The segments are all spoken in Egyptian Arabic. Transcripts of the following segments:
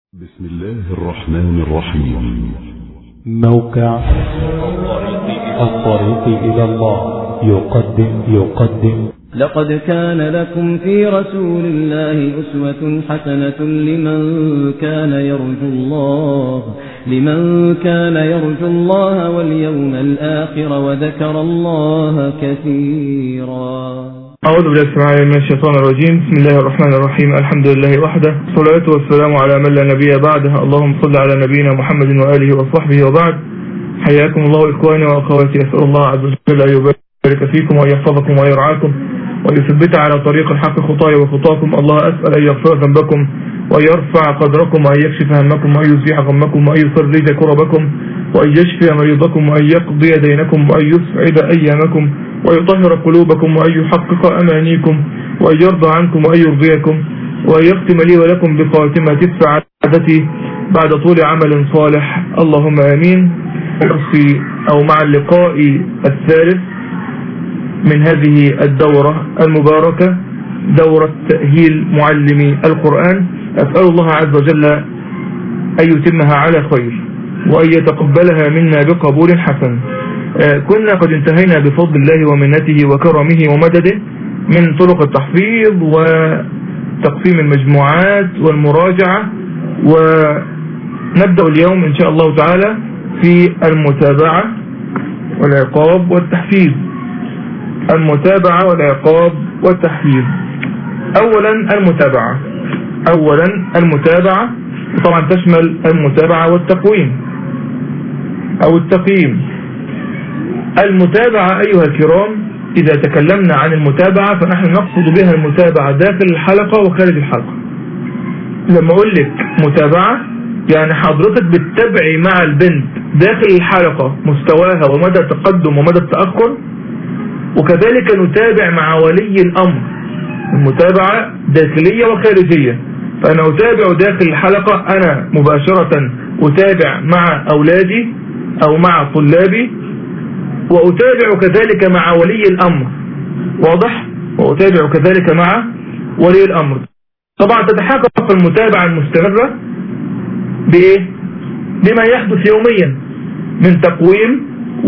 بسم الله الرحمن الرحيم موقع الطريق إلى الله يقدم يقدم لقد كان لكم في رسول الله أسوة حسنة لمن كان يرجو الله لمن كان يرجو الله واليوم الآخر وذكر الله كثيرا أعوذ بالله السميع العليم من الشيطان الرجيم بسم الله الرحمن الرحيم الحمد لله وحده والصلاة والسلام على من لا نبي بعده اللهم صل على نبينا محمد وآله وصحبه وبعد حياكم الله إخواني وأخواتي أسأل الله عز وجل أن يبارك فيكم وأن يحفظكم ويرعاكم ويثبت على طريق الحق خطاي وخطاكم الله أسأل أن يغفر ذنبكم وأن يرفع قدركم وأن يكشف همكم وأن يزيح غمكم وأن يفرج كربكم وأن يشفي مريضكم وأن يقضي دينكم وأن يسعد أيامكم ويطهر قلوبكم وأن يحقق أمانيكم وأن يرضى عنكم وأن يرضيكم وأن يختم لي ولكم بخاتمة السعادة بعد طول عمل صالح اللهم آمين أرسي أو مع اللقاء الثالث من هذه الدورة المباركة دورة تأهيل معلمي القرآن أسأل الله عز وجل أن يتمها على خير وأن يتقبلها منا بقبول حسن كنا قد انتهينا بفضل الله ومنته وكرمه ومدده من طرق التحفيظ وتقسيم المجموعات والمراجعة ونبدأ اليوم إن شاء الله تعالى في المتابعة والعقاب والتحفيظ المتابعة والعقاب والتحفيظ أولا المتابعة أولا المتابعة طبعا تشمل المتابعة والتقويم أو التقييم المتابعة أيها الكرام إذا تكلمنا عن المتابعة فنحن نقصد بها المتابعة داخل الحلقة وخارج الحلقة لما أقول لك متابعة يعني حضرتك بتتابعي مع البنت داخل الحلقة مستواها ومدى التقدم ومدى التأخر وكذلك نتابع مع ولي الأمر المتابعة داخلية وخارجية فأنا أتابع داخل الحلقة أنا مباشرة أتابع مع أولادي أو مع طلابي وأتابع كذلك مع ولي الأمر واضح وأتابع كذلك مع ولي الأمر طبعا تتحقق المتابعة المستمرة بإيه بما يحدث يوميا من تقويم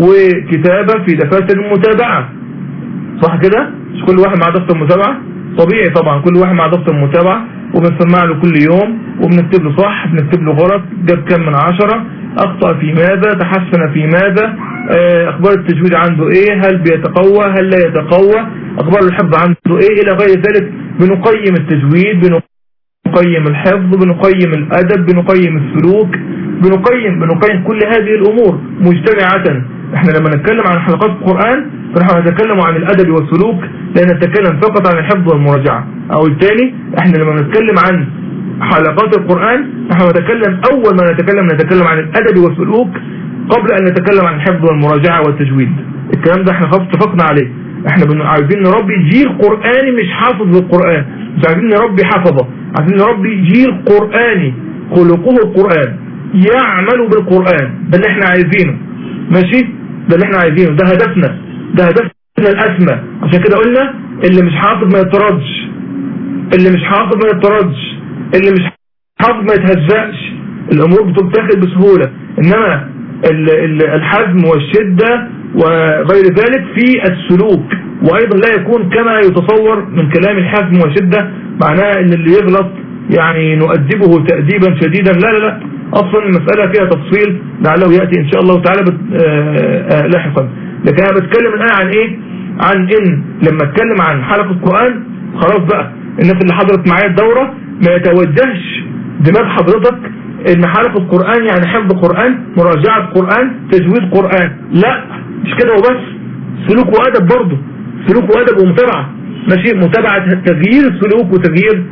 وكتابة في دفاتر المتابعة صح كده مش كل واحد مع دفتر متابعة طبيعي طبعا كل واحد مع دفتر متابعة وبنسمع له كل يوم وبنكتب له صح بنكتب له غلط جاب كم من عشرة أخطأ في ماذا تحسن في ماذا أخبار التجويد عنده إيه هل بيتقوى هل لا يتقوى أخبار الحفظ عنده إيه إلى غير ذلك بنقيم التجويد بنقيم الحفظ بنقيم الأدب بنقيم السلوك بنقيم بنقيم كل هذه الأمور مجتمعة احنا لما نتكلم عن حلقات القرآن فنحن نتكلم عن الأدب والسلوك لا نتكلم فقط عن الحفظ والمراجعة أو الثاني احنا لما نتكلم عن حلقات القرآن نحن نتكلم أول ما نتكلم نتكلم عن الأدب والسلوك قبل أن نتكلم عن الحفظ والمراجعة والتجويد الكلام ده احنا خلاص اتفقنا عليه احنا عايزين نربي جيل قرآني مش حافظ للقرآن مش عايزين نربي حفظة عايزين نربي جيل قرآني خلقه القرآن يعمل بالقرآن ده اللي احنا عايزينه ماشي ده اللي احنا عايزينه ده هدفنا ده هدفنا الأسمى عشان كده قلنا اللي مش حافظ ما يتردش اللي مش حافظ ما يتردش اللي مش حافظ ما يتهزقش الأمور بتتاخد بسهولة إنما الحزم والشدة وغير ذلك في السلوك وأيضا لا يكون كما يتصور من كلام الحزم والشدة معناه إن اللي يغلط يعني نؤدبه تأديبا شديدا لا لا لا أصلا المسألة فيها تفصيل لعله يأتي إن شاء الله تعالى لاحقا لكن أنا بتكلم الآن عن إيه عن إن لما أتكلم عن حلقة القرآن خلاص بقى الناس اللي حضرت معايا الدورة ما يتوجهش دماغ حضرتك ان حلقة قرآن يعني حفظ قرآن مراجعة قرآن تجويد قرآن لا مش كده وبس سلوك وأدب برضه سلوك وأدب ومتابعة ماشي متابعة تغيير السلوك وتغيير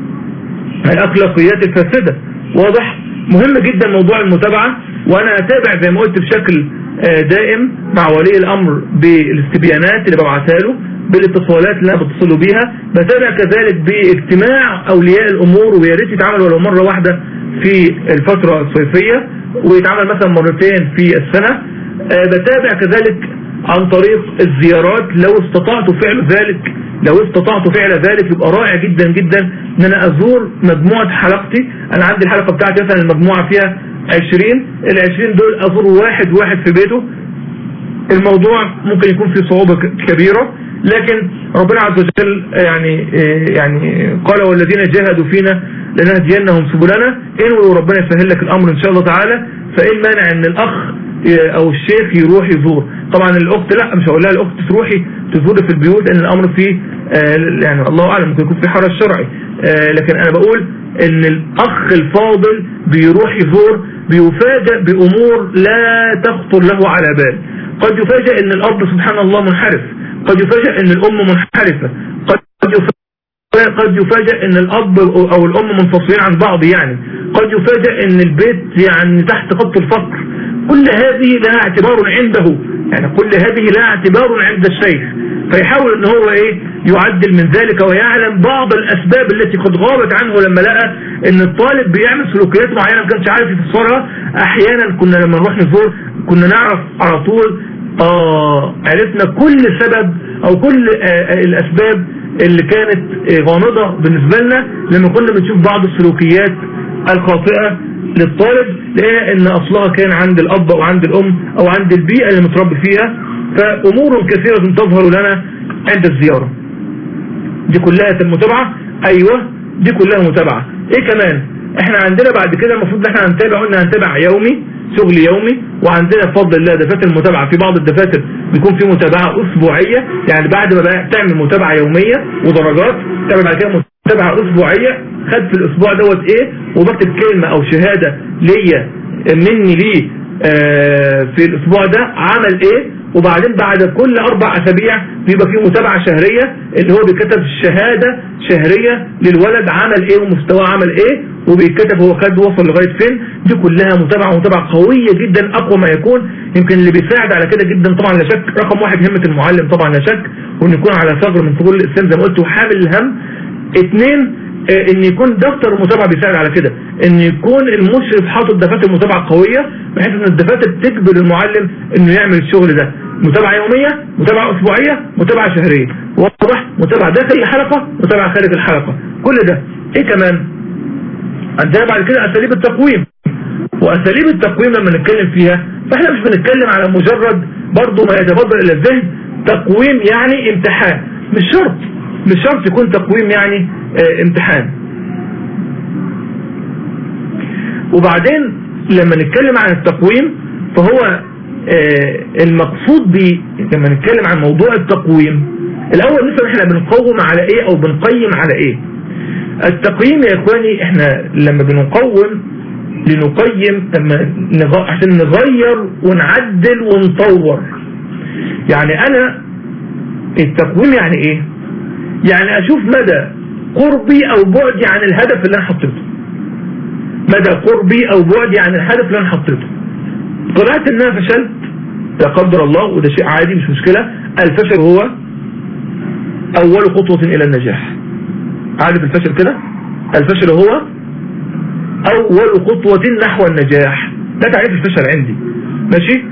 الأخلاقيات الفاسدة واضح مهم جدا موضوع المتابعة وأنا أتابع زي ما قلت بشكل دائم مع ولي الأمر بالاستبيانات اللي ببعثها له بالاتصالات اللي انا بتصلوا بيها بتابع كذلك باجتماع اولياء الامور ويا ريت يتعمل ولو مره واحده في الفتره الصيفيه ويتعمل مثلا مرتين في السنه أه بتابع كذلك عن طريق الزيارات لو استطعت فعل ذلك لو استطعت فعل ذلك يبقى رائع جدا جدا ان انا ازور مجموعة حلقتي انا عندي الحلقة بتاعتي مثلا المجموعة فيها 20 ال 20 دول ازور واحد واحد في بيته الموضوع ممكن يكون فيه صعوبة كبيرة لكن ربنا عز وجل يعني يعني قال والذين جاهدوا فينا لنهدينهم سبلنا انوي ربنا يسهل لك الامر ان شاء الله تعالى فايه المانع ان الاخ او الشيخ يروح يزور طبعا الاخت لا مش هقول لها الاخت تروحي تزوري في البيوت لان الامر فيه يعني الله اعلم ممكن يكون في حرج شرعي لكن انا بقول ان الاخ الفاضل بيروح يزور بيفاجئ بامور لا تخطر له على بال قد يفاجئ ان الاب سبحان الله منحرف قد يفاجئ ان الام منحرفة قد يفاجئ قد يفاجئ ان الاب او الام منفصلين عن بعض يعني قد يفاجئ ان البيت يعني تحت خط الفقر كل هذه لها اعتبار عنده يعني كل هذه لها اعتبار عند الشيخ فيحاول ان هو ايه يعدل من ذلك ويعلم بعض الاسباب التي قد غابت عنه لما لقى ان الطالب بيعمل سلوكيات معينة ما كانش عارف يفسرها احيانا كنا لما نروح نزور كنا نعرف على طول آه عرفنا كل سبب او كل آه الاسباب اللي كانت آه غامضة بالنسبة لنا لما كنا بنشوف بعض السلوكيات الخاطئة للطالب لان اصلها كان عند الاب او عند الام او عند البيئة اللي متربي فيها فامور كثيرة تظهر لنا عند الزيارة دي كلها المتابعة ايوه دي كلها متابعة ايه كمان احنا عندنا بعد كده المفروض ان احنا هنتابع قلنا هنتابع يومي شغل يومي وعندنا بفضل الله دفاتر المتابعة في بعض الدفاتر بيكون في متابعة اسبوعية يعني بعد ما بقى تعمل متابعة يومية ودرجات تعمل بعد كده متابعة اسبوعية خد في الاسبوع دوت ايه وبكتب كلمة او شهادة ليا مني ليه اه في الاسبوع ده عمل ايه وبعدين بعد كل اربع اسابيع بيبقى فيه متابعة شهرية اللي هو بيكتب شهادة شهرية للولد عمل ايه ومستواه عمل ايه وبيتكتب هو خد وصل لغاية فين دي كلها متابعة متابعة قوية جدا اقوى ما يكون يمكن اللي بيساعد على كده جدا طبعا لا شك رقم واحد همة المعلم طبعا لا شك وان يكون على ثغر من ثغور الاسلام زي ما قلت وحامل الهم اثنين ان يكون دفتر المتابعة بيساعد على كده ان يكون المشرف حاطط دفاتر متابعة قوية بحيث ان الدفاتر تجبر المعلم انه يعمل الشغل ده متابعة يومية متابعة اسبوعية متابعة شهرية واضح متابعة داخل الحلقة متابعة خارج الحلقة كل ده ايه كمان عندنا بعد كده اساليب التقويم واساليب التقويم لما نتكلم فيها فاحنا مش بنتكلم على مجرد برضو ما يتبادر الى الذهن تقويم يعني امتحان مش شرط مش شرط يكون تقويم يعني اه امتحان وبعدين لما نتكلم عن التقويم فهو اه المقصود ب لما نتكلم عن موضوع التقويم الاول مثلا احنا بنقوم على ايه او بنقيم على ايه التقييم يا اخواني احنا لما بنقوم لنقيم عشان نغير ونعدل ونطور يعني انا التقويم يعني ايه يعني اشوف مدى قربي او بعدي عن الهدف اللي انا حطيته مدى قربي او بعدي عن الهدف اللي انا حطيته طلعت ان انا فشلت لا قدر الله وده شيء عادي مش مشكلة الفشل هو اول خطوة الى النجاح عارف الفشل كده الفشل هو اول خطوة نحو النجاح ده تعريف الفشل عندي ماشي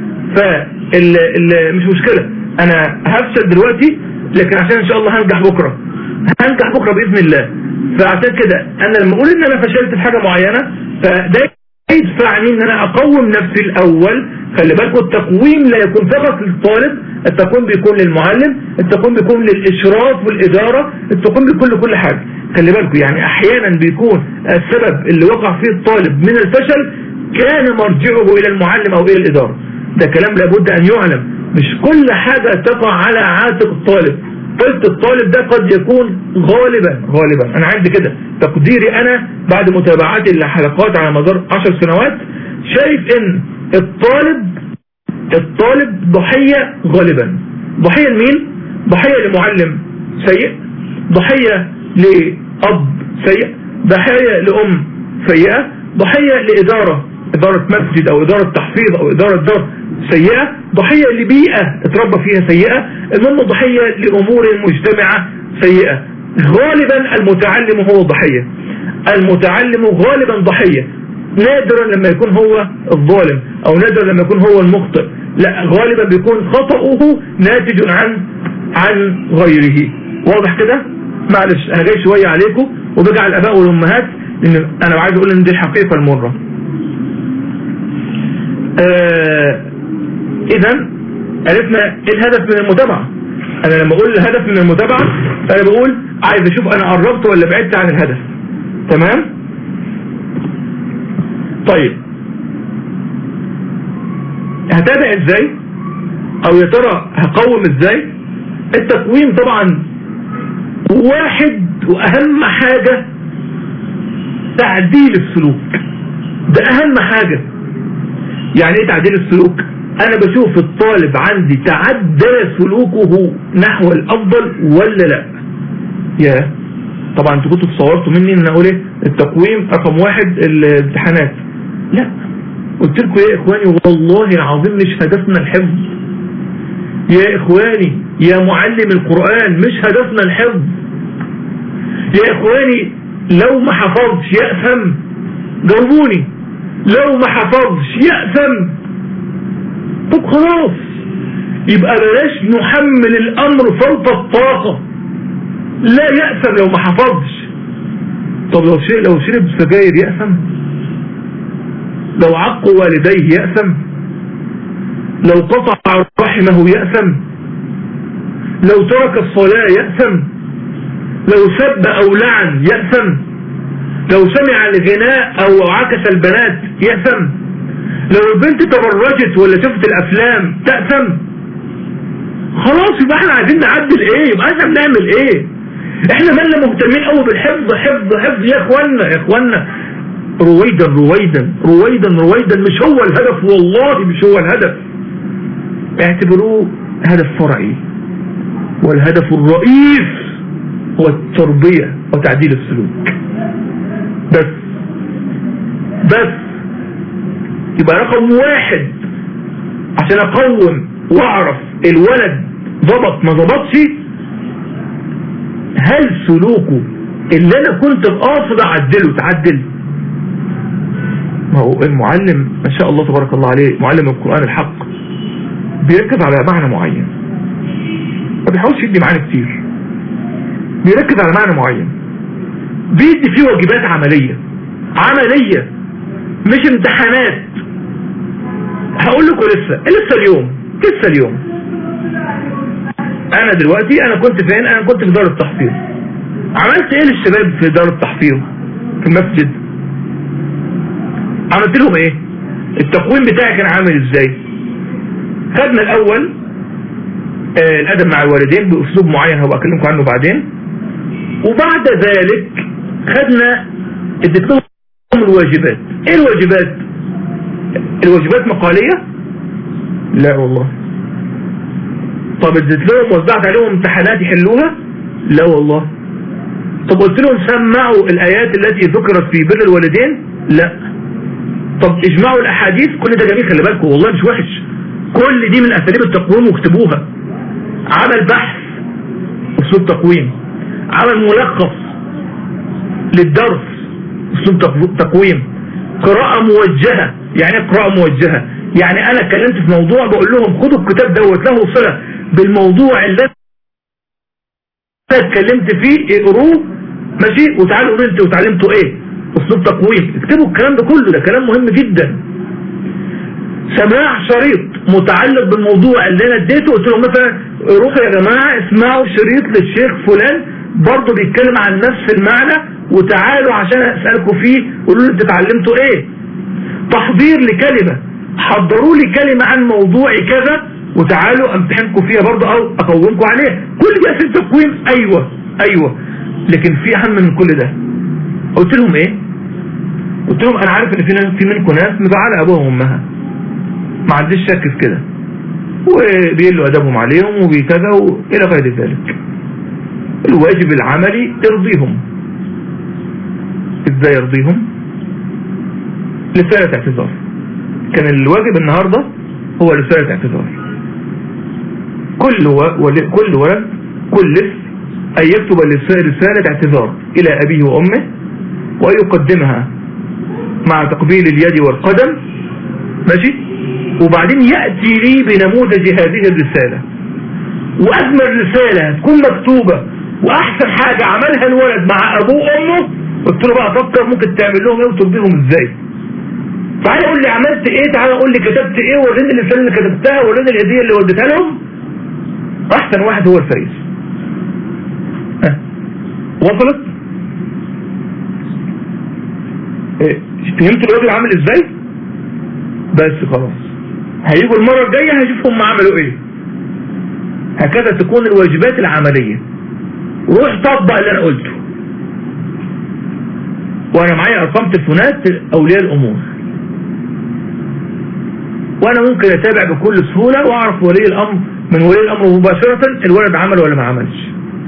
فال مش مشكلة انا هفشل دلوقتي لكن عشان ان شاء الله هنجح بكرة هنجح بكرة باذن الله فعشان كده انا لما اقول ان انا فشلت في حاجة معينة فده يدفعني ان انا اقوم نفسي الاول خلي بالكم التقويم لا يكون فقط للطالب التقويم بيكون للمعلم التقويم بيكون للاشراف والادارة التقويم بيكون لكل حاجة خلي بالكم يعني احيانا بيكون السبب اللي وقع فيه الطالب من الفشل كان مرجعه الى المعلم او الى الادارة ده كلام لابد ان يعلم مش كل حاجة تقع على عاتق الطالب قلت الطالب ده قد يكون غالبا غالبا انا عندي كده تقديري انا بعد متابعاتي للحلقات على مدار 10 سنوات شايف ان الطالب الطالب ضحية غالبا ضحية لمين ضحية لمعلم سيء ضحية لأب سيء ضحية لأم سيئة ضحية لإدارة إدارة مسجد أو إدارة تحفيظ أو إدارة دار سيئة ضحية لبيئة اتربى فيها سيئة المهم ضحية لأمور مجتمعة سيئة غالبا المتعلم هو ضحية المتعلم غالبا ضحية نادرا لما يكون هو الظالم او نادرا لما يكون هو المخطئ لا غالبا بيكون خطأه ناتج عن عن غيره واضح كده معلش انا جاي شوية عليكم وبجي على الاباء والامهات لان انا عايز اقول ان دي الحقيقة المرة آه اذا عرفنا ايه الهدف من المتابعة انا لما اقول الهدف من المتابعة انا بقول عايز اشوف انا قربت ولا بعدت عن الهدف تمام طيب هتابع ازاي او يا ترى هقوم ازاي التقويم طبعا واحد واهم حاجة تعديل السلوك ده اهم حاجة يعني ايه تعديل السلوك انا بشوف الطالب عندي تعدل سلوكه نحو الافضل ولا لا يا طبعا انتوا كنتوا تصورتوا مني ان اقول ايه التقويم رقم واحد الامتحانات لا قلت لكم يا اخواني والله العظيم مش هدفنا الحفظ يا اخواني يا معلم القرآن مش هدفنا الحفظ يا اخواني لو ما حفظش يأثم جاوبوني لو ما حفظش يأثم طب خلاص يبقى بلاش نحمل الامر فوق الطاقة لا يأثم لو ما حفظش طب لو شيء لو شرب سجاير يأثم لو عق والديه يأثم لو قطع رحمه يأثم لو ترك الصلاة يأثم لو سب او لعن يأثم لو سمع الغناء او عكس البنات يأثم لو البنت تبرجت ولا شفت الافلام تأثم خلاص يبقى احنا عايزين نعدل ايه يبقى احنا بنعمل ايه احنا مالنا مهتمين قوي بالحفظ حفظ حفظ يا اخوانا يا اخوانا رويدا رويدا رويدا رويدا مش هو الهدف والله مش هو الهدف اعتبروه هدف فرعي والهدف الرئيس هو التربية وتعديل السلوك بس بس يبقى رقم واحد عشان اقوم واعرف الولد ضبط ما ضبطش هل سلوكه اللي انا كنت قاصد اعدله تعدل ما هو المعلم ما شاء الله تبارك الله عليه معلم القرآن الحق بيركز على معنى معين ما بيحاولش يدي معنى كتير بيركز على معنى معين بيدي فيه واجبات عملية عملية مش امتحانات هقول لكم لسه لسه اليوم لسه اليوم انا دلوقتي انا كنت فين انا كنت في دار التحفيظ عملت ايه للشباب في دار التحفيظ في المسجد عملت لهم ايه التقويم بتاعي كان عامل ازاي خدنا الاول آه الادب مع الوالدين باسلوب معين هبقى اكلمكم عنه بعدين وبعد ذلك خدنا اديت لهم الواجبات ايه الواجبات الواجبات مقالية لا والله طب اديت لهم وزعت عليهم امتحانات يحلوها لا والله طب قلت لهم سمعوا الايات التي ذكرت في بر الوالدين لا طب اجمعوا الاحاديث كل ده جميل خلي بالكم والله مش وحش كل دي من اساليب التقويم واكتبوها عمل بحث اسلوب تقويم عمل ملخص للدرس اسلوب تقويم قراءة موجهة يعني ايه قراءة موجهة يعني انا اتكلمت في موضوع بقول لهم خدوا الكتاب دوت له صلة بالموضوع اللي انا اتكلمت فيه اقروه ماشي وتعالوا قولوا انتوا اتعلمتوا ايه اسلوب تقويم اكتبوا الكلام ده كله ده كلام مهم جدا سماع شريط متعلق بالموضوع اللي انا اديته قلت لهم مثلا روحوا يا جماعة اسمعوا شريط للشيخ فلان برضه بيتكلم عن نفس المعنى وتعالوا عشان اسألكم فيه قولوا لي انتوا اتعلمتوا ايه تحضير لكلمة حضروا لي كلمة عن موضوع كذا وتعالوا امتحنكم فيها برضه او اقومكم عليها كل ده في التقويم ايوه ايوه لكن في اهم من كل ده قلت لهم ايه قلت لهم انا عارف ان في في منكم ناس مزعله ابوها وامها ما عنديش شك في كده وبيقلوا ادبهم عليهم وبكذا والى غير ذلك الواجب العملي ارضيهم ازاي ارضيهم رسالة اعتذار كان الواجب النهاردة هو رسالة اعتذار كل و... كل ولد كلف أن يكتب رسالة اعتذار إلى أبيه وأمه ويقدمها مع تقبيل اليد والقدم ماشي وبعدين يأتي لي بنموذج هذه الرسالة وأجمل رسالة تكون مكتوبة واحسن حاجة عملها الولد مع ابوه وامه قلت له بقى فكر ممكن تعمل لهم ايه وتربيهم ازاي تعالى قول لي عملت ايه تعالى قول لي كتبت ايه وريني الرساله اللي كتبتها وريني الهديه اللي وديتها لهم احسن واحد هو الفايز ها وصلت إيه، فهمت الراجل عامل ازاي بس خلاص هيجوا المرة الجاية هشوف هم عملوا ايه هكذا تكون الواجبات العملية روح طبق اللي انا قلته وانا معايا ارقام تليفونات اولياء الامور وانا ممكن اتابع بكل سهولة واعرف ولي الامر من ولي الامر مباشرة الولد عمل ولا ما عملش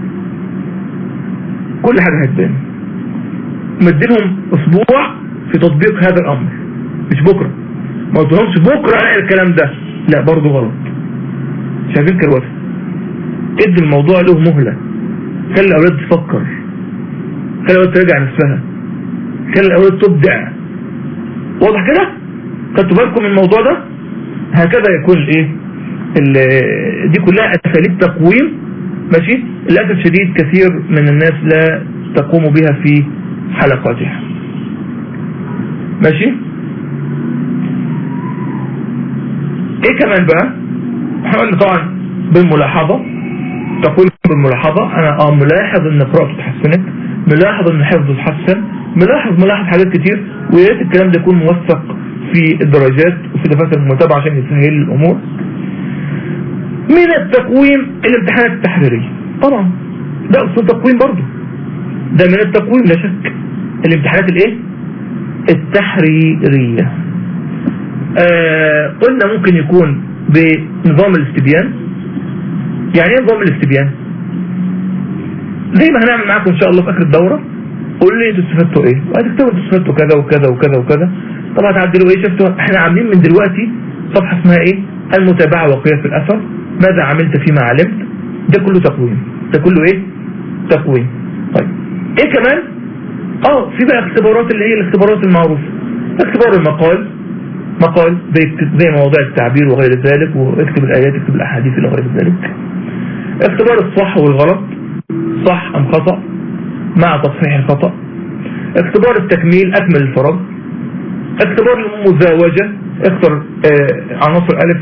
كل حاجة هتبان مدينهم اسبوع في تطبيق هذا الامر مش بكرة ما قلتلهمش بكرة الاقي الكلام ده لا برضه غلط شايفين كروته ادي الموضوع له مهلة خلي الاولاد تفكر خلي الاولاد تراجع نفسها خلي الاولاد تبدع واضح كده خدتوا بالكم من الموضوع ده هكذا يكون ايه ال- دي كلها اساليب تقويم ماشي للاسف الشديد كثير من الناس لا تقوم بها في حلقاتها ماشي ايه كمان بقى احنا قلنا طبعا بالملاحظة تقول بالملاحظة انا اه ملاحظ ان قراءته اتحسنت ملاحظ ان حفظه اتحسن ملاحظ ملاحظ حاجات كتير ويا ريت الكلام ده يكون موثق في الدرجات وفي دفاتر المتابعة عشان يسهل الامور من التقويم الامتحانات التحريرية طبعا ده اصول تقويم برضه ده من التقويم لا شك الامتحانات الايه التحريرية آه قلنا ممكن يكون بنظام الاستبيان يعني ايه نظام الاستبيان زي ما هنعمل معاكم ان شاء الله في اخر الدورة قولوا لي انتوا استفدتوا ايه وهتكتبوا انتوا استفدتوا كذا وكذا وكذا وكذا طبعا هتعدلوا ايه شفتوا احنا عاملين من دلوقتي صفحة اسمها ايه المتابعة وقياس الاثر ماذا عملت فيما علمت ده كله تقويم ده كله ايه تقويم طيب ايه كمان اه في بقى اختبارات اللي هي الاختبارات المعروفة اختبار المقال مقال زي زي مواضيع التعبير وغير ذلك واكتب الايات اكتب الاحاديث الى غير ذلك اختبار الصح والغلط صح ام خطأ مع تصحيح الخطأ اختبار التكميل اكمل الفرج اختبار المزاوجة اختر اه عناصر الف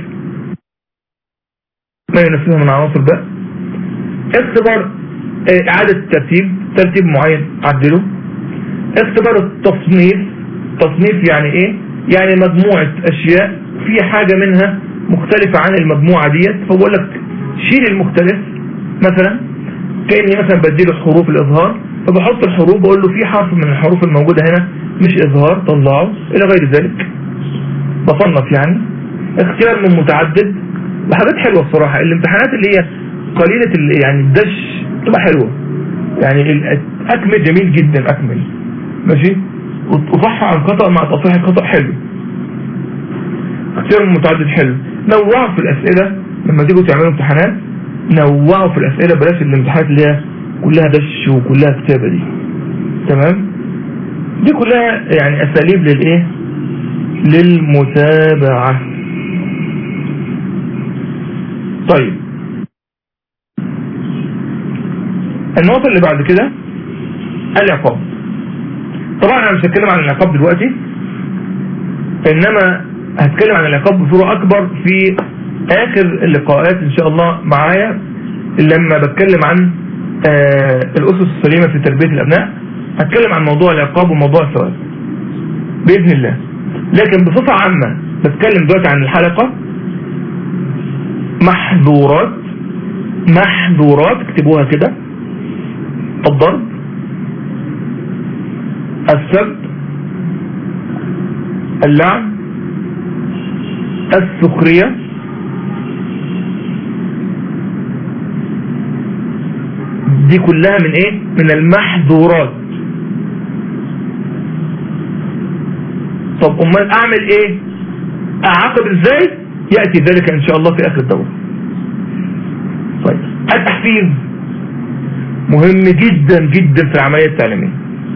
ما ينفذها من عناصر باء اختبار اه اعادة الترتيب ترتيب معين عدله اختبار التصنيف تصنيف يعني ايه يعني مجموعة اشياء في حاجة منها مختلفة عن المجموعة ديت فبقول لك شيل المختلف مثلا كأني مثلا بديله حروف الاظهار فبحط الحروف بقول له في حرف من الحروف الموجودة هنا مش اظهار طلعه الى غير ذلك بصنف يعني اختيار من متعدد وحاجات حلوة الصراحة الامتحانات اللي هي قليلة اللي يعني الدش تبقى حلوة يعني اكمل جميل جدا اكمل ماشي وصح عن خطأ مع تصحيح الخطأ حلو اختيار متعدد حلو نوعوا في الاسئلة لما تيجوا تعملوا امتحانات نوعوا في الاسئلة بلاش الامتحانات اللي هي كلها دش وكلها كتابة دي تمام دي كلها يعني اساليب للايه للمتابعة طيب النقطة اللي بعد كده العقاب طبعا انا مش هتكلم عن العقاب دلوقتي انما هتكلم عن العقاب بصورة اكبر في اخر اللقاءات ان شاء الله معايا لما بتكلم عن آه الاسس السليمة في تربية الابناء هتكلم عن موضوع العقاب وموضوع الثواب باذن الله لكن بصفة عامة بتكلم دلوقتي عن الحلقة محظورات محظورات اكتبوها كده الضرب السب اللعن السخرية دي كلها من ايه من المحظورات طب امال اعمل ايه اعاقب ازاي يأتي ذلك ان شاء الله في اخر الدورة طيب التحفيز مهم جدا جدا في العملية التعليمية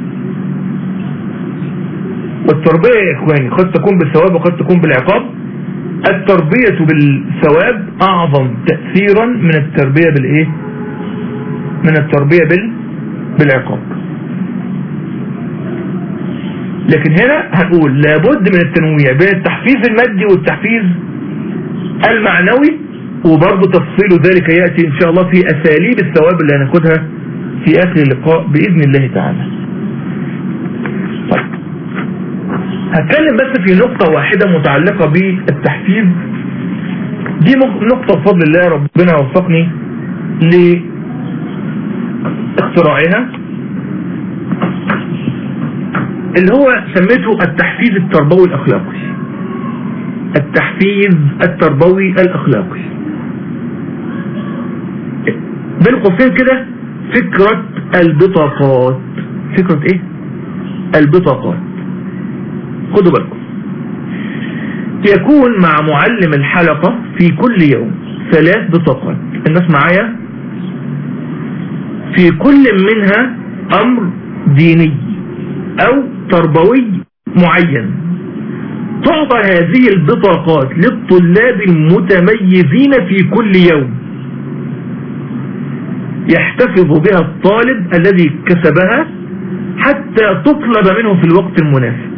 والتربية يا اخواني قد تكون بالثواب وقد تكون بالعقاب التربية بالثواب اعظم تأثيرا من التربية بالايه من التربية بال بالعقاب لكن هنا هنقول لابد من التنويع بين التحفيز المادي والتحفيز المعنوي وبرضه تفصيل ذلك يأتي إن شاء الله في أساليب الثواب اللي هناخدها في آخر اللقاء بإذن الله تعالى طيب هتكلم بس في نقطة واحدة متعلقة بالتحفيز دي نقطة بفضل الله ربنا وفقني لاختراعها اللي هو سميته التحفيز التربوي الأخلاقي التحفيز التربوي الأخلاقي بين قوسين كده فكرة البطاقات فكرة ايه البطاقات خدوا بالكم يكون مع معلم الحلقة في كل يوم ثلاث بطاقات الناس معايا في كل منها امر ديني او تربوي معين تعطى هذه البطاقات للطلاب المتميزين في كل يوم يحتفظ بها الطالب الذي كسبها حتى تطلب منه في الوقت المناسب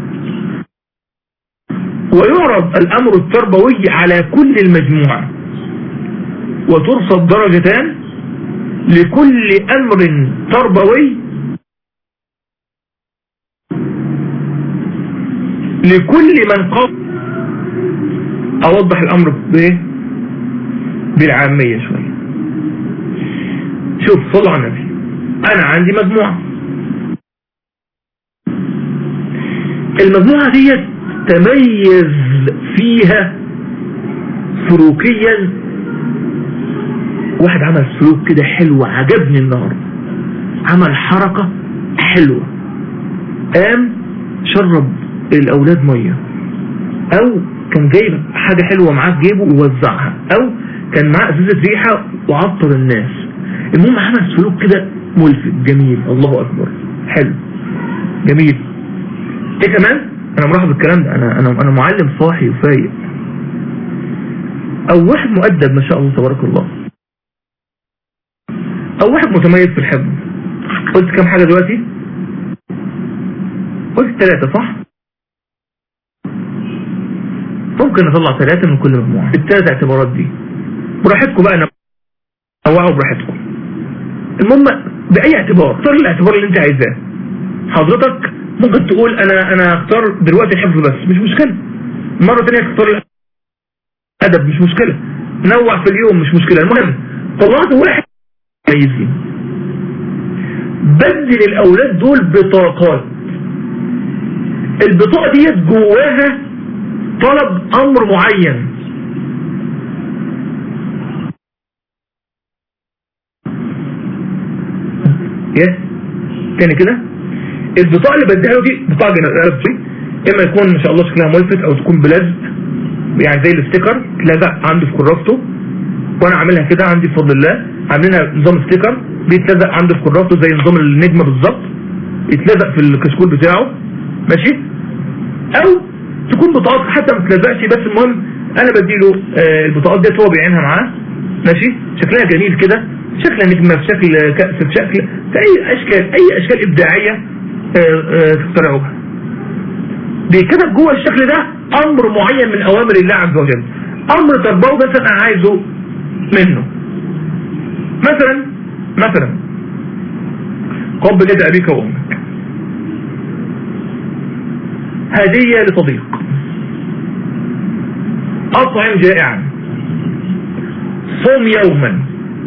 ويعرض الأمر التربوي على كل المجموعة وترصد درجتان لكل أمر تربوي لكل من قام أوضح الأمر بايه بالعامية شوية شوف صلوا على النبي أنا عندي مجموعة المجموعة دي تميز فيها سلوكيا واحد عمل سلوك كده حلو عجبني النهاردة عمل حركة حلوة قام شرب الأولاد مية أو كان جايب حاجة حلوة معاه في جيبه ووزعها أو كان معاه أزازة ريحة وعطر الناس المهم عمل سلوك كده ملفت جميل الله أكبر حلو جميل ايه كمان انا ملاحظ الكلام ده انا انا انا معلم صاحي وفايق او واحد مؤدب ما شاء الله تبارك الله او واحد متميز في الحفظ قلت كم حاجة دلوقتي قلت ثلاثة صح ممكن نطلع ثلاثة من كل مجموعة الثلاث اعتبارات دي براحتكم بقى نوعوا براحتكم المهم بأي اعتبار اختار الاعتبار اللي انت عايزاه حضرتك ممكن تقول انا انا اختار دلوقتي الحفظ بس مش مشكلة مرة تانية تختار الادب مش مشكلة نوع في اليوم مش مشكلة المهم طلعت واحد مميزين بدل الاولاد دول بطاقات البطاقة ديت جواها طلب امر معين يس تاني كده البطاقة اللي بديها له دي بطاقة جنرال اما يكون ما شاء الله شكلها ملفت او تكون بلزق يعني زي الاستيكر تلزق عندي في كرافته وانا عاملها كده عندي بفضل الله عاملينها نظام ستيكر بيتلزق عندي في كرافته زي نظام النجمة بالظبط يتلزق في الكشكول بتاعه ماشي او تكون بطاقات حتى ما تلزقش بس المهم انا بديله آه البطاقات ديت هو بيعينها معاه ماشي شكلها جميل كده شكل نجمة في شكل كأس في شكل في اي اشكال اي اشكال ابداعية تخترعوها بيكتب جوه الشكل ده امر معين من اوامر الله عز وجل امر تربوي مثلا انا عايزه منه مثلا مثلا قبل يد ابيك وامك هدية لصديق اطعم جائعا صوم يوما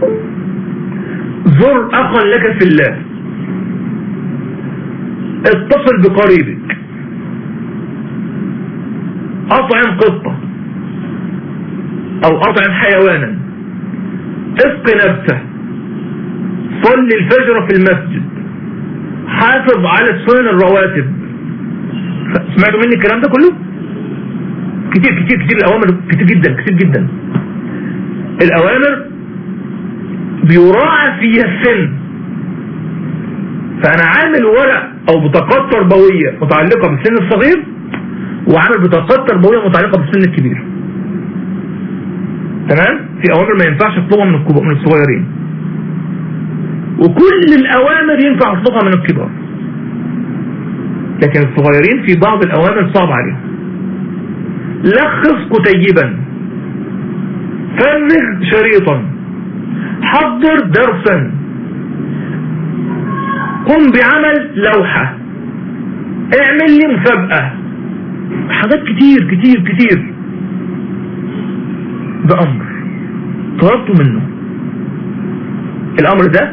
زر اخا لك في الله اتصل بقريبك اطعم قطة او اطعم حيوانا اسق نفسه صل الفجر في المسجد حافظ على السنن الرواتب سمعتوا مني الكلام ده كله كتير كتير كتير الاوامر كتير جدا كتير جدا الاوامر بيراعى فيها السن فانا عامل ورق او بطاقات تربوية متعلقة بالسن الصغير وعامل بطاقات تربوية متعلقة بالسن الكبير تمام في اوامر ما ينفعش اطلبها من من الصغيرين وكل الأوامر ينفع أطلقها من الكبار لكن الصغيرين في بعض الأوامر صعب عليهم لخص كتيبا فرغ شريطا حضر درسا قم بعمل لوحة اعمل لي مسابقة حاجات كتير كتير كتير ده أمر طلبته منه الأمر ده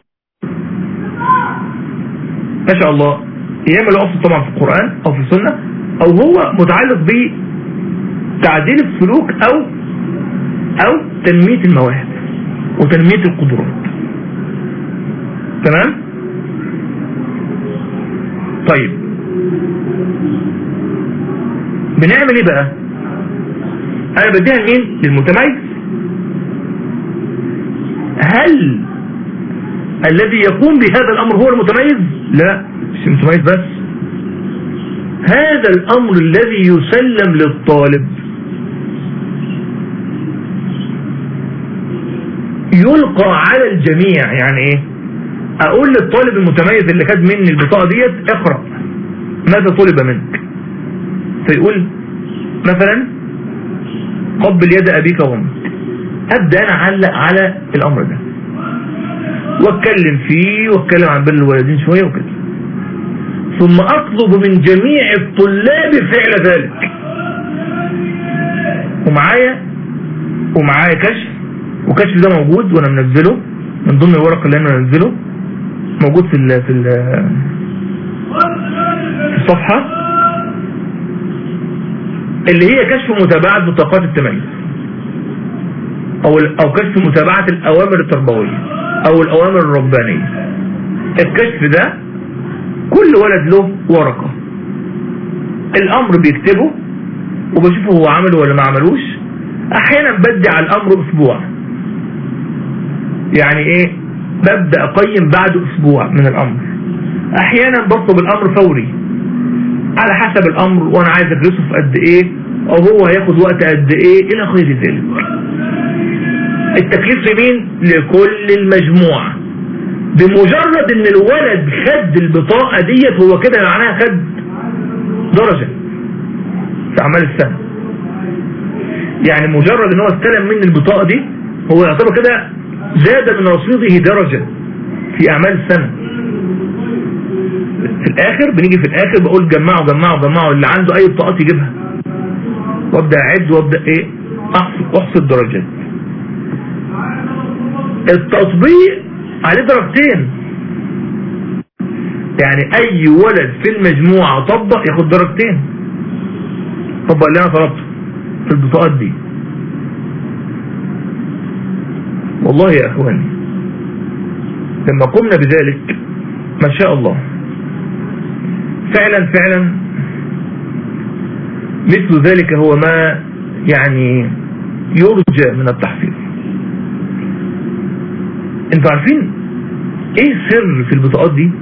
ما شاء الله يعمل أصل طبعا في القرآن أو في السنة أو هو متعلق بتعديل السلوك أو أو تنمية المواهب وتنمية القدرات تمام طيب بنعمل ايه بقى انا بديها لمين للمتميز هل الذي يقوم بهذا الامر هو المتميز لا مش المتميز بس هذا الامر الذي يسلم للطالب يلقى على الجميع يعني ايه اقول للطالب المتميز اللي خد مني البطاقة ديت اقرأ ماذا طلب منك فيقول مثلا قبل يد ابيك وامك ابدا انا اعلق على الامر ده واتكلم فيه واتكلم عن بر الوالدين شوية وكده ثم اطلب من جميع الطلاب فعل ذلك ومعايا ومعايا كشف وكشف ده موجود وانا منزله من ضمن الورق اللي انا منزله موجود في ال في ال في الصفحة اللي هي كشف متابعة بطاقات التميز او او كشف متابعة الاوامر التربوية او الاوامر الربانية الكشف ده كل ولد له ورقة الامر بيكتبه وبشوفه هو عمله ولا ما عملوش احيانا بدي على الامر اسبوع يعني ايه ببدأ اقيم بعد اسبوع من الامر احيانا بطلب الامر فوري على حسب الامر وانا عايز ادرسه في قد ايه او هو هياخد وقت قد ايه الى غير ذلك التكليف لمين لكل المجموعة بمجرد ان الولد خد البطاقة ديت هو كده معناها خد درجة في اعمال السنة يعني مجرد ان هو استلم مني البطاقة دي هو يعتبر كده زاد من رصيده درجة في اعمال السنة في الاخر بنيجي في الاخر بقول جمعوا جمعوا جمعوا اللي عنده اي بطاقات يجيبها وابدا اعد وابدا ايه احصي احصي الدرجات التطبيق عليه درجتين يعني اي ولد في المجموعة طبق ياخد درجتين طبق اللي انا طلبته في البطاقات دي والله يا اخواني لما قمنا بذلك ما شاء الله فعلا فعلا مثل ذلك هو ما يعني يرجى من التحفيظ انتوا عارفين ايه السر في البطاقات دي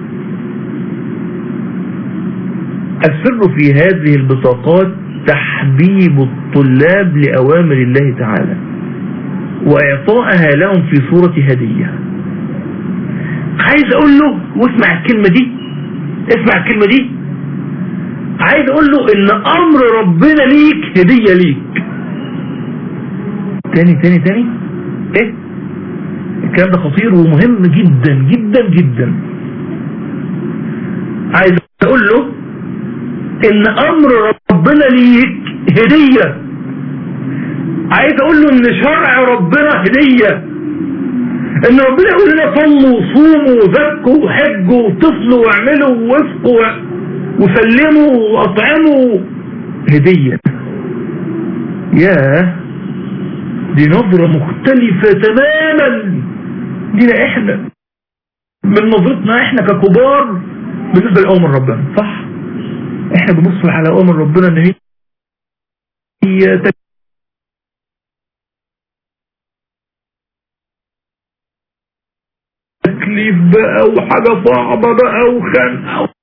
السر في هذه البطاقات تحبيب الطلاب لأوامر الله تعالى وإعطائها لهم في صورة هدية عايز أقول له واسمع الكلمة دي اسمع الكلمة دي عايز أقول له إن أمر ربنا ليك هدية ليك تاني تاني تاني ايه الكلام ده خطير ومهم جدا جدا جدا عايز اقول له ان امر ربنا ليك هدية عايز اقول له ان شرع ربنا هدية ان ربنا يقول لنا صلوا وصوموا وزكوا وحجوا وطفلوا واعملوا ووفقوا وسلموا واطعموا هدية ياه دي نظرة مختلفة تماما دينا احنا من نظرتنا احنا ككبار بالنسبة لأوامر ربنا صح احنا بنبص على أوامر ربنا ان هي هي تكليف بقى وحاجة صعبة بقى وخنقة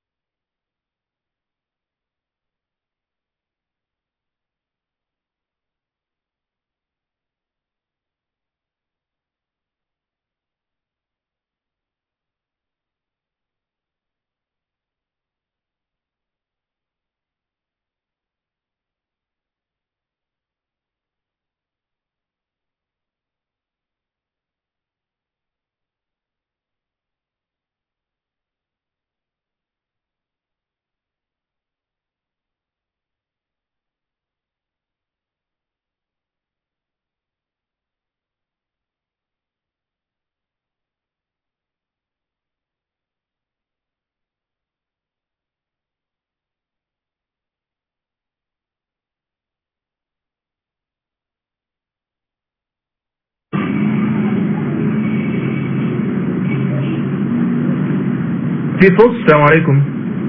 في صوت السلام عليكم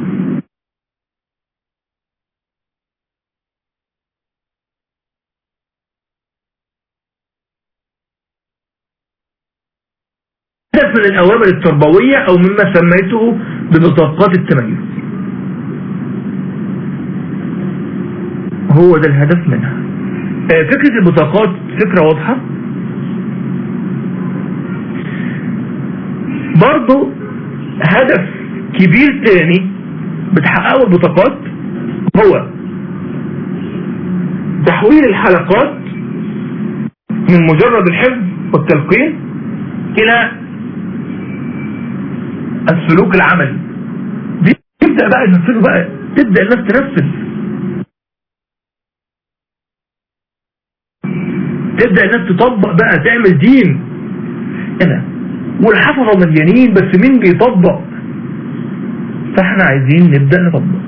هدف من الأوامر التربوية أو مما سميته ببطاقات التميز هو ده الهدف منها آه، فكرة البطاقات فكرة واضحة برضو هدف كبير تاني بتحققه البطاقات هو تحويل الحلقات من مجرد الحفظ والتلقين الى السلوك العملي دي تبدأ بقى ينفذوا بقى تبدأ الناس تنفذ تبدأ الناس تطبق بقى تعمل دين هنا والحفظة مليانين بس مين بيطبق فاحنا عايزين نبدأ نطبق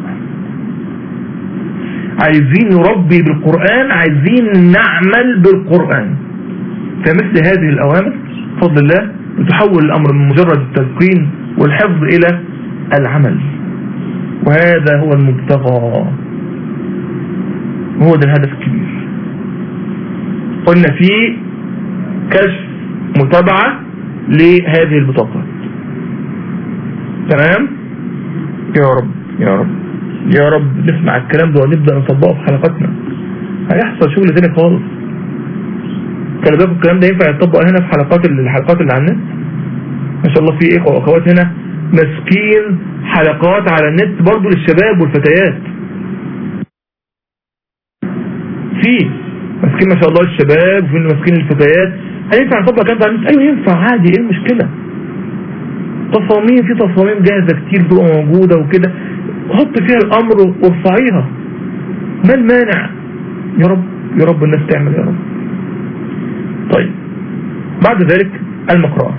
عايزين نربي بالقرآن عايزين نعمل بالقرآن فمثل هذه الأوامر بفضل الله تحول الأمر من مجرد التلقين والحفظ إلى العمل وهذا هو المبتغى هو ده الهدف الكبير قلنا في كشف متابعة لهذه البطاقات تمام يا رب يا رب يا رب نسمع الكلام ده ونبدأ نطبقه في حلقاتنا هيحصل شغل تاني خالص خلي بالكم الكلام ده ينفع يتطبق هنا في حلقات الحلقات اللي على النت ما شاء الله في اخوة واخوات هنا ماسكين حلقات على النت برضو للشباب والفتيات في ماسكين ما شاء الله الشباب وفي ماسكين الفتيات هينفع نطبق الكلام ده على النت ايوه ينفع عادي ايه المشكلة تصاميم في تصاميم جاهزة كتير بتبقى موجودة وكده حط فيها الامر وارفعيها ما المانع يا رب يا رب الناس تعمل يا رب طيب بعد ذلك المقرأة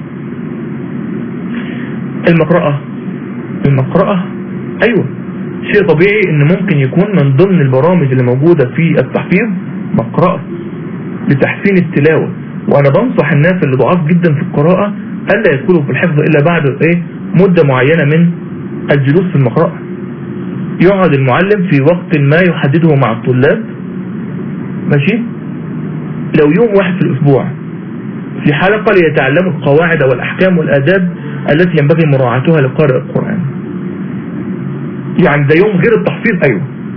المقرأة المقرأة ايوه شيء طبيعي ان ممكن يكون من ضمن البرامج اللي موجودة في التحفيظ مقرأة لتحسين التلاوة وانا بنصح الناس اللي ضعاف جدا في القراءة الا يدخلوا في الحفظ الا بعد ايه مدة معينة من الجلوس في المقرأة يقعد المعلم في وقت ما يحدده مع الطلاب ماشي لو يوم واحد في الاسبوع في حلقة ليتعلموا القواعد والأحكام والآداب التي ينبغي مراعاتها لقارئ القرآن يعني ده يوم غير التحفيظ أيوه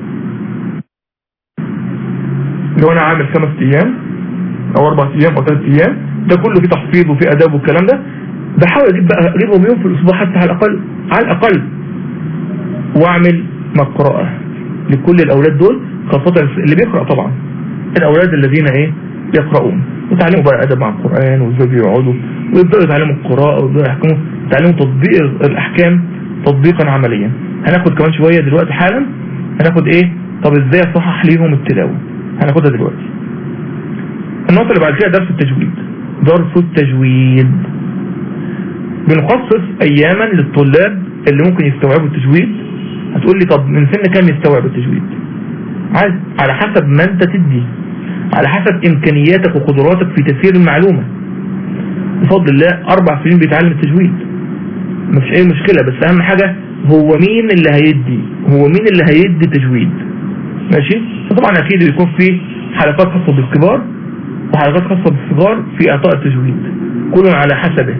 لو أنا عامل خمس أيام أو أربع أيام أو ثلاث أيام ده كله فيه تحفيظ وفيه آداب والكلام ده بحاول أجيب بقى أجيبهم يوم في الأسبوع حتى على الأقل على الأقل وأعمل مقرأة لكل الأولاد دول خاصة اللي بيقرأ طبعا الأولاد الذين إيه يقرؤون يتعلموا بقى أدب مع القرآن وإزاي بيقعدوا ويبدأوا يتعلموا القراءة ويبدأوا يحكموا يتعلموا تطبيق الأحكام تطبيقا عمليا هناخد كمان شوية دلوقتي حالا هناخد إيه طب إزاي أصحح ليهم التلاوة هناخدها دلوقتي النقطة اللي بعد كده درس التجويد درس التجويد بنخصص أياما للطلاب اللي ممكن يستوعبوا التجويد هتقول لي طب من سن كام يستوعب التجويد عايز على حسب ما انت تدي على حسب امكانياتك وقدراتك في تفسير المعلومة بفضل الله اربع سنين بيتعلم التجويد مفيش اي مشكلة بس اهم حاجة هو مين اللي هيدي هو مين اللي هيدي تجويد ماشي طبعا اكيد بيكون في حلقات خاصة بالكبار وحلقات خاصة بالصغار في اعطاء التجويد كل على حسبه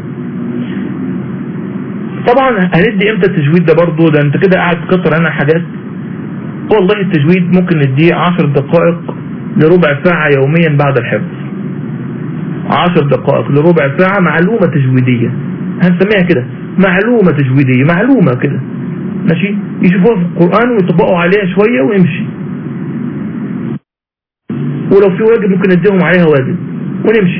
طبعا هندي امتى التجويد ده برضه ده انت كده قاعد تكتر انا حاجات والله التجويد ممكن نديه عشر دقائق لربع ساعة يوميا بعد الحفظ عشر دقائق لربع ساعة معلومة تجويدية هنسميها كده معلومة تجويدية معلومة كده ماشي يشوفوها في القرآن ويطبقوا عليها شوية ويمشي ولو في واجب ممكن نديهم عليها واجب ونمشي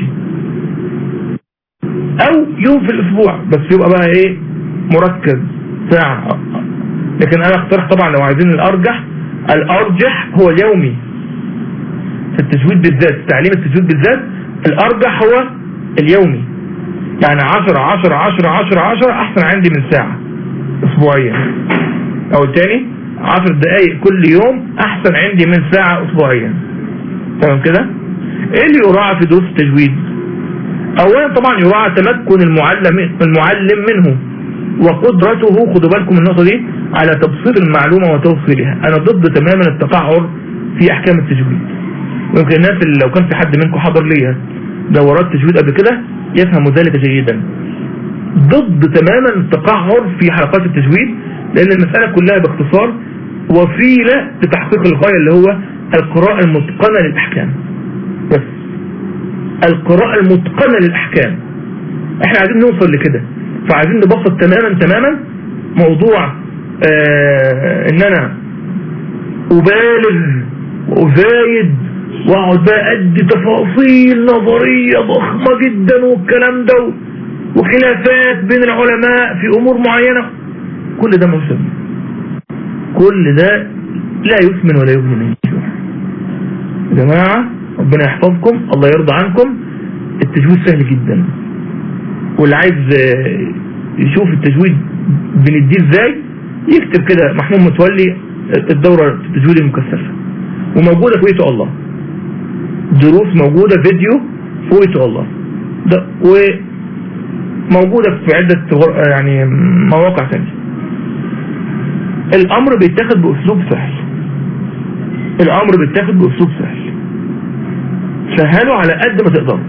او يوم في الاسبوع بس يبقى بقى ايه مركز ساعة لكن انا اقترح طبعا لو عايزين الارجح الارجح هو اليومي في التجويد بالذات تعليم التجويد بالذات الارجح هو اليومي يعني عشرة عشرة عشرة عشرة عشرة احسن عندي من ساعة اسبوعيا او التاني عشر دقايق كل يوم احسن عندي من ساعة اسبوعيا تمام كده ايه اللي يراعى في دروس التجويد اولا طبعا يراعى تمكن المعلم المعلم منه وقدرته خدوا بالكم من النقطة دي على تبسيط المعلومة وتوصيلها أنا ضد تماما التقعر في أحكام التجويد ويمكن الناس اللي لو كان في حد منكم حضر ليا دورات تجويد قبل كده يفهم ذلك جيدا ضد تماما التقعر في حلقات التجويد لأن المسألة كلها باختصار وسيلة لتحقيق الغاية اللي هو القراءة المتقنة للأحكام بس القراءة المتقنة للأحكام احنا عايزين نوصل لكده فعايزين نبسط تماما تماما موضوع اه ان انا ابالغ وازايد واقعد بقى ادي تفاصيل نظرية ضخمة جدا والكلام ده وخلافات بين العلماء في امور معينة كل ده مسلم كل ده لا يثمن ولا يغني من جوع يا جماعة ربنا يحفظكم الله يرضى عنكم التجويد سهل جدا واللي عايز يشوف التجويد بنديه ازاي يكتب كده محمود متولي الدورة التجويد المكثفة وموجودة في ويتو الله دروس موجودة فيديو في ويتو الله ده وموجودة في عدة يعني مواقع ثانيه الامر بيتاخد باسلوب سهل الامر بيتاخد باسلوب سهل سهلوا على قد ما تقدروا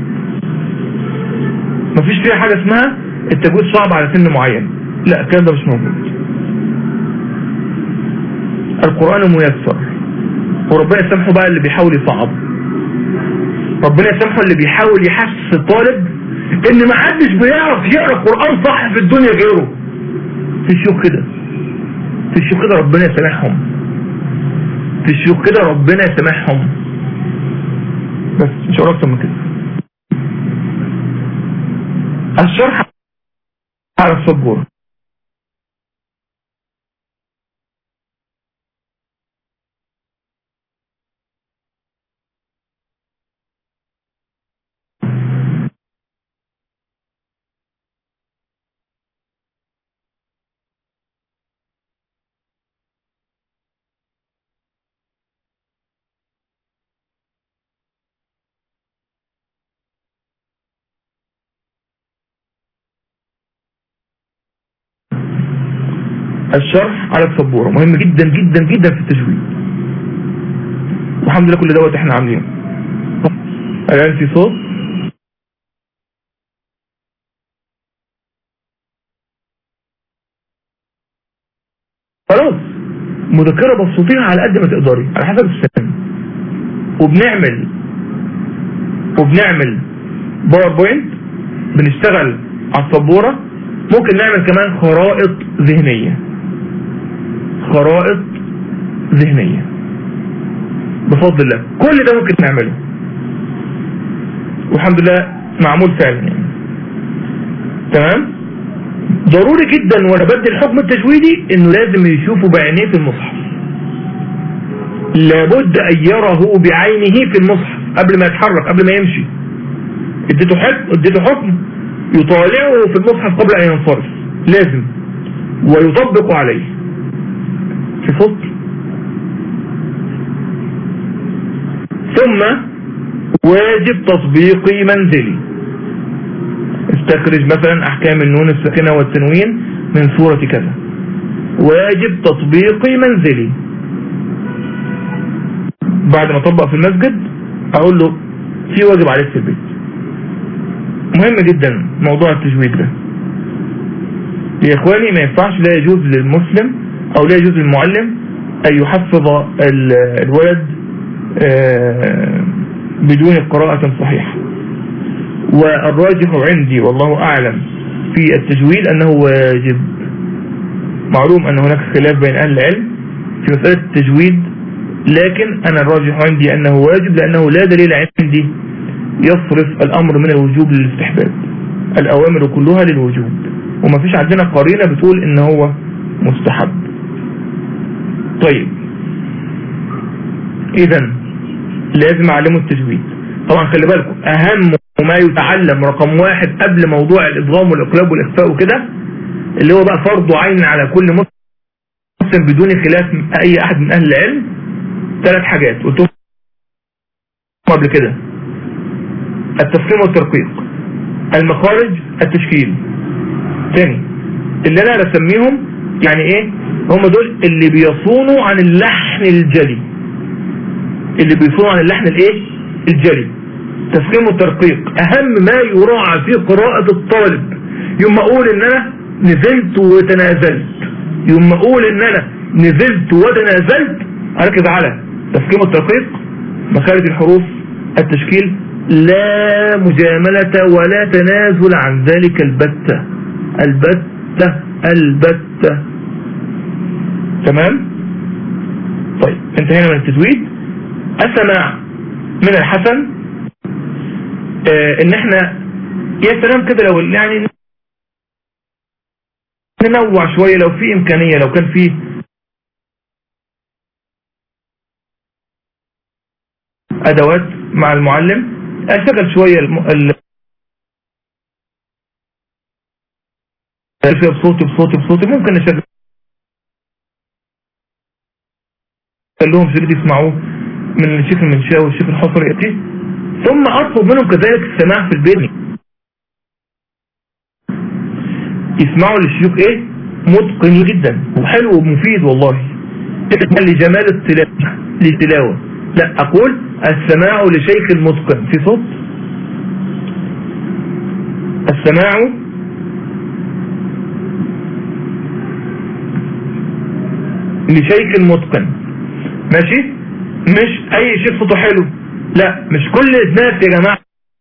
مفيش فيها حاجة اسمها التجويد صعب على سن معين لا الكلام ده مش موجود القرآن ميسر وربنا يسامحه بقى اللي بيحاول يصعب ربنا يسامحه اللي بيحاول يحسس الطالب ان ما حدش بيعرف يقرا القرآن صح في الدنيا غيره في الشيوخ كده في الشيوخ كده ربنا يسامحهم في الشيوخ كده ربنا يسامحهم بس مش هقول اكتر من كده الشرح على السبورة الشرح على السبورة مهم جدا جدا جدا في التجويد والحمد لله كل دوت احنا عاملينه الان في صوت خلاص مذكرة بسطيها على قد ما تقدري على حسب السن وبنعمل وبنعمل باوربوينت بنشتغل على السبورة ممكن نعمل كمان خرائط ذهنية خرائط ذهنية بفضل الله كل ده ممكن نعمله والحمد لله معمول فعلا يعني تمام ضروري جدا وانا بدي الحكم التجويدي انه لازم يشوفه بعينيه في المصحف لابد ان يره بعينه في المصحف قبل ما يتحرك قبل ما يمشي اديته حكم اديته حكم يطالعه في المصحف قبل ان ينصرف لازم ويطبق عليه في صوت ثم واجب تطبيقي منزلي استخرج مثلا احكام النون الساكنة والتنوين من سورة كذا واجب تطبيقي منزلي بعد ما اطبق في المسجد اقول له في واجب عليك في البيت مهم جدا موضوع التجويد ده يا اخواني ما ينفعش لا يجوز للمسلم او لا يجوز للمعلم ان يحفظ الولد بدون قراءة صحيحة والراجح عندي والله اعلم في التجويد انه واجب معلوم ان هناك خلاف بين اهل العلم في مسألة التجويد لكن انا الراجح عندي انه واجب لانه لا دليل عندي يصرف الامر من الوجوب للاستحباب الاوامر كلها للوجوب وما فيش عندنا قرينة بتقول ان هو مستحب طيب اذا لازم اعلمه التجويد طبعا خلي بالكم اهم ما يتعلم رقم واحد قبل موضوع الادغام والاقلاب والاخفاء وكده اللي هو بقى فرض عين على كل مسلم بدون خلاف اي احد من اهل العلم ثلاث حاجات قلتهم قبل كده التفخيم والترقيق المخارج التشكيل ثاني اللي انا بسميهم يعني ايه هم دول اللي بيصونوا عن اللحن الجلي اللي بيصونوا عن اللحن الايه الجلي تفخيم والترقيق اهم ما يراعى في قراءة الطالب يوم ما اقول ان انا نزلت وتنازلت يوم ما اقول ان انا نزلت وتنازلت اركز على تفخيم والترقيق مخارج الحروف التشكيل لا مجاملة ولا تنازل عن ذلك البتة البتة البتة تمام طيب انتهينا من التزويد السماع من الحسن اه ان احنا يا سلام كده لو يعني ننوع شوية لو في امكانية لو كان في ادوات مع المعلم اشغل شوية الم... ال... بصوتي بصوتي بصوتي ممكن اشغل لهم شريط يسمعوه من الشيخ المنشاوي والشيخ الحصري يأتي ثم اطلب منهم كذلك السماع في البيت يسمعوا للشيوخ ايه متقن جدا وحلو ومفيد والله لجمال التلاوة للتلاوة لا اقول السماع لشيخ المتقن في صوت السماع لشيخ المتقن ماشي مش اي شيخ صوته حلو لا مش كل الناس يا جماعة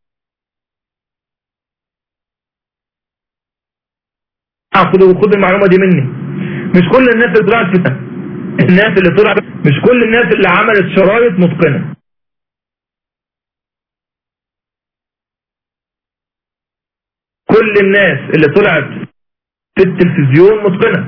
خدوا خدوا المعلومة دي مني مش كل الناس اللي طلعت في الناس اللي طلعت مش كل الناس اللي عملت شرايط متقنة كل الناس اللي طلعت في التلفزيون متقنة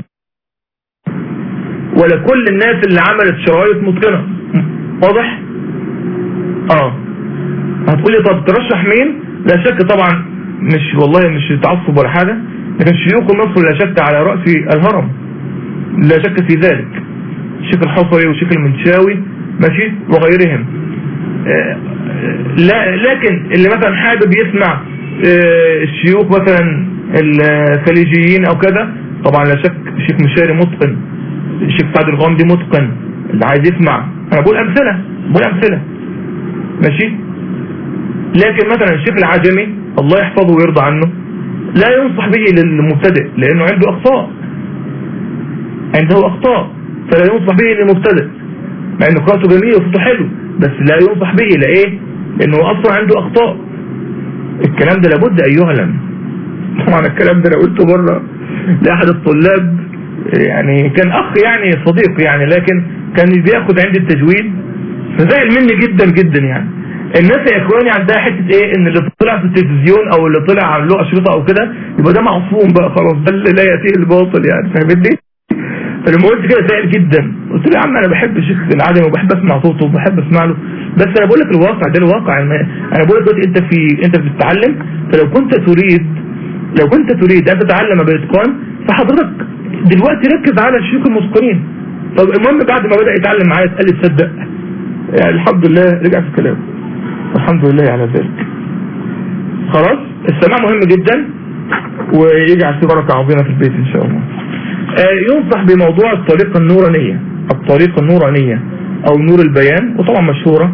ولا كل الناس اللي عملت شرايط متقنة واضح اه هتقولي طب ترشح مين لا شك طبعا مش والله مش تعصب ولا حاجة لكن شيوخ مصر لا شك على رأس الهرم لا شك في ذلك الشيخ الحصري والشيخ المنشاوي ماشي وغيرهم آه لا لكن اللي مثلا حابب يسمع آه الشيوخ مثلا الخليجيين او كذا طبعا لا شك الشيخ مشاري متقن الشيخ سعد الغامدي متقن اللي عايز يسمع انا بقول امثله بقول امثله ماشي لكن مثلا الشيخ العجمي الله يحفظه ويرضى عنه لا ينصح به للمبتدئ لانه عنده اخطاء عنده اخطاء فلا ينصح به للمبتدئ مع انه قراءته جميله وصوته حلو بس لا ينصح به لايه لانه اصلا عنده اخطاء الكلام ده لابد ان يعلم طبعا الكلام ده انا قلته مره لاحد الطلاب يعني كان اخ يعني صديق يعني لكن كان بياخد عندي التجويد فزعل مني جدا جدا يعني الناس يا اخواني عندها حته ايه ان اللي طلع في التلفزيون او اللي طلع عن له اشرطه او كده يبقى ده معصوم بقى خلاص ده اللي لا ياتيه الباطل يعني فاهمني فلما قلت كده زعل جدا قلت له يا عم انا بحب الشيخ العدم وبحب اسمع صوته وبحب اسمع له بس انا بقول لك الواقع ده الواقع انا بقول لك دلوقتي انت في انت بتتعلم فلو كنت تريد لو كنت تريد ان تتعلم باتقان فحضرتك دلوقتي ركز على الشيوخ المتقنين طب المهم بعد ما بدا يتعلم معايا قال لي تصدق يعني الحمد لله رجع في كلامه الحمد لله على ذلك خلاص السماع مهم جدا ويجعل في بركه عظيمه في البيت ان شاء الله ينصح بموضوع الطريقة النورانية الطريقة النورانية او نور البيان وطبعا مشهورة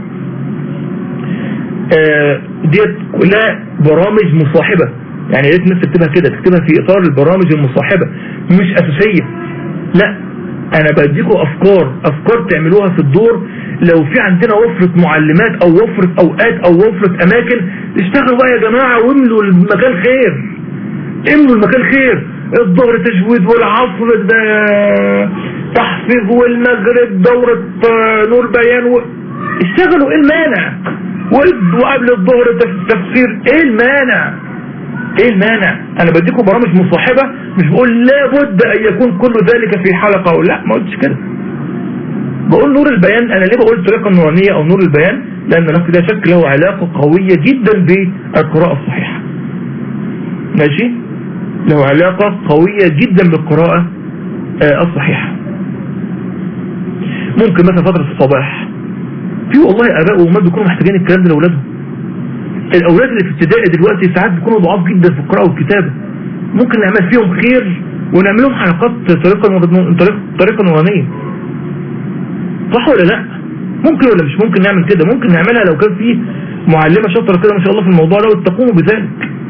ديت كلها برامج مصاحبة يعني ريت الناس تكتبها كده تكتبها في اطار البرامج المصاحبة مش اساسية لا انا بديكم افكار افكار تعملوها في الدور لو في عندنا وفرة معلمات او وفرة اوقات او وفرة اماكن اشتغلوا بقى يا جماعة واملوا المكان خير املوا المكان خير الظهر تجويد والعصر ده تحفيظ والمغرب دورة نور بيان و... اشتغلوا ايه المانع وقبل الظهر تفسير ايه المانع ايه المانع انا بديكم برامج مصاحبة مش بقول لابد ان يكون كل ذلك في حلقة لا ما قلتش كده بقول نور البيان انا ليه بقول الطريقة النورانية او نور البيان لان ده شكل له علاقة قوية جدا بالقراءة الصحيحة ماشي له علاقة قوية جدا بالقراءة آه الصحيحة ممكن مثلا فترة الصباح في والله اباء وامهات بيكونوا محتاجين الكلام ده لاولادهم الاولاد اللي في ابتدائي دلوقتي ساعات بيكونوا ضعاف جدا في القراءة والكتابة ممكن نعمل فيهم خير ونعمل لهم حلقات طريقة طريقة طريقة نورانية صح ولا لا ممكن ولا مش ممكن نعمل كده ممكن نعملها لو كان في معلمة شاطرة كده ما شاء الله في الموضوع ده وتقوموا بذلك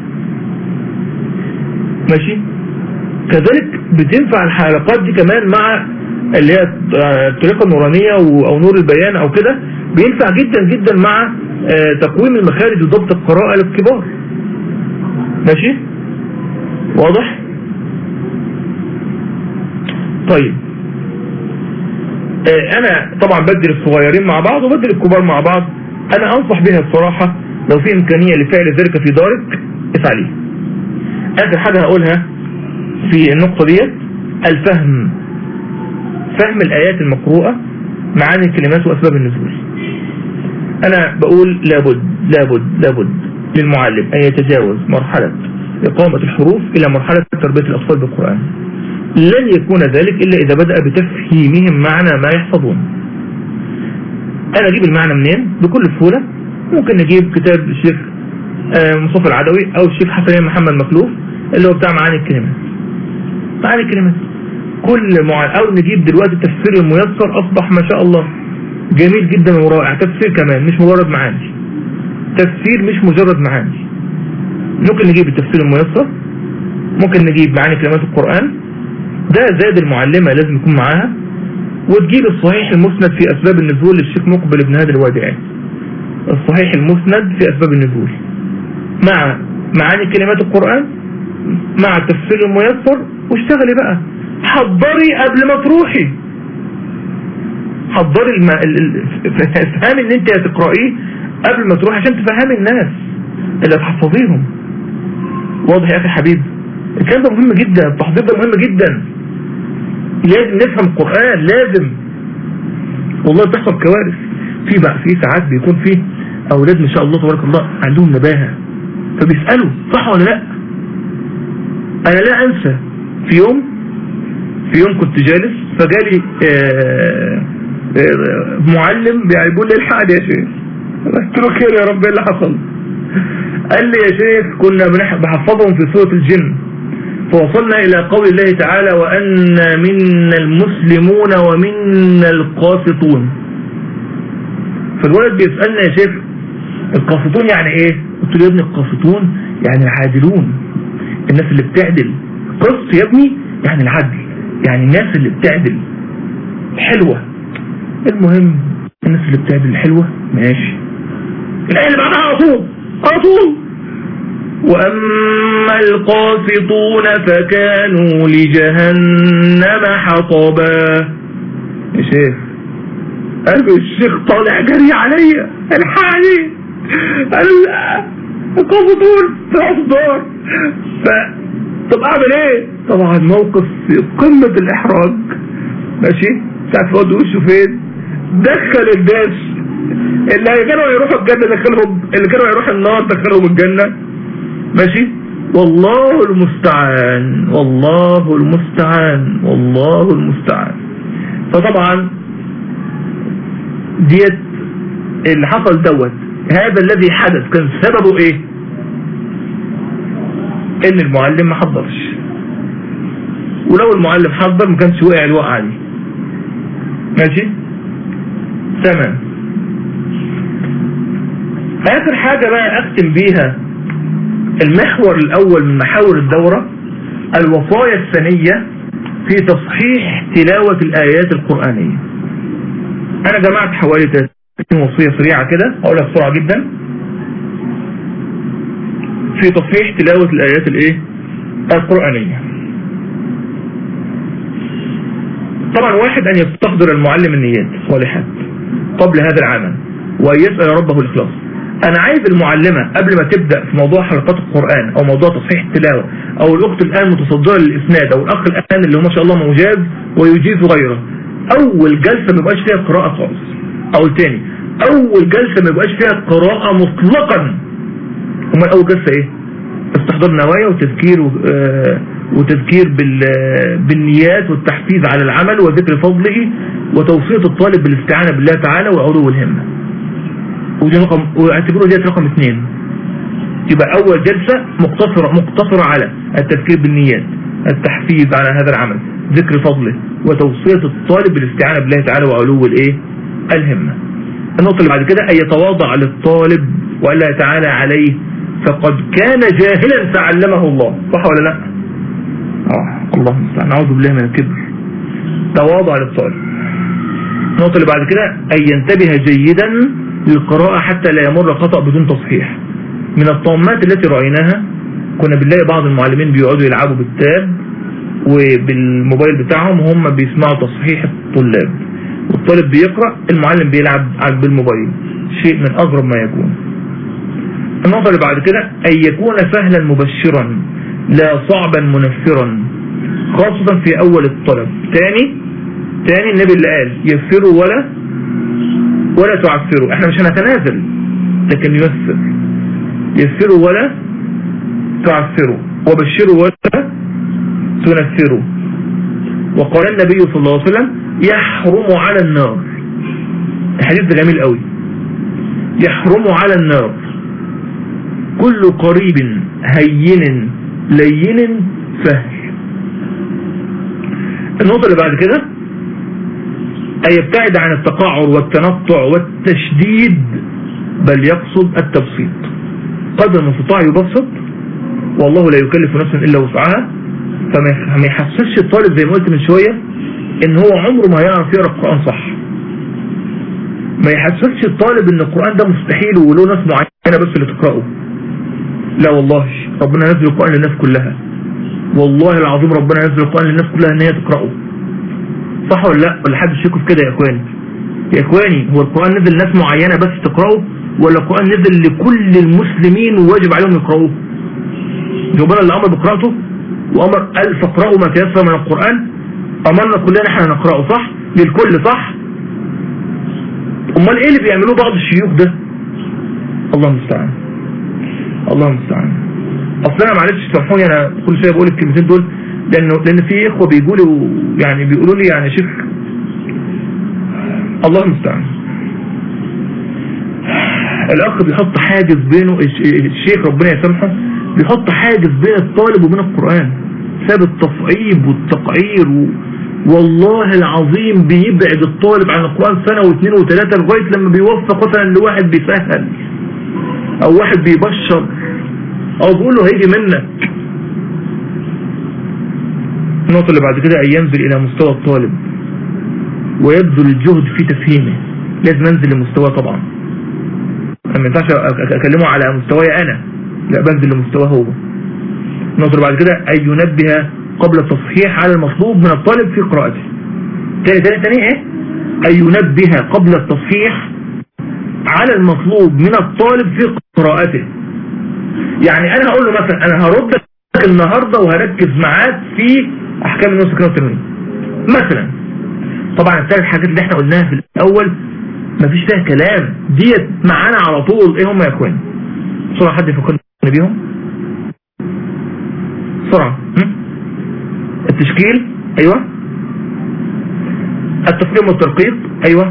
ماشي كذلك بتنفع الحلقات دي كمان مع اللي هي الطريقة النورانية او نور البيان او كده بينفع جدا جدا مع تقويم المخارج وضبط القراءة للكبار ماشي واضح طيب انا طبعا بدل الصغيرين مع بعض وبدل الكبار مع بعض انا انصح بها الصراحة لو في امكانية لفعل ذلك في دارك افعليه اخر حاجة هقولها في النقطة ديت الفهم فهم الايات المقروءة معاني الكلمات واسباب النزول انا بقول لابد لابد لابد للمعلم ان يتجاوز مرحلة اقامة الحروف الى مرحلة تربية الاطفال بالقرآن لن يكون ذلك الا اذا بدأ بتفهيمهم معنى ما يحفظون انا اجيب المعنى منين بكل سهولة ممكن نجيب كتاب الشيخ مصطفى العدوي او الشيخ حسين محمد مخلوف اللي هو بتاع معاني الكلمات معاني الكلمات كل معاني او نجيب دلوقتي التفسير الميسر اصبح ما شاء الله جميل جدا ورائع تفسير كمان مش مجرد معاني تفسير مش مجرد معاني ممكن نجيب التفسير الميسر ممكن نجيب معاني كلمات القرآن ده زاد المعلمة لازم يكون معاها وتجيب الصحيح المسند في أسباب النزول للشيخ مقبل ابن هادي الوادعي الصحيح المسند في أسباب النزول مع معاني كلمات القرآن مع التفسير الميسر واشتغلي بقى حضري قبل ما تروحي حضري الم... افهمي ان انت هتقرأيه قبل ما تروحي عشان تفهمي الناس اللي هتحفظيهم واضح يا اخي حبيب الكلام ده مهم جدا التحضير ده مهم جدا لازم نفهم القرآن لازم والله بتحصل كوارث في بقى في ساعات بيكون فيه اولاد ما شاء الله تبارك الله عندهم نباهة فبيسألوا صح ولا لا انا لا انسى في يوم في يوم كنت جالس فجالي آآ آآ معلم بيقول لي الحق يا شيخ قلت له خير يا رب ايه اللي حصل قال لي يا شيخ كنا بحفظهم في سورة الجن فوصلنا إلى قول الله تعالى وأن منا المسلمون ومنا القاسطون فالولد بيسألنا يا شيخ القاسطون يعني ايه قلت له يا ابني القاسطون يعني العادلون الناس اللي بتعدل قسط يا ابني يعني العدل يعني الناس اللي بتعدل حلوة المهم الناس اللي بتعدل حلوة ماشي الآية اللي بعدها على طول على طول وأما القاسطون فكانوا لجهنم حطبا يا شيخ قلب الشيخ طالع جري عليا الحقني قال القاسطون في الدار ف طب اعمل ايه طبعا موقف في قمة الاحراج ماشي ساعة فؤاد وشه فين دخل الناس اللي كانوا يروحوا الجنة دخلهم اللي كانوا يروحوا النار دخلهم الجنة ماشي والله المستعان والله المستعان والله المستعان فطبعا ديت اللي حصل دوت هذا الذي حدث كان سببه ايه ان المعلم ما حضرش ولو المعلم حضر ما كانش وقع الوقعه دي ماشي تمام اخر حاجة بقى اختم بيها المحور الاول من محاور الدورة الوصايا الثانية في تصحيح تلاوة الايات القرآنية انا جمعت حوالي 30 وصية سريعة كده هقولها بسرعة جدا في تصحيح تلاوة الايات الايه القرآنية طبعا واحد ان يستحضر المعلم النيات الصالحات قبل هذا العمل ويسأل ربه الإخلاص أنا عايز المعلمة قبل ما تبدأ في موضوع حلقات القرآن أو موضوع تصحيح التلاوة أو الأخت الآن متصدرة للإسناد أو الأخ الآن اللي هو ما شاء الله موجاز ويجيز غيره أول جلسة ما يبقاش فيها قراءة خالص أو التاني أول جلسة ما يبقاش فيها قراءة مطلقا أمال أول جلسة إيه؟ استحضار نوايا وتذكير آه وتذكير بالنيات والتحفيز على العمل وذكر فضله وتوصية الطالب بالاستعانة بالله تعالى وعلو الهمة ودي رقم واعتبروا ديت رقم اثنين يبقى اول جلسة مقتصرة مقتصرة على التذكير بالنيات التحفيز على هذا العمل ذكر فضله وتوصية الطالب بالاستعانة بالله تعالى وعلو الايه الهمة النقطة اللي بعد كده أن يتواضع للطالب وألا يتعالى عليه فقد كان جاهلا فعلمه الله صح ولا لا آه الله المستعان أعوذ بالله من الكبر تواضع للطالب النقطة اللي بعد كده أن ينتبه جيدا للقراءة حتى لا يمر خطأ بدون تصحيح من الطامات التي رأيناها كنا بنلاقي بعض المعلمين بيقعدوا يلعبوا بالتاب وبالموبايل بتاعهم وهم بيسمعوا تصحيح الطلاب والطالب بيقرأ المعلم بيلعب بالموبايل شيء من أغرب ما يكون النقطة اللي بعد كده أن يكون سهلا مبشرا لا صعبا منفرا خاصة في أول الطلب تاني تاني النبي اللي قال يسروا ولا ولا تعسروا احنا مش هنتنازل لكن يسر يسروا ولا تعسروا وبشروا ولا تنفروا وقال النبي صلى الله عليه وسلم يحرم على النار الحديث ده جميل قوي يحرم على النار كل قريب هين لين سهل النقطة اللي بعد كده أن يبتعد عن التقعر والتنطع والتشديد بل يقصد التبسيط قدر المستطاع يبسط والله لا يكلف نفسا إلا وسعها فما يحسسش الطالب زي ما قلت من شوية ان هو عمره ما هيعرف يقرأ القرآن صح ما يحسسش الطالب ان القرآن ده مستحيل وله ناس معينة بس اللي تقرأه لا والله ربنا نزل القرآن للناس كلها والله العظيم ربنا نزل القرآن للناس كلها ان هي تقرأه صح ولا لا ولا حد يشكوا في كده يا اخواني يا اخواني هو القرآن نزل لناس معينة بس تقرأه ولا القرآن نزل لكل المسلمين وواجب عليهم يقرأوه ربنا اللي امر بقراءته وامر قال فاقرأوا ما تيسر من القرآن امرنا كلنا احنا نقرأه صح للكل صح امال ايه اللي بيعملوه بعض الشيوخ ده الله المستعان الله المستعان اصل انا معلش سامحوني انا كل شويه بقول الكلمتين دول لانه لان في اخوه بيجوا لي يعني بيقولوا لي يعني شيخ الله المستعان الاخ بيحط حاجز بينه الشيخ ربنا يسامحه بيحط حاجز بين الطالب وبين القرآن ساب التصعيب والتقعير و... والله العظيم بيبعد الطالب عن القرآن سنة واثنين وثلاثة لغاية لما بيوفق مثلا لواحد بيسهل او واحد بيبشر او بيقول له هيجي منك النقطة اللي بعد كده ان ينزل الى مستوى الطالب ويبذل الجهد في تفهيمه لازم انزل لمستواه طبعا ما ينفعش اكلمه على مستواي انا لا بنزل لمستواه هو النقطة اللي بعد كده ان ينبه قبل التصحيح على المطلوب من الطالب في قراءته تاني تاني تاني ايه ان ينبه قبل التصحيح على المطلوب من الطالب في قراءته يعني انا هقول له مثلا انا هرد لك النهاردة وهركز معاك في احكام النص كده والتنوين مثلا طبعا الثلاث حاجات اللي احنا قلناها في الاول مفيش فيها كلام ديت معانا على طول ايه هم يا اخوان بسرعة حد يفكرني بيهم بسرعة التشكيل ايوه التفخيم والترقيق ايوه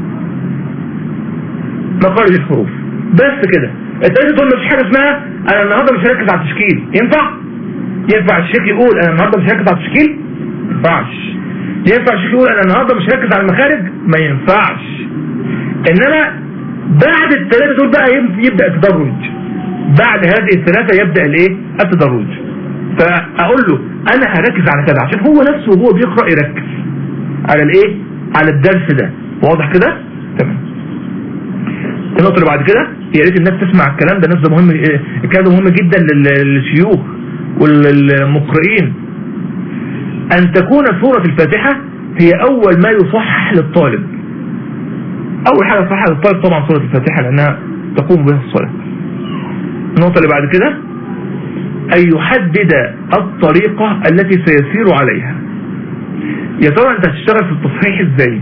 مخارج الحروف بس كده التالت تقول مفيش حاجة اسمها انا النهاردة مش هركز على التشكيل ينفع ينفع الشيخ يقول انا النهاردة مش هركز على التشكيل ما ينفعش ينفع الشيخ يقول انا النهاردة مش هركز على المخارج ما ينفعش انما بعد الثلاثة دول بقى يبدأ التدرج بعد هذه الثلاثة يبدأ الايه التدرج فاقول له انا هركز على كذا عشان هو نفسه وهو بيقرأ يركز على الايه على الدرس ده واضح كده تمام النقطة اللي بعد كده يا ريت الناس تسمع الكلام ده نقطة مهم الكلام ده مهم جدا للشيوخ والمقرئين ان تكون سورة الفاتحة هي اول ما يصحح للطالب اول حاجة صحح للطالب طبعا سورة الفاتحة لانها تقوم بها الصلاة النقطة اللي بعد كده ان يحدد الطريقة التي سيسير عليها يا ترى انت هتشتغل في التصحيح ازاي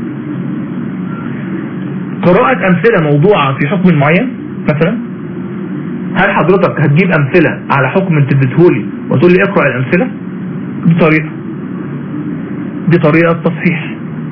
قراءة امثلة موضوعة في حكم معين مثلا هل حضرتك هتجيب امثلة على حكم انت اديتهولي وتقول لي اقرأ الامثلة دي طريقة دي طريقة تصحيح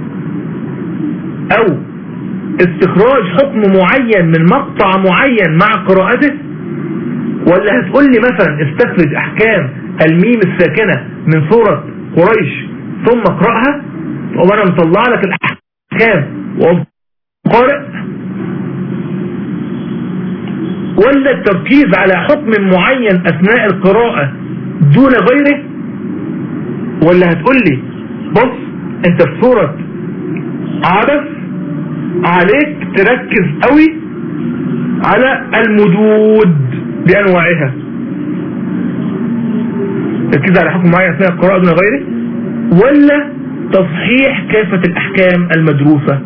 او استخراج حكم معين من مقطع معين مع قراءته ولا هتقول لي مثلا استخرج احكام الميم الساكنة من سورة قريش ثم اقرأها وانا مطلع لك الاحكام وقارئ ولا التركيز على حكم معين اثناء القراءة دون غيره ولا هتقول لي بص انت في سورة عبث عليك تركز قوي على المدود بانواعها تركز على حكم معين اثناء القراءة دون غيره ولا تصحيح كافة الاحكام المدروسة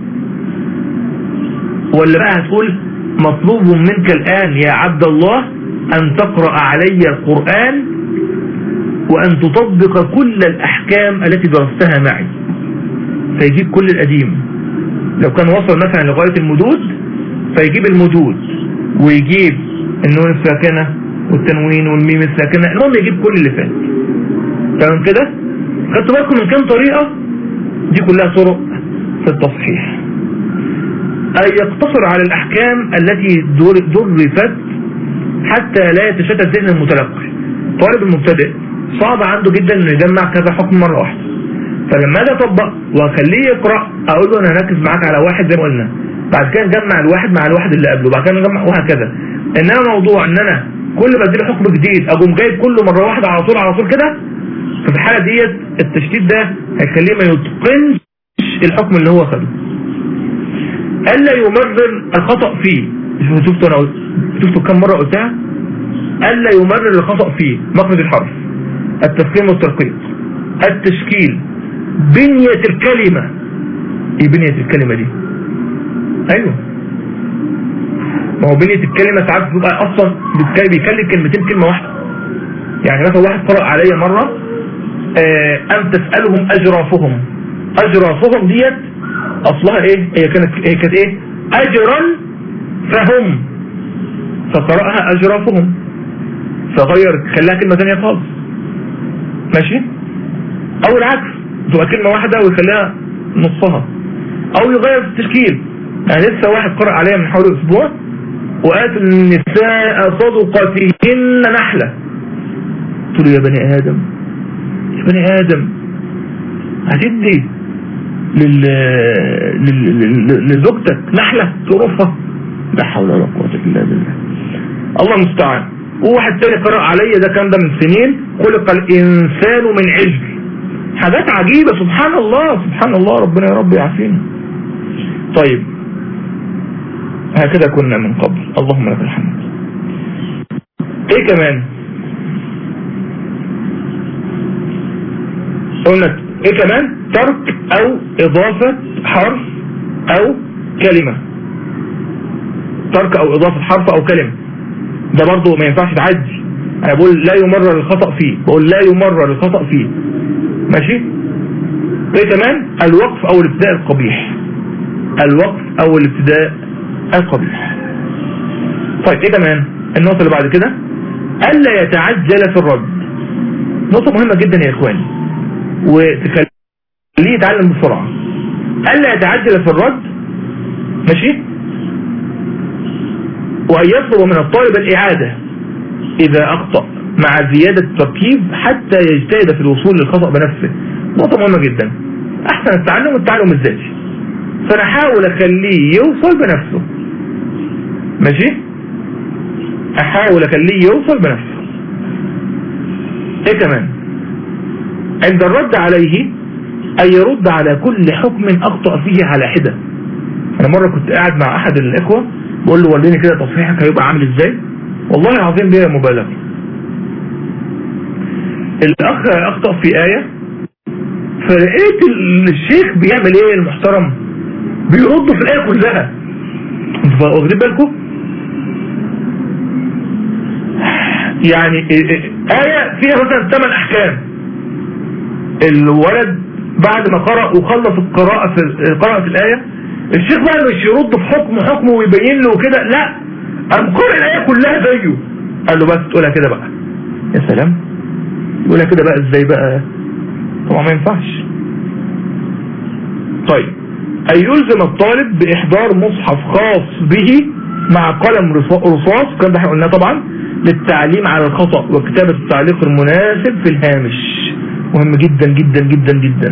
ولا بقى هتقول مطلوب منك الان يا عبد الله ان تقرأ علي القرآن وان تطبق كل الاحكام التي درستها معي فيجيب كل القديم لو كان وصل مثلا لغاية المدود فيجيب المدود ويجيب النون الساكنة والتنوين والميم الساكنة المهم يجيب كل اللي فات تمام كده خدتوا بالكم من كام طريقة دي كلها طرق في التصحيح أي يقتصر على الأحكام التي درست حتى لا يتشتت ذهن المتلقي طالب المبتدئ صعب عنده جدا انه يجمع كذا حكم مرة واحدة فلما اجي اطبق واخليه يقرأ اقول له انا هركز معاك على واحد زي ما قلنا بعد كده نجمع الواحد مع الواحد اللي قبله بعد كده نجمع وهكذا انما موضوع ان انا كل ما اديله حكم جديد اقوم جايب كله مرة واحدة على طول على طول كده ففي الحالة ديت التشتيت ده هيخليه ما يتقنش الحكم اللي هو خده الا يمرر الخطأ فيه شفتوا انا شفتوا كم مرة قلتها الا يمرر الخطأ فيه مخرج الحرف التفخيم والترقيق التشكيل بنية الكلمة ايه بنية الكلمة دي ايوه ما هو بنية الكلمة ساعات بتبقى اصلا بيكلم كلمتين كلمة واحدة يعني مثلا واحد قرأ عليا مرة آه ام تسألهم اجرافهم اجرافهم ديت اصلها ايه هي كانت هي كانت ايه اجرا فهم فقرأها اجرافهم فغير خلاها كلمة ثانيه خالص ماشي او العكس تبقى كلمة واحدة ويخليها نصها او يغير في التشكيل يعني لسه واحد قرأ عليها من حوالي اسبوع وقالت النساء صدقاتهن نحلة قلت له يا بني ادم يا بني ادم هتدي لل... لل... لزوجتك نحلة تقرفها لا حول ولا قوة الا بالله الله المستعان وواحد تاني قرأ عليا ده كان ده من سنين خلق الانسان من عجل حاجات عجيبة سبحان الله سبحان الله ربنا يا رب يعافينا طيب هكذا كنا من قبل اللهم لك الحمد ايه كمان قلنا ايه كمان ترك او اضافة حرف او كلمة ترك او اضافة حرف او كلمة ده برضو ما ينفعش تعدي انا بقول لا يمرر الخطأ فيه بقول لا يمرر الخطأ فيه ماشي ايه كمان الوقف او الابتداء القبيح الوقف او الابتداء القبيح طيب ايه كمان النقطة اللي بعد كده الا يتعجل في الرد نقطة مهمة جدا يا اخواني وتخليه يتعلم بسرعة الا يتعجل في الرد ماشي وان يطلب من الطالب الاعادة اذا اخطأ مع زيادة التركيز حتى يجتهد في الوصول للخطأ بنفسه نقطة مهمة جدا احسن التعلم والتعلم الذاتي فانا احاول اخليه يوصل بنفسه ماشي احاول اخليه يوصل بنفسه ايه كمان عند الرد عليه ان يرد على كل حكم اخطأ فيه على حدة انا مرة كنت قاعد مع احد الاخوة بقول له وريني كده تصحيحك هيبقى عامل ازاي والله العظيم بيها مبالغة الاخ اخطأ في اية فلقيت الشيخ بيعمل ايه المحترم بيرد في الايه كلها انتوا واخدين بالكم يعني آية فيها مثلا ثمان أحكام الولد بعد ما قرأ وخلص القراءة في قراءة الآية الشيخ بقى مش يرد في حكم حكمه ويبين له كده لا قام قرأ الآية كلها زيه قال له بس تقولها كده بقى يا سلام يقولها كده بقى ازاي بقى طبعا ما ينفعش طيب أن يلزم الطالب بإحضار مصحف خاص به مع قلم رصاص كان ده احنا قلناه طبعا للتعليم على الخطأ وكتابة التعليق المناسب في الهامش مهم جدا جدا جدا جدا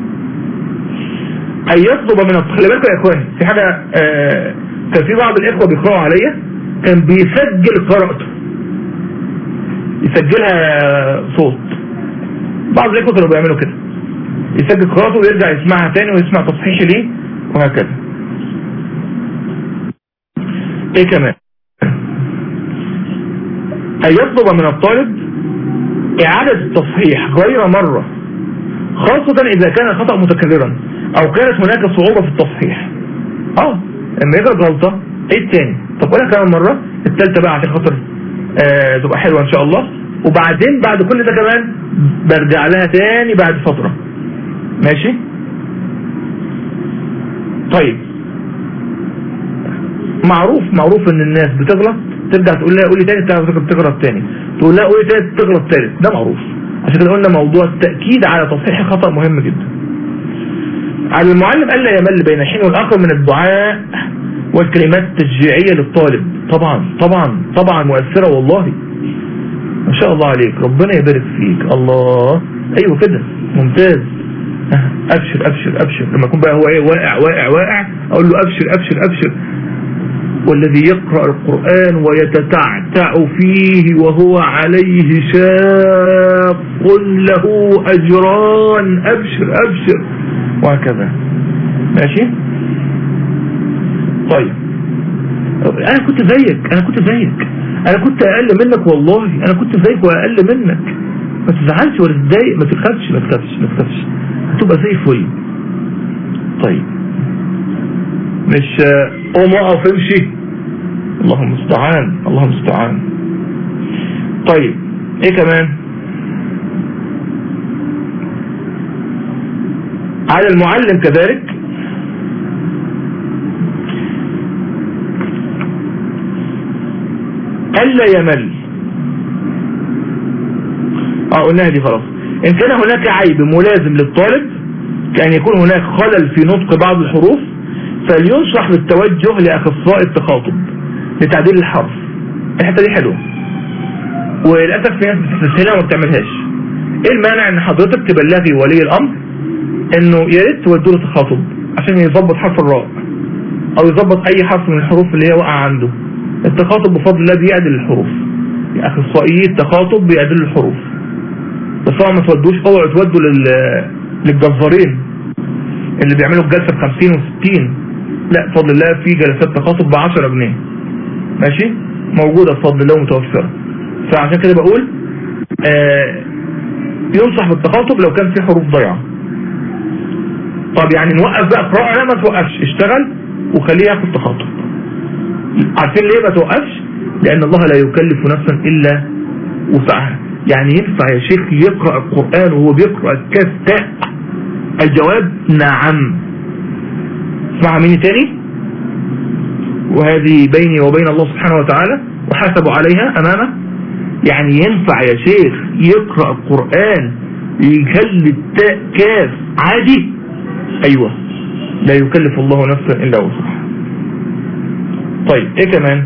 أن يطلب من الط- خلي بالكم يا إخواني في حاجة آه كان في بعض الإخوة بيقرأوا عليا كان بيسجل قراءته يسجلها صوت بعض الإخوة كانوا بيعملوا كده يسجل قراءته ويرجع يسمعها تاني ويسمع تصحيح ليه وهكذا ايه كمان ان يطلب من الطالب اعادة التصحيح غير مرة خاصة اذا كان الخطأ متكررا او كانت هناك صعوبة في التصحيح اه لما يغلط غلطة ايه التاني طب قولها كمان مرة التالتة بقى عشان خاطر آه تبقى حلوة ان شاء الله وبعدين بعد كل ده كمان برجع لها تاني بعد فترة ماشي طيب معروف معروف ان الناس بتغلط ترجع تقول لها قولي تاني تعرف تغلط تاني تقول لها قولي تاني تغلط تالت ده معروف عشان كده قلنا موضوع التأكيد على تصحيح الخطأ مهم جدا على المعلم ألا يمل بين حين والآخر من الدعاء والكلمات التشجيعية للطالب طبعا طبعا طبعا مؤثرة والله ما شاء الله عليك ربنا يبارك فيك الله ايوه كده ممتاز ابشر ابشر ابشر لما يكون بقى هو ايه واقع واقع واقع اقول له ابشر ابشر ابشر والذي يقرأ القرآن ويتتعتع فيه وهو عليه شاق له أجران أبشر أبشر وهكذا ماشي طيب أنا كنت زيك أنا كنت زيك أنا كنت أقل منك والله أنا كنت زيك وأقل منك ما تزعلش ولا تتضايق ما تخافش ما تخافش ما تخافش هتبقى زي الفل طيب مش قوم اقف امشي الله المستعان الله المستعان طيب ايه كمان على المعلم كذلك ألا يمل اه قلناها دي خلاص ان كان هناك عيب ملازم للطالب كأن يكون هناك خلل في نطق بعض الحروف فلينصح بالتوجه لأخصائي التخاطب لتعديل الحرف الحتة دي حلوة وللأسف في ناس بتستسهلها وما بتعملهاش ايه المانع ان حضرتك تبلغي ولي الامر انه يا ريت تودوا له تخاطب عشان يظبط حرف الراء او يظبط اي حرف من الحروف اللي هي واقعه عنده التخاطب بفضل الله بيعدل الحروف اخصائيي التخاطب بيعدل الحروف بس طبعا ما تودوش اوعوا تودوا لل للجزارين اللي بيعملوا الجلسه ب 50 و60 لا بفضل الله في جلسات تخاطب ب 10 جنيه ماشي موجوده بفضل الله متوفره فعشان كده بقول آه ينصح بالتخاطب لو كان في حروف ضايعه طب يعني نوقف بقى قراءه لا ما توقفش اشتغل وخليه ياخد تخاطب عارفين ليه ما توقفش لان الله لا يكلف نفسا الا وسعها يعني ينفع يا شيخ يقرأ القرآن وهو بيقرأ الكاف تاء الجواب نعم اسمعها مني تاني وهذه بيني وبين الله سبحانه وتعالى وحاسبوا عليها امامه يعني ينفع يا شيخ يقرأ القرآن يخلي التاء كاف عادي ايوه لا يكلف الله نفسا الا وسعها طيب ايه كمان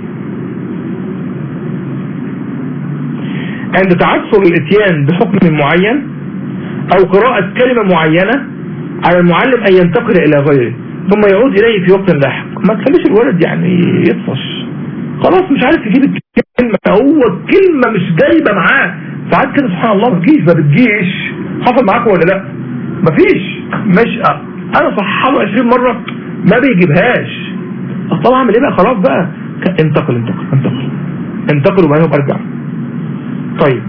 عند تعثر الاتيان بحكم معين او قراءة كلمة معينة على المعلم ان ينتقل الى غيره ثم يعود اليه في وقت لاحق ما تخليش الولد يعني يطفش خلاص مش عارف يجيب الكلمة هو الكلمة مش جايبة معاه ساعات كده سبحان الله ما بتجيش ما بتجيش حصل معاكم ولا لا مفيش مش انا صححه له 20 مرة ما بيجيبهاش طب اعمل ايه بقى خلاص بقى انتقل انتقل انتقل انتقل وبعدين ارجع طيب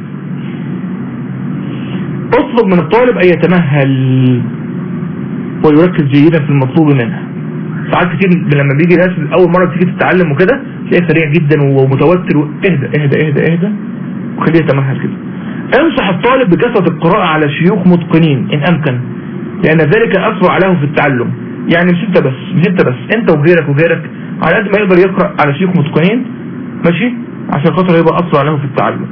اطلب من الطالب ان يتمهل ويركز جيدا في المطلوب منه ساعات كتير لما بيجي ناس اول مره بتيجي تتعلم وكده تلاقيه سريع جدا ومتوتر و... اهدى اهدى اهدى اهدى وخليه يتمهل كده انصح الطالب بكثره القراءه على شيوخ متقنين ان امكن لان ذلك اسرع له في التعلم يعني مش انت بس مش انت بس انت وغيرك وغيرك على قد ما يقدر يقرا على شيوخ متقنين ماشي عشان خاطر يبقى اسرع له في التعلم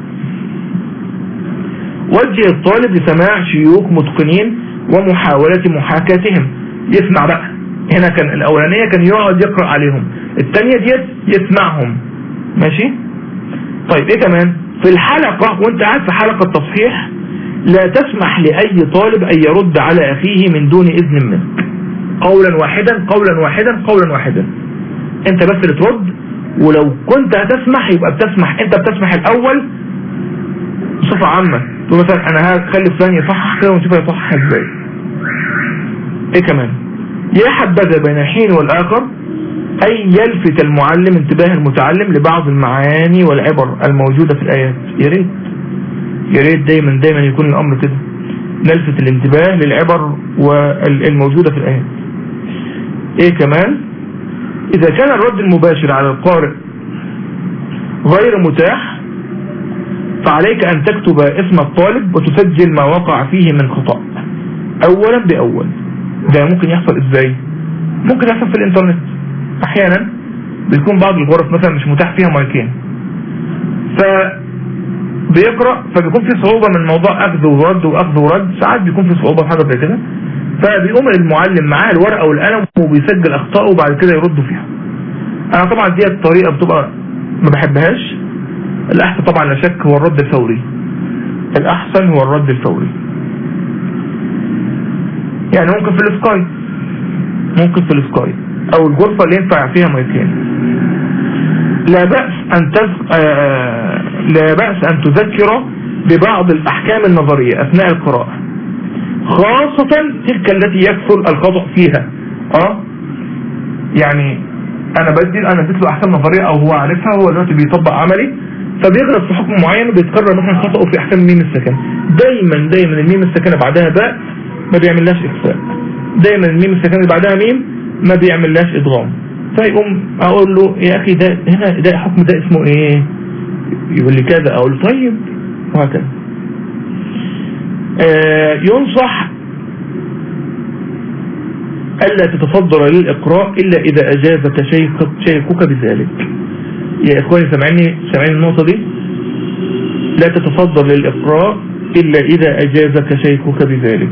وجه الطالب لسماع شيوخ متقنين ومحاولة محاكاتهم يسمع بقى هنا كان الأولانية كان يقعد يقرأ عليهم الثانية ديت يسمعهم ماشي طيب ايه كمان في الحلقة وانت قاعد في حلقة تصحيح لا تسمح لأي طالب أن يرد على أخيه من دون إذن منك قولا واحدا قولا واحدا قولا واحدا انت بس اللي ترد ولو كنت هتسمح يبقى بتسمح انت بتسمح الاول بصفة عامة تقول مثلا انا هخلي فلان يصحح كده ونشوف يصحح ازاي ايه كمان يا حبذا بين الحين والاخر اي يلفت المعلم انتباه المتعلم لبعض المعاني والعبر الموجودة في الايات يا ريت يا ريت دايما دايما يكون الامر كده نلفت الانتباه للعبر والموجودة في الايات ايه كمان اذا كان الرد المباشر على القارئ غير متاح فعليك ان تكتب اسم الطالب وتسجل ما وقع فيه من خطأ اولا باول ده ممكن يحصل ازاي ممكن يحصل في الانترنت احيانا بيكون بعض الغرف مثلا مش متاح فيها مايكين ف بيقرأ فبيكون في صعوبة من موضوع اخذ ورد واخذ ورد ساعات بيكون في صعوبة في حاجة زي كده فبيقوم المعلم معاه الورقة والقلم وبيسجل اخطائه وبعد كده يرد فيها انا طبعا دي الطريقة بتبقى ما بحبهاش الاحسن طبعا لا شك هو الرد الفوري الاحسن هو الرد الفوري يعني ممكن في السكاي ممكن في السكاي او الغرفة اللي ينفع فيها مايكين لا بأس ان تز... آه... لا بأس ان تذكر ببعض الاحكام النظرية اثناء القراءة خاصة تلك التي يكثر الخطأ فيها اه يعني انا بدي انا اديت له احكام نظرية او هو عارفها هو دلوقتي بيطبق عملي فبيغلط في حكم معين وبيتكرر مثلا خطأه في احكام الميم السكن دايما دايما الميم السكنة بعدها باء ما بيعملهاش اخفاء دايما الميم السكنة اللي بعدها ميم ما بيعملهاش ادغام فيقوم اقول له يا اخي ده هنا ده حكم ده اسمه ايه يقول لي كذا اقول له طيب وهكذا آه ينصح ألا تتفضل للإقراء إلا إذا أجازك شيخك, شيخك بذلك يا إخواني سمعني سمعني النقطة دي لا تتفضل للإقراء إلا إذا أجازك شيخك بذلك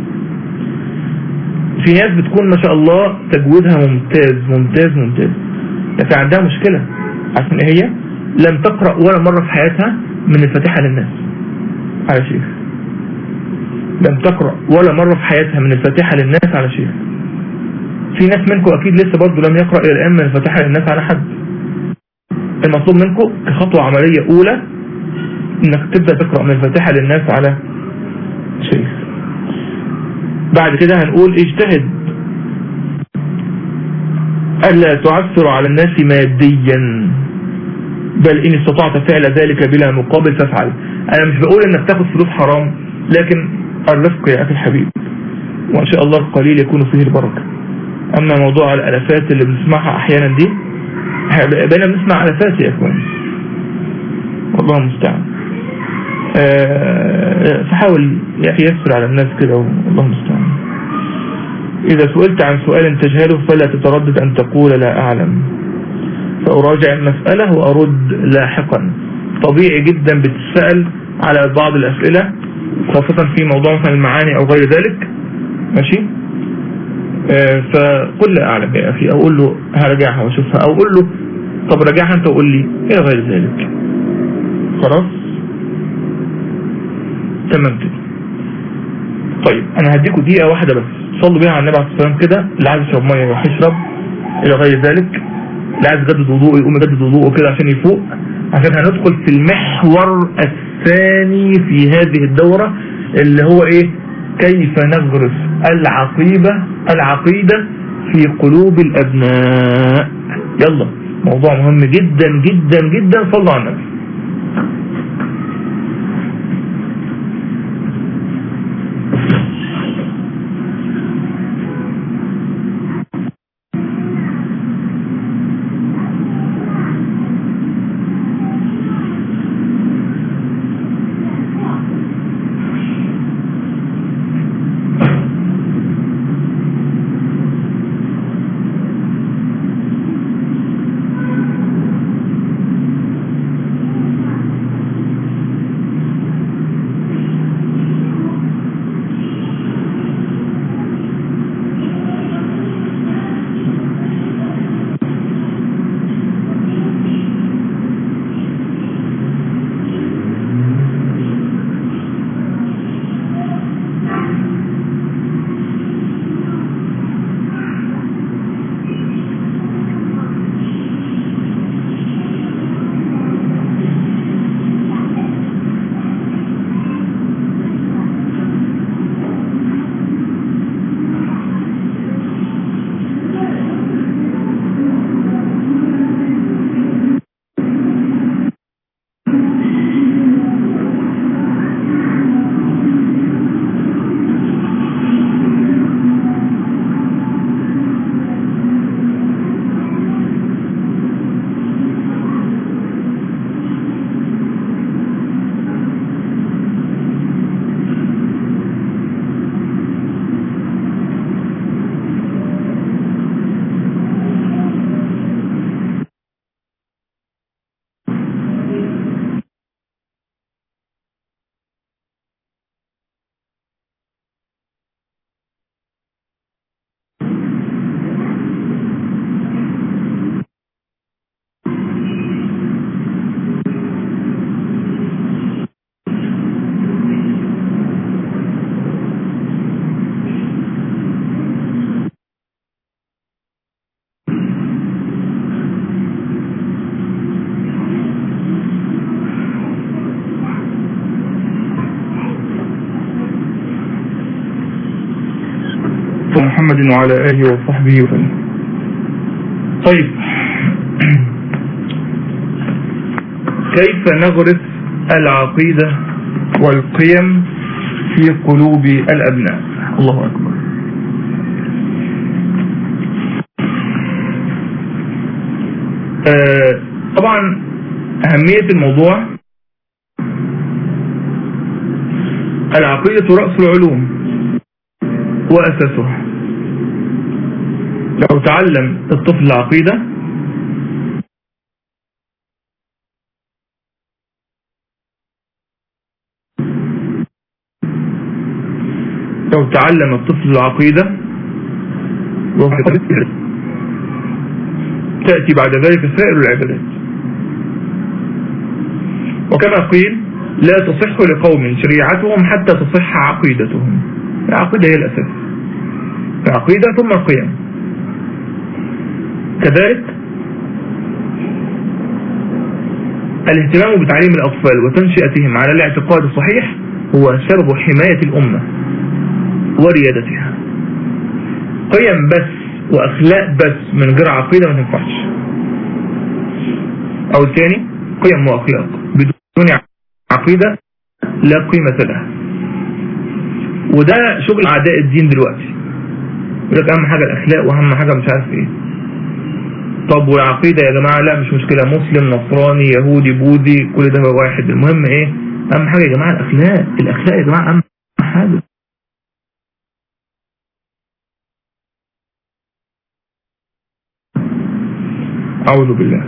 في ناس بتكون ما شاء الله تجويدها ممتاز ممتاز ممتاز لكن عندها مشكلة عشان ايه هي لم تقرأ ولا مرة في حياتها من الفاتحة للناس على شيخ لم تقرأ ولا مرة في حياتها من الفاتحة للناس على شيخ في ناس منكم اكيد لسه برضه لم يقرأ الى الان من الفاتحة للناس على حد المطلوب منكم كخطوة عملية اولى انك تبدأ تقرأ من الفاتحة للناس على شيخ بعد كده هنقول اجتهد ألا تعثر على الناس ماديا بل إن استطعت فعل ذلك بلا مقابل فافعل أنا مش بقول إنك تاخد فلوس حرام لكن الرفق يا أخي الحبيب وإن شاء الله القليل يكون فيه البركة أما موضوع الألفات اللي بنسمعها أحيانا دي بقينا بنسمع ألفات يا أخوان والله المستعان أه فحاول يا أخي يسر على الناس كده والله المستعان إذا سئلت عن سؤال تجهله فلا تتردد أن تقول لا أعلم فأراجع المسألة وأرد لاحقا طبيعي جدا بتسأل على بعض الأسئلة خاصة في موضوع مثلا المعاني أو غير ذلك ماشي آه فقل لا أعلم يا أخي أو قول له هرجعها وأشوفها أو قول له طب راجعها أنت وقول لي إيه غير ذلك خلاص تمام كده طيب أنا هديكوا دقيقة واحدة بس صلوا بيها على النبي عليه الصلاة والسلام كده اللي عايز يشرب مية يروح يشرب إلى غير ذلك اللي عايز يجدد وضوءه يقوم يجدد وضوءه كده عشان يفوق عشان هندخل في المحور الثاني في هذه الدورة اللي هو ايه كيف نغرس العقيدة العقيدة في قلوب الأبناء يلا موضوع مهم جدا جدا جدا صلوا على النبي محمد وعلى آله وصحبه وسلم طيب كيف نغرس العقيدة والقيم في قلوب الأبناء الله أكبر آه طبعا أهمية الموضوع العقيدة رأس العلوم وأساسها لو تعلم الطفل العقيدة لو تعلم الطفل العقيدة تأتي بعد ذلك سائر العبادات وكما قيل لا تصح لقوم شريعتهم حتى تصح عقيدتهم العقيدة هي الأساس العقيدة ثم القيم كذلك الاهتمام بتعليم الأطفال وتنشئتهم على الاعتقاد الصحيح هو سبب حماية الأمة وريادتها قيم بس وأخلاق بس من غير عقيدة ما تنفعش أو الثاني قيم وأخلاق بدون عقيدة لا قيمة لها وده شغل أعداء الدين دلوقتي يقول لك أهم حاجة الأخلاق وأهم حاجة مش عارف إيه طب والعقيدة يا جماعة لا مش مشكلة مسلم نصراني يهودي بوذي كل ده هو واحد المهم إيه أهم حاجة يا جماعة الأخلاق الأخلاق يا جماعة أهم حاجة أعوذ بالله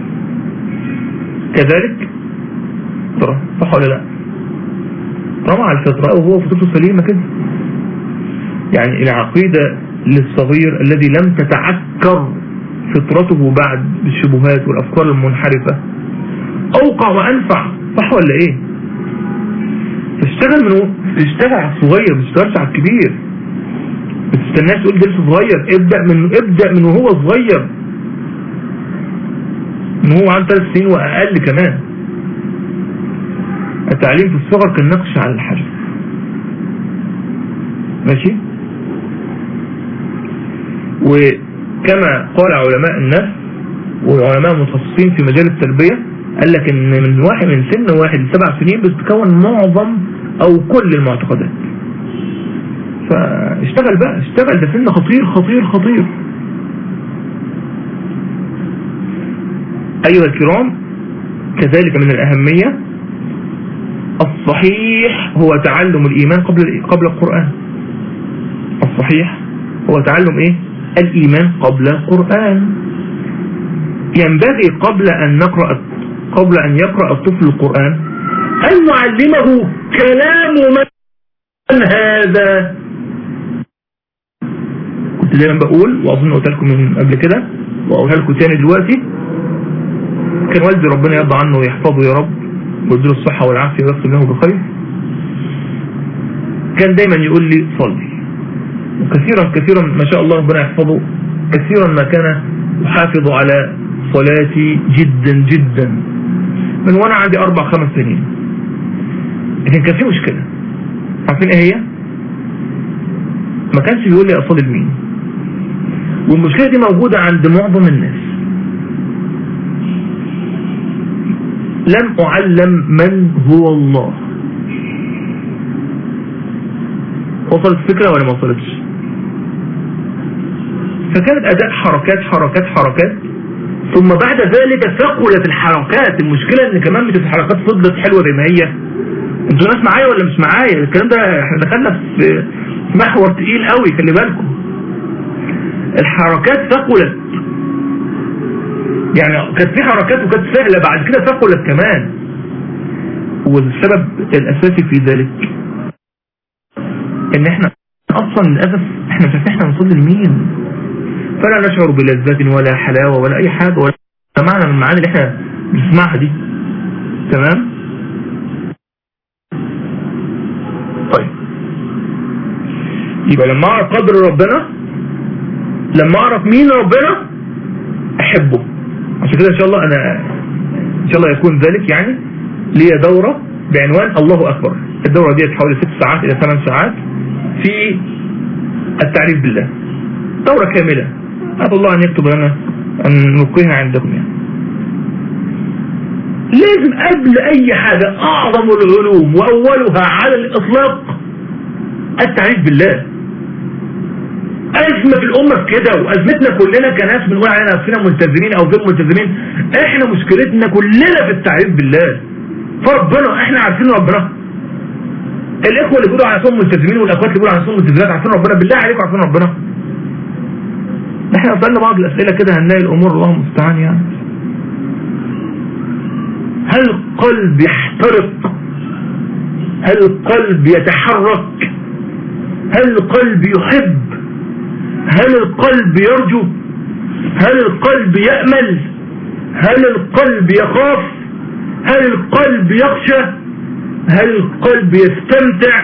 كذلك ترى صح ولا لا طبعا على الفطرة وهو فطرته سليمة كده يعني العقيدة للصغير الذي لم تتعكر فطرته بعد بالشبهات والأفكار المنحرفة أوقع وأنفع صح ولا إيه تشتغل من تشتغل على الصغير ما تشتغلش على الكبير ما تستناش تقول ده صغير ابدأ من ابدأ من وهو صغير من هو عنده ثلاث سنين وأقل كمان التعليم في الصغر كالنقش على الحجر ماشي وكما قال علماء النفس وعلماء متخصصين في مجال التربية قال لك ان من واحد من سن واحد لسبع سنين بتتكون معظم او كل المعتقدات فاشتغل بقى اشتغل ده سن خطير خطير خطير ايها الكرام كذلك من الاهمية الصحيح هو تعلم الايمان قبل قبل القرآن الصحيح هو تعلم ايه الايمان قبل القرآن ينبغي قبل ان نقرأ قبل ان يقرأ الطفل القرآن ان نعلمه كلام من هذا كنت دايما بقول واظن قلت لكم من قبل كده واقولها لكم تاني دلوقتي كان والدي ربنا يرضى عنه ويحفظه يا رب ويديله الصحة والعافية ويختم له بخير كان دايما يقول لي صلي وكثيرا كثيرا ما شاء الله ربنا يحفظه كثيرا ما كان يحافظ على صلاتي جدا جدا من وانا عندي اربع خمس سنين لكن كان في مشكلة عارفين ايه هي ما كانش بيقول لي اصلي لمين والمشكلة دي موجودة عند معظم الناس لم أعلم من هو الله وصلت الفكرة ولا ما وصلتش فكانت أداء حركات حركات حركات ثم بعد ذلك ثقلت الحركات المشكلة ان كمان مش الحركات فضلت حلوة زي ما هي انتوا ناس معايا ولا مش معايا الكلام ده احنا دخلنا في محور تقيل قوي خلي بالكم الحركات ثقلت يعني كانت في حركات وكانت سهلة بعد كده ثقلت كمان والسبب الاساسي في ذلك ان احنا اصلا للاسف احنا مش عارفين احنا نصلي لمين فلا نشعر بلذة ولا حلاوة ولا اي حاجة ولا معنى من المعاني اللي احنا بنسمعها دي تمام طيب يبقى لما اعرف قدر ربنا لما اعرف مين ربنا احبه عشان كده ان شاء الله انا ان شاء الله يكون ذلك يعني ليا دورة بعنوان الله اكبر الدورة دي حوالي ست ساعات الى ثمان ساعات في التعريف بالله دورة كاملة أسأل الله أن يكتب لنا أن نلقيها عندكم يعني لازم قبل أي حاجة أعظم العلوم وأولها على الإطلاق التعريف بالله أزمة في الأمة في كده وأزمتنا كلنا كناس بنقول علينا نفسنا ملتزمين أو غير ملتزمين إحنا مشكلتنا كلنا في التعريف بالله فربنا إحنا عارفين ربنا الإخوة اللي بيقولوا على نفسهم ملتزمين والأخوات اللي بيقولوا على نفسهم ملتزمات عارفين ربنا بالله عليكم عارفين ربنا احنا سألنا بعض الأسئلة كده هنلاقي الأمور الله المستعان يعني هل القلب يحترق هل القلب يتحرك هل القلب يحب هل القلب يرجو هل القلب يأمل هل القلب يخاف هل القلب يخشى هل القلب يستمتع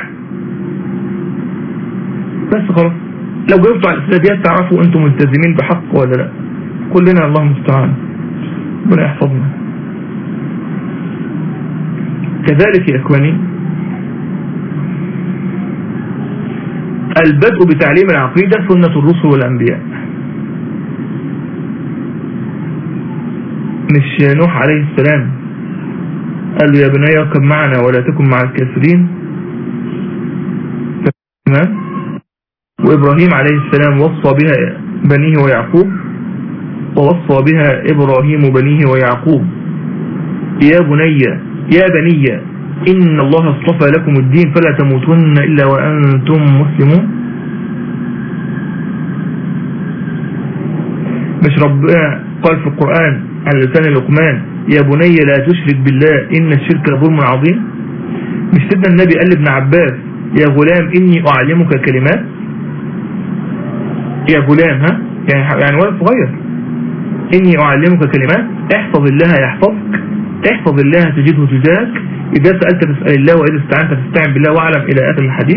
بس خلاص لو جاوبتوا على الأسئلة دي تعرفوا أنتم ملتزمين بحق ولا لا كلنا الله المستعان ربنا يحفظنا كذلك يا إخواني البدء بتعليم العقيدة سنة الرسل والأنبياء مش نوح عليه السلام قال له يا بني اركب معنا ولا تكن مع الكافرين تمام وإبراهيم عليه السلام وصى بها بنيه ويعقوب ووصى بها إبراهيم بنيه ويعقوب يا بني يا بني إن الله اصطفى لكم الدين فلا تموتن إلا وأنتم مسلمون مش ربنا قال في القرآن على لسان لقمان يا بني لا تشرك بالله إن الشرك لظلم عظيم مش سيدنا النبي قال لابن عباس يا غلام إني أعلمك كلمات يا غلام ها يعني يعني ولد صغير إني أعلمك كلمات احفظ الله يحفظك احفظ الله تجده تجاهك إذا سألت تسأل الله وإذا استعنت تستعن بالله واعلم إلى آخر الحديث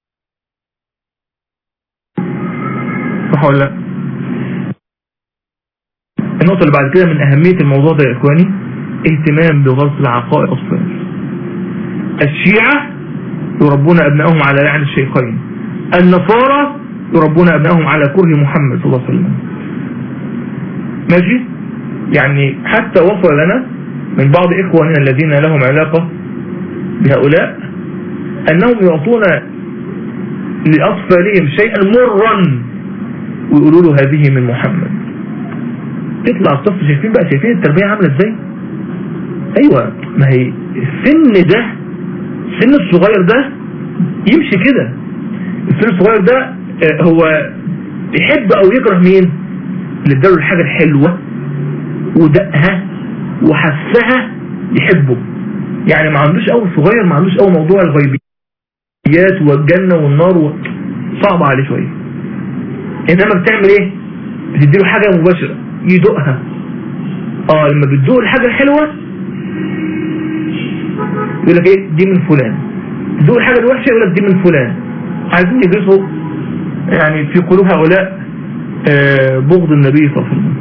صح ولا لا النقطة اللي بعد كده من أهمية الموضوع ده يا إخواني اهتمام بغرس العقائد أصلا الشيعة يربون أبنائهم على لعن الشيخين النصارى يربون أبنائهم على كره محمد صلى الله عليه وسلم ماشي يعني حتى وصل لنا من بعض إخواننا الذين لهم علاقة بهؤلاء أنهم يعطون لأطفالهم شيئا مرا ويقولوا له هذه من محمد تطلع الطفل شايفين بقى شايفين التربية عاملة ازاي ايوه ما هي السن ده السن الصغير ده يمشي كده السن الصغير ده هو يحب او يكره مين اللي اداله الحاجة الحلوة ودقها وحسها يحبه يعني ما عندوش اول صغير ما عندوش اول موضوع الغيبيات والجنة والنار و... صعب عليه شوية انما بتعمل ايه بتديله حاجة مباشرة يدوقها اه لما بتدوق الحاجة الحلوة يقول لك ايه دي من فلان تدوق الحاجة الوحشة يقول لك دي من فلان عايزين يجلسوا يعني في قلوب هؤلاء آه بغض النبي صلى الله عليه وسلم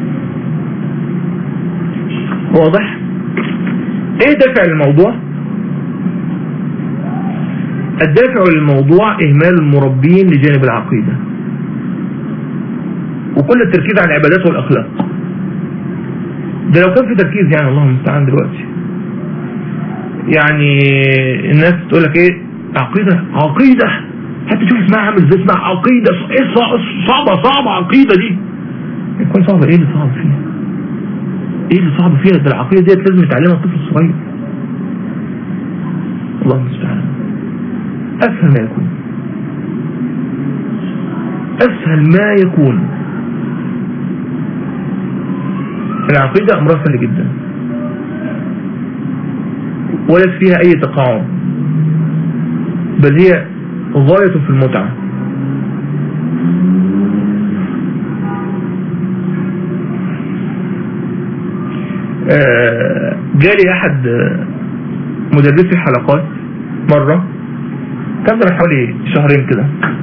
واضح ايه دافع الموضوع الدافع للموضوع اهمال المربين لجانب العقيدة وكل التركيز على العبادات والاخلاق ده لو كان في تركيز يعني الله المستعان دلوقتي يعني الناس تقول لك ايه عقيدة عقيدة حتى تشوف اسمها عامل ازاي اسمها عقيدة ايه صعبة صعبة عقيدة دي يكون صعبة ايه اللي صعب فيها ايه اللي صعب فيها ده العقيدة ديت لازم يتعلمها الطفل الصغير الله المستعان اسهل ما يكون اسهل ما يكون العقيدة امرها سهل جدا وليس فيها اي تقاعد بل هي غاية في المتعة جالي احد مدرسي حلقات مرة كان من حوالي شهرين كده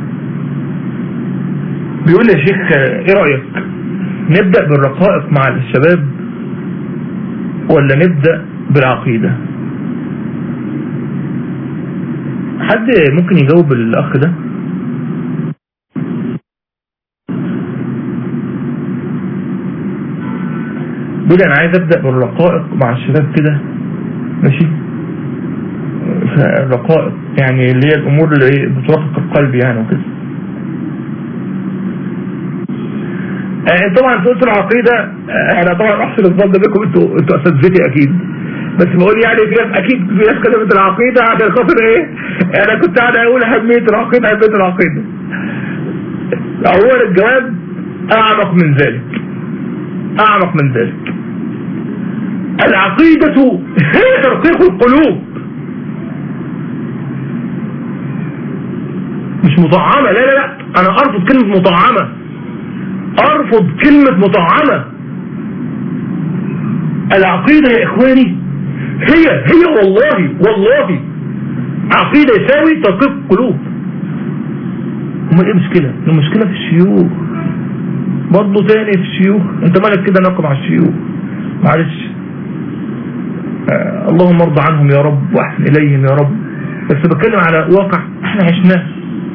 بيقول لي يا شيخ ايه رأيك نبدأ بالرقائق مع الشباب ولا نبدأ بالعقيدة حد ممكن يجاوب الاخ ده بيقول لي انا عايز ابدا بالرقائق مع الشباب كده ماشي الرقائق يعني اللي هي الامور اللي إيه بترقق القلب يعني وكده آه، طبعا في أسر العقيدة آه، انا طبعا احسن الظن بكم انتوا انتوا اساتذتي اكيد بس بقول يعني في ناس اكيد في ناس كتبت العقيدة عشان خاطر ايه انا كنت قاعد اقول اهمية العقيدة اهمية العقيدة اولا الجواب اعمق من ذلك اعمق من ذلك العقيدة هي ترقيق القلوب مش مطعمة لا لا لا انا ارفض كلمة مطعمة ارفض كلمة مطعمة العقيدة يا اخواني هي هي والله والله عقيدة يساوي ترقيق قلوب امال ايه المشكلة المشكلة في الشيوخ برضه تاني في الشيوخ انت مالك كده نقم على الشيوخ معلش آه اللهم ارضى عنهم يا رب واحسن اليهم يا رب بس بتكلم على واقع احنا عشناه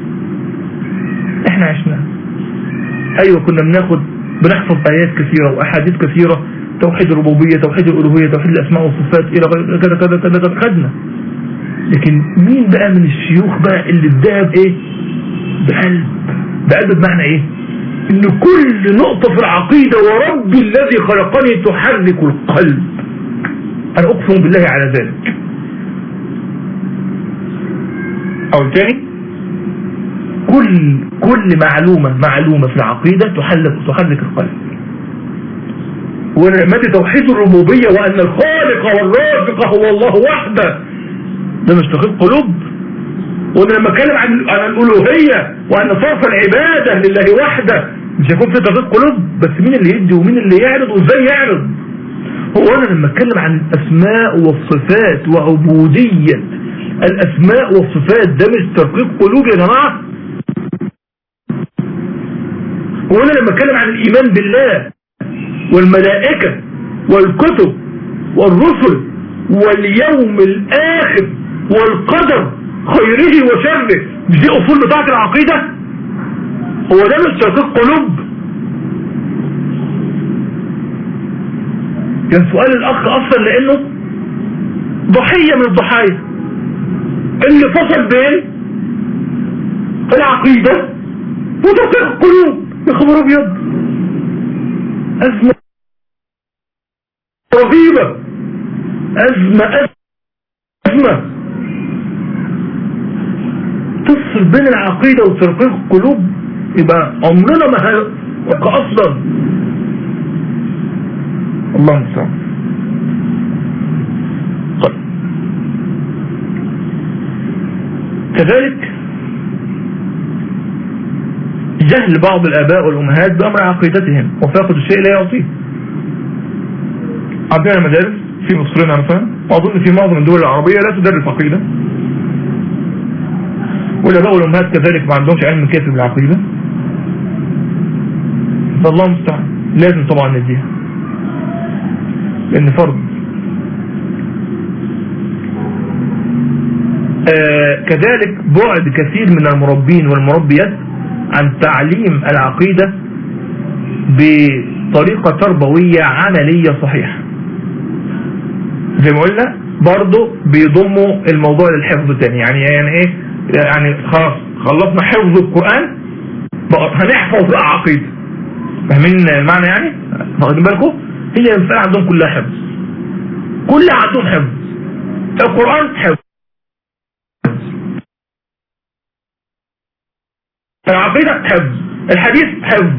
احنا عشناه ايوه كنا بناخد بنحفظ ايات كثيرة واحاديث كثيرة توحيد الربوبية توحيد الالوهية توحيد الاسماء والصفات الى غير كذا كذا كذا كذا خدنا لكن مين بقى من الشيوخ بقى اللي اداها بايه بقلب بقلب بمعنى ايه ان كل نقطة في العقيدة ورب الذي خلقني تحرك القلب انا اقسم بالله على ذلك او تاني كل كل معلومة معلومة في العقيدة تحرك تحرك القلب ونعمة توحيد الربوبية وأن الخالق والرازق هو الله وحده ده مش تخيل قلوب وأنا لما أتكلم عن عن الألوهية وأن صرف العبادة لله وحده مش هيكون في تخيل قلوب بس مين اللي يدي ومين اللي يعرض وازاي يعرض هو أنا لما أتكلم عن الأسماء والصفات وعبودية الأسماء والصفات ده مش ترقيق قلوب يا جماعة وأنا لما أتكلم عن الإيمان بالله والملائكة والكتب والرسل واليوم الآخر والقدر خيره وشره مش دي أصول بتاعت العقيدة هو ده مش ترقيق قلوب كان سؤال الأخ أصلا لأنه ضحية من الضحايا اللي فصل بين العقيدة وترقيق القلوب يا خبر أبيض أزمة رهيبة أزمة أزمة تفصل بين العقيدة وترقيق القلوب يبقى عمرنا ما هيبقى أصلا الله المستعان طيب كذلك جهل بعض الآباء والأمهات بأمر عقيدتهم وفاقد الشيء لا يعطيه عندنا مدارس في مصرنا مثلا وأظن في معظم الدول العربية لا تدرس عقيدة والآباء والأمهات كذلك ما عندهمش علم كافي بالعقيدة فالله المستعان لازم طبعا نديها لأن فرض آه كذلك بعد كثير من المربين والمربيات عن تعليم العقيدة بطريقة تربوية عملية صحيحة زي ما قلنا برضو بيضموا الموضوع للحفظ تاني يعني يعني ايه يعني خلاص خلصنا حفظ القرآن بقى هنحفظ العقيدة فاهمين المعنى يعني واخدين بالكم هي المسألة عندهم كلها حفظ كلها عندهم حفظ القرآن حفظ العقيدة حفظ الحديث حفظ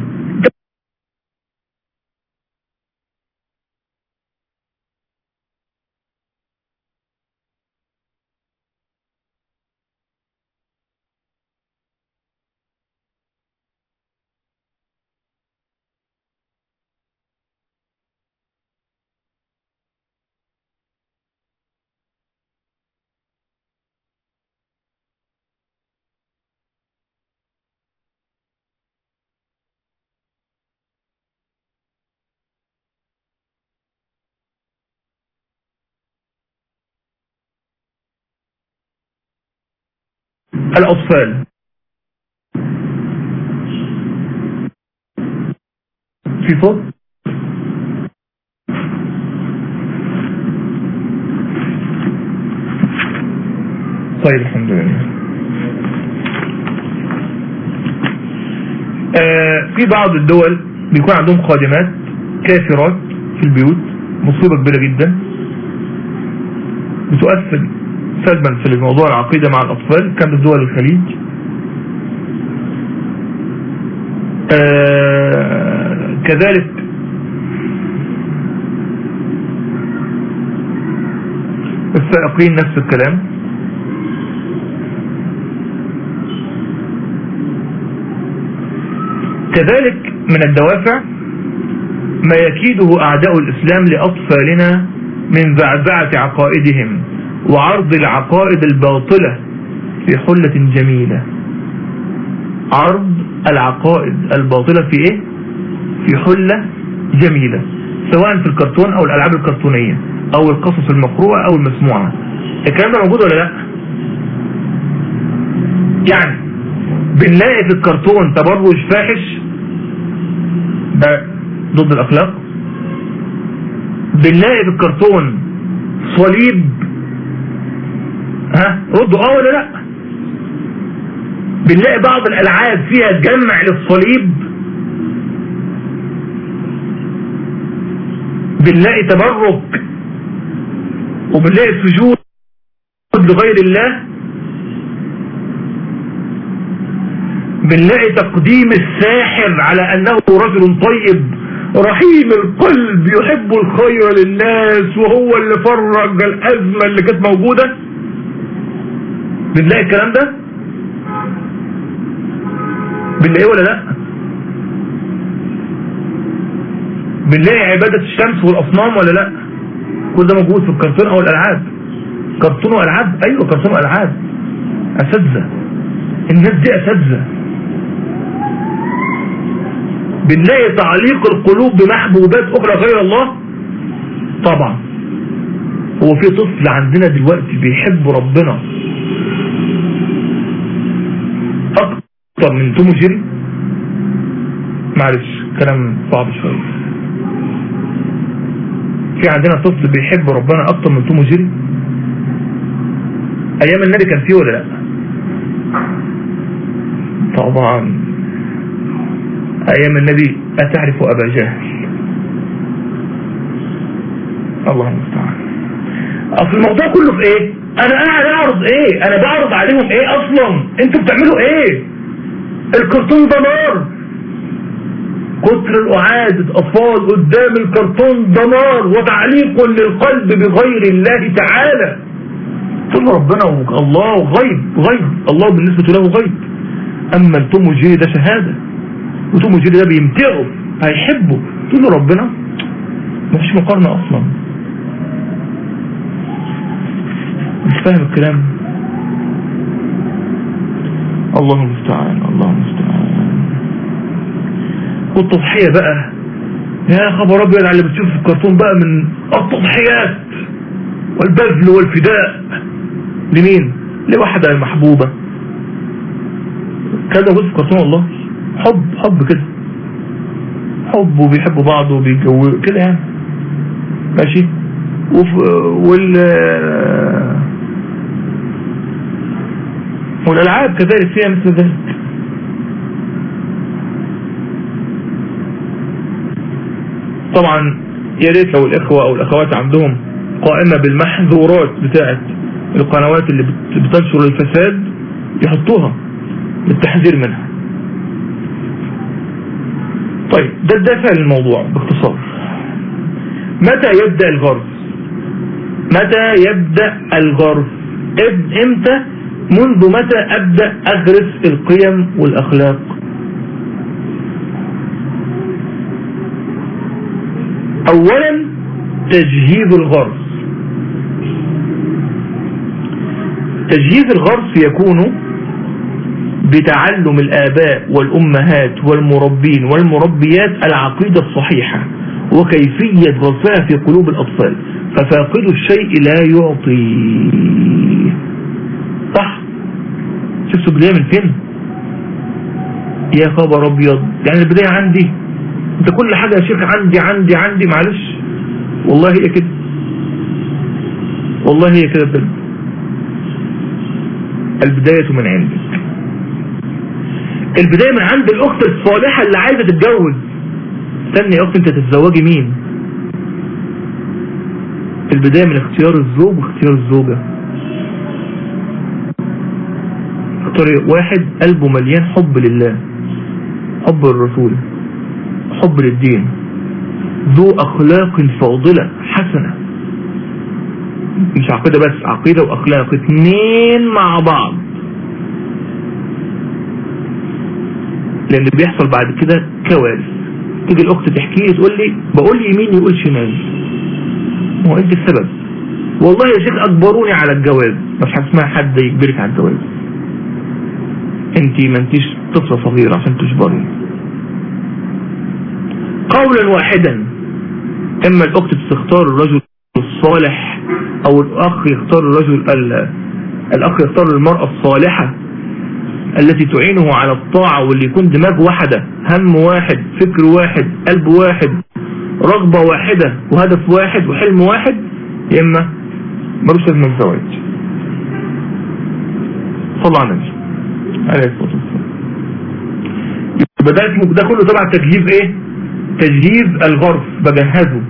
الأطفال في صوت طيب الحمد لله آه في بعض الدول بيكون عندهم خادمات كافرات في البيوت مصيبة كبيرة جدا بتؤثر سلبا في موضوع العقيدة مع الأطفال كان في دول الخليج آه كذلك السائقين نفس الكلام كذلك من الدوافع ما يكيده أعداء الإسلام لأطفالنا من زعزعة عقائدهم وعرض العقائد الباطلة في حلة جميلة عرض العقائد الباطلة في ايه في حلة جميلة سواء في الكرتون او الالعاب الكرتونية او القصص المقروءة او المسموعة الكلام ده موجود ولا لا يعني بنلاقي في الكرتون تبرج فاحش ده ضد الاخلاق بنلاقي في الكرتون صليب ها ردوا اه ولا لا بنلاقي بعض الالعاب فيها جمع للصليب بنلاقي تبرك وبنلاقي سجود لغير الله بنلاقي تقديم الساحر على انه رجل طيب رحيم القلب يحب الخير للناس وهو اللي فرج الازمة اللي كانت موجودة بنلاقي الكلام ده بنلاقيه ولا لا بنلاقي عبادة الشمس والاصنام ولا لا كل ده موجود في الكرتون او الالعاب كرتون والعاب ايوه كرتون والعاب اساتذه الناس دي اساتذه بنلاقي تعليق القلوب بمحبوبات اخرى غير الله طبعا هو في طفل عندنا دلوقتي بيحب ربنا اكتر من توم وجيري معلش كلام صعب شوية في عندنا طفل بيحب ربنا اكتر من توم وجيري ايام النبي كان فيه ولا لا طبعا ايام النبي اتعرف ابا جهل الله المستعان اصل الموضوع كله في ايه انا قاعد اعرض ايه انا بعرض عليهم ايه اصلا انتوا بتعملوا ايه الكرتون ده نار كتر الاعادة اطفال قدام الكرتون ده نار وتعليق للقلب بغير الله تعالى ثم ربنا الله غيب غيب الله بالنسبة له غيب اما التوم وجيري ده شهادة وتوم وجيري ده بيمتعه هيحبه تقول له ربنا مفيش مقارنة اصلا مش فاهم الكلام الله المستعان الله المستعان والتضحية بقى يا خبر ابيض على اللي بتشوف في الكرتون بقى من التضحيات والبذل والفداء لمين لواحدة محبوبة كذا بص في الكرتون والله حب حب كده حب وبيحبوا بعض وبيتجوزوا كده يعني ماشي وف... وال والالعاب كذلك فيها مثل ذلك طبعا يا ريت لو الاخوة او الاخوات عندهم قائمة بالمحظورات بتاعت القنوات اللي بتنشر الفساد يحطوها للتحذير منها طيب ده الدافع للموضوع باختصار متى يبدأ الغرف متى يبدأ الغرف امتى منذ متى أبدأ أغرس القيم والأخلاق أولا تجهيز الغرس تجهيز الغرس يكون بتعلم الآباء والأمهات والمربين والمربيات العقيدة الصحيحة وكيفية غرسها في قلوب الأطفال ففاقد الشيء لا يعطي صح شفت البداية من فين يا خبر أبيض يعني البداية عندي انت كل حاجة يا شيخ عندي عندي عندي معلش والله هي كده والله هي كده بجد البداية من عندك البداية من عند الأخت الصالحة اللي عايزة تتجوز استني يا أخت أنت تتزوجي مين البداية من اختيار الزوج واختيار الزوجة طريق واحد قلبه مليان حب لله حب للرسول حب للدين ذو أخلاق فاضلة حسنة مش عقيدة بس عقيدة وأخلاق اتنين مع بعض لأن بيحصل بعد كده كوارث تيجي الأخت تحكي لي تقول لي بقول لي يمين يقول شمال هو أنت السبب والله يا شيخ أجبروني على الجواز مش حاجة اسمها حد يجبرك على الجواز انت ما انتيش طفلة صغيرة عشان تجبري قولا واحدا اما الاخت تختار الرجل الصالح او الاخ يختار الرجل الاخ يختار المرأة الصالحة التي تعينه على الطاعة واللي يكون دماغ واحدة هم واحد فكر واحد قلب واحد رغبة واحدة وهدف واحد وحلم واحد يا اما ملوش لازمة الزواج صلى على النبي عليه الصلاة والسلام يبقى ده ده كله طبعا تجهيز ايه تجهيز الغرف بجهزه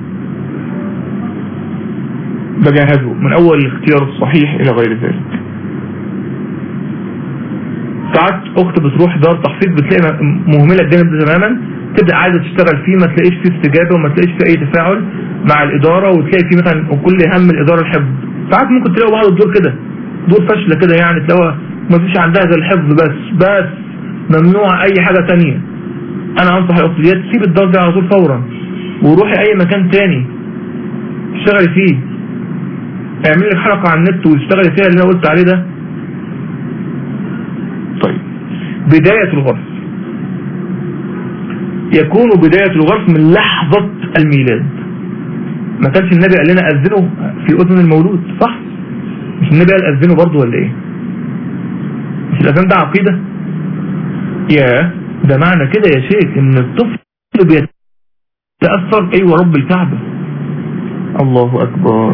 بجهزه من اول الاختيار الصحيح الى غير ذلك ساعات اخت بتروح دار تحفيظ بتلاقي مهملة الجانب ده تماما تبدأ عايزة تشتغل فيه ما تلاقيش فيه استجابة وما تلاقيش فيه اي تفاعل مع الادارة وتلاقي فيه مثلا كل هم الادارة الحفظ ساعات ممكن تلاقوا بعض الدور كده دور فاشلة كده يعني تلاقوها ما فيش عندها غير الحفظ بس بس ممنوع اي حاجة تانية انا انصح الاخت تسيب الدار ده على طول فورا وروحي اي مكان تاني اشتغلي فيه اعملي لك حلقة على النت واشتغلي فيها اللي انا قلت عليه ده طيب بداية الغرس يكون بداية الغرس من لحظة الميلاد ما كانش النبي قال لنا أذنه في أذن المولود صح مش النبي قال أذنه برضه ولا ايه مش الأذان ده عقيدة يا ده معنى كده يا شيخ ان الطفل بيتأثر ايوه رب الكعبة الله اكبر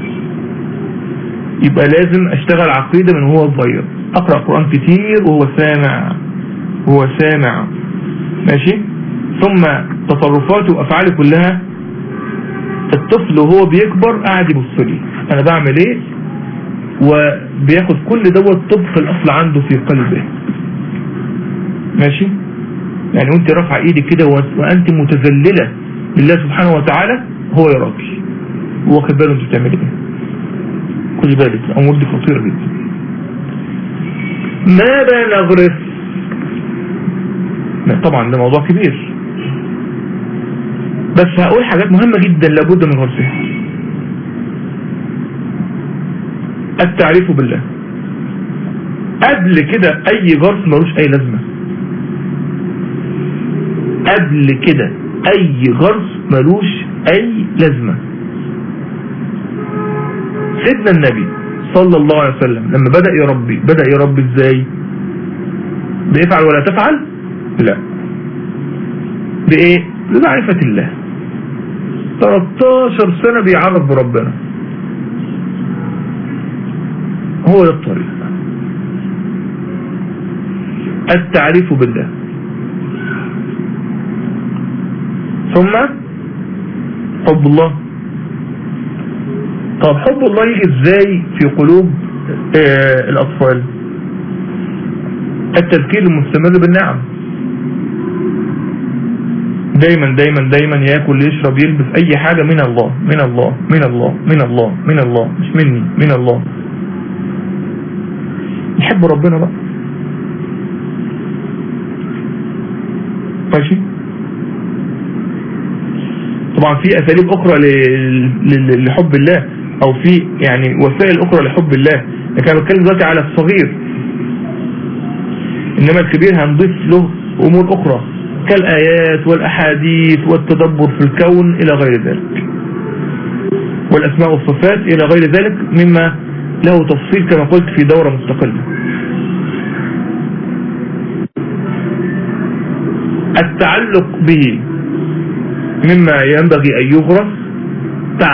يبقى لازم اشتغل عقيدة من هو صغير اقرأ قرآن كتير وهو سامع وهو سامع ماشي ثم تصرفاته وافعاله كلها الطفل وهو بيكبر قاعد يبص لي انا بعمل ايه وبياخد كل دوت طبق الاصل عنده في قلبه ماشي يعني وانت رافعه ايدك كده وانت متذللة لله سبحانه وتعالى هو يراك واخد باله انت بتعمل ايه خد بالك الامور دي خطيرة جدا ماذا نغرس طبعا ده موضوع كبير بس هقول حاجات مهمة جدا لابد من غرسها التعريف بالله قبل كده اي غرس ملوش اي لازمة قبل كده اي غرس ملوش اي لازمة سيدنا النبي صلى الله عليه وسلم لما بدأ يربي بدأ يربي ازاي بيفعل ولا تفعل لا بايه بمعرفة الله 13 سنة بيعرف بربنا هو ده الطريق التعريف بالله ثم حب الله طب حب الله يجي ازاي في قلوب آه الاطفال التذكير المستمر بالنعم دايما دايما دايما ياكل يشرب يلبس اي حاجة من الله من الله من الله من الله من الله مش مني من الله يحب ربنا بقى ماشي طبعا في اساليب اخرى لحب الله او في يعني وسائل اخرى لحب الله لكن انا بتكلم دلوقتي على الصغير انما الكبير هنضيف له امور اخرى كالايات والاحاديث والتدبر في الكون الى غير ذلك والاسماء والصفات الى غير ذلك مما له تفصيل كما قلت في دورة مستقلة التعلق به مما ينبغي أن يغرس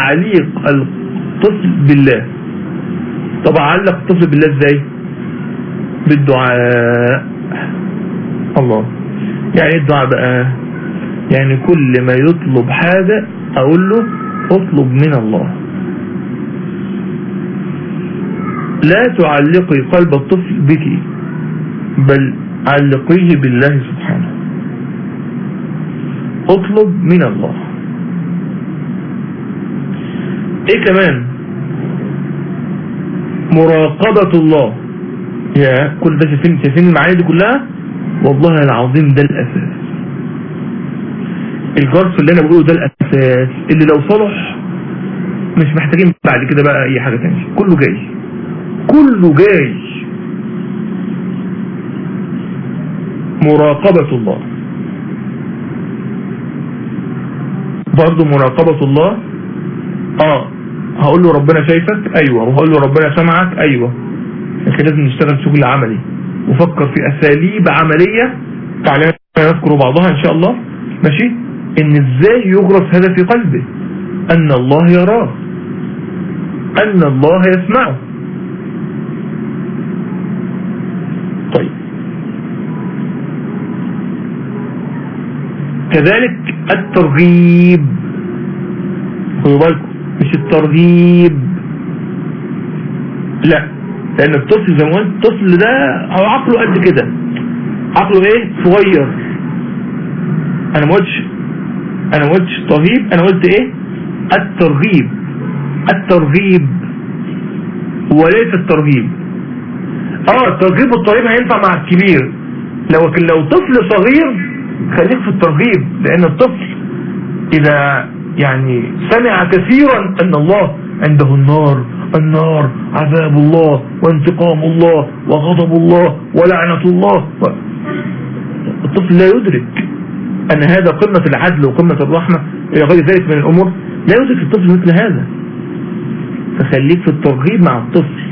تعليق الطفل بالله طب علق الطفل بالله ازاي بالدعاء الله يعني ايه الدعاء بقى يعني كل ما يطلب حاجة اقول له اطلب من الله لا تعلقي قلب الطفل بك بل علقيه بالله سبحانه اطلب من الله ايه كمان مراقبة الله يا كل ده شايفين شايفين المعاني دي كلها والله العظيم ده الاساس الجرس اللي انا بقوله ده الاساس اللي لو صلح مش محتاجين بعد كده بقى اي حاجة تانية كله جاي كله جاي مراقبة الله برضه مراقبة الله اه هقول له ربنا شايفك ايوه وهقول له ربنا سمعك ايوه لكن لازم نشتغل شغل عملي وفكر في اساليب عملية تعالى نذكر بعضها ان شاء الله ماشي ان ازاي يغرس هذا في قلبه ان الله يراه ان الله يسمعه طيب كذلك الترغيب خدوا بالكم مش الترهيب لا لان الطفل زي ما قلت الطفل ده هو عقله قد كده عقله ايه صغير انا ما قلتش انا ما قلتش ترهيب انا قلت ايه الترغيب الترغيب وليس الترهيب اه الترغيب والترهيب هينفع مع الكبير لو لو طفل صغير خليك في الترغيب لان الطفل اذا يعني سمع كثيرا ان الله عنده النار النار عذاب الله وانتقام الله وغضب الله ولعنة الله الطفل لا يدرك ان هذا قمة العدل وقمة الرحمة الى غير ذلك من الامور لا يدرك الطفل مثل هذا فخليك في الترغيب مع الطفل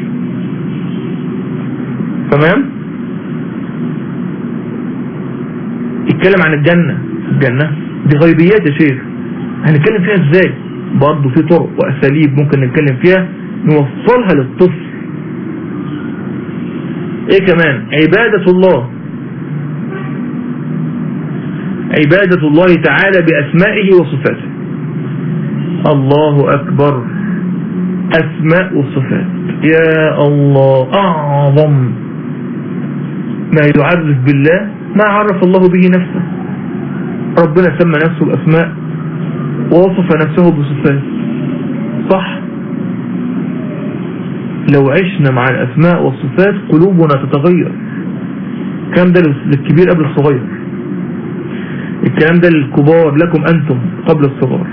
تمام اتكلم عن الجنة الجنة دي غيبيات يا شيخ هنتكلم فيها ازاي برضه في طرق واساليب ممكن نتكلم فيها نوصلها للطفل ايه كمان عبادة الله عبادة الله تعالى بأسمائه وصفاته الله أكبر أسماء وصفات يا الله أعظم ما يعرف بالله ما عرف الله به نفسه ربنا سمى نفسه بأسماء ووصف نفسه بصفات صح لو عشنا مع الأسماء والصفات قلوبنا تتغير الكلام ده للكبير قبل الصغير الكلام ده للكبار لكم أنتم قبل الصغار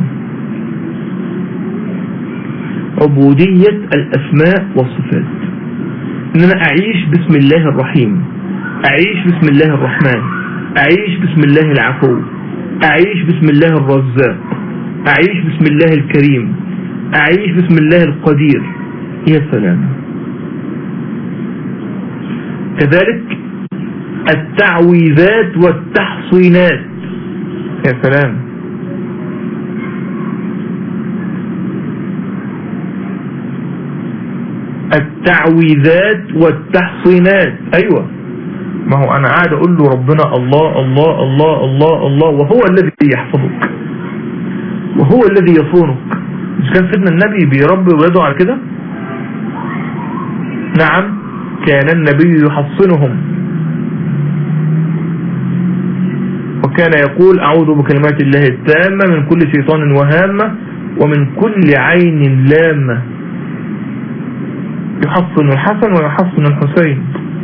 عبودية الأسماء والصفات إن أنا أعيش بسم الله الرحيم أعيش بسم الله الرحمن أعيش بسم الله العفو أعيش بسم الله الرزاق أعيش بسم الله الكريم أعيش بسم الله القدير يا سلام كذلك التعويذات والتحصينات يا سلام التعويذات والتحصينات ايوه ما هو انا قاعد اقول له ربنا الله الله الله الله الله وهو الذي يحفظك وهو الذي يصونك مش كان سيدنا النبي بيربي ولاده على كده نعم كان النبي يحصنهم وكان يقول أعوذ بكلمات الله التامة من كل شيطان وهامة ومن كل عين لامة يحصن الحسن ويحصن الحسين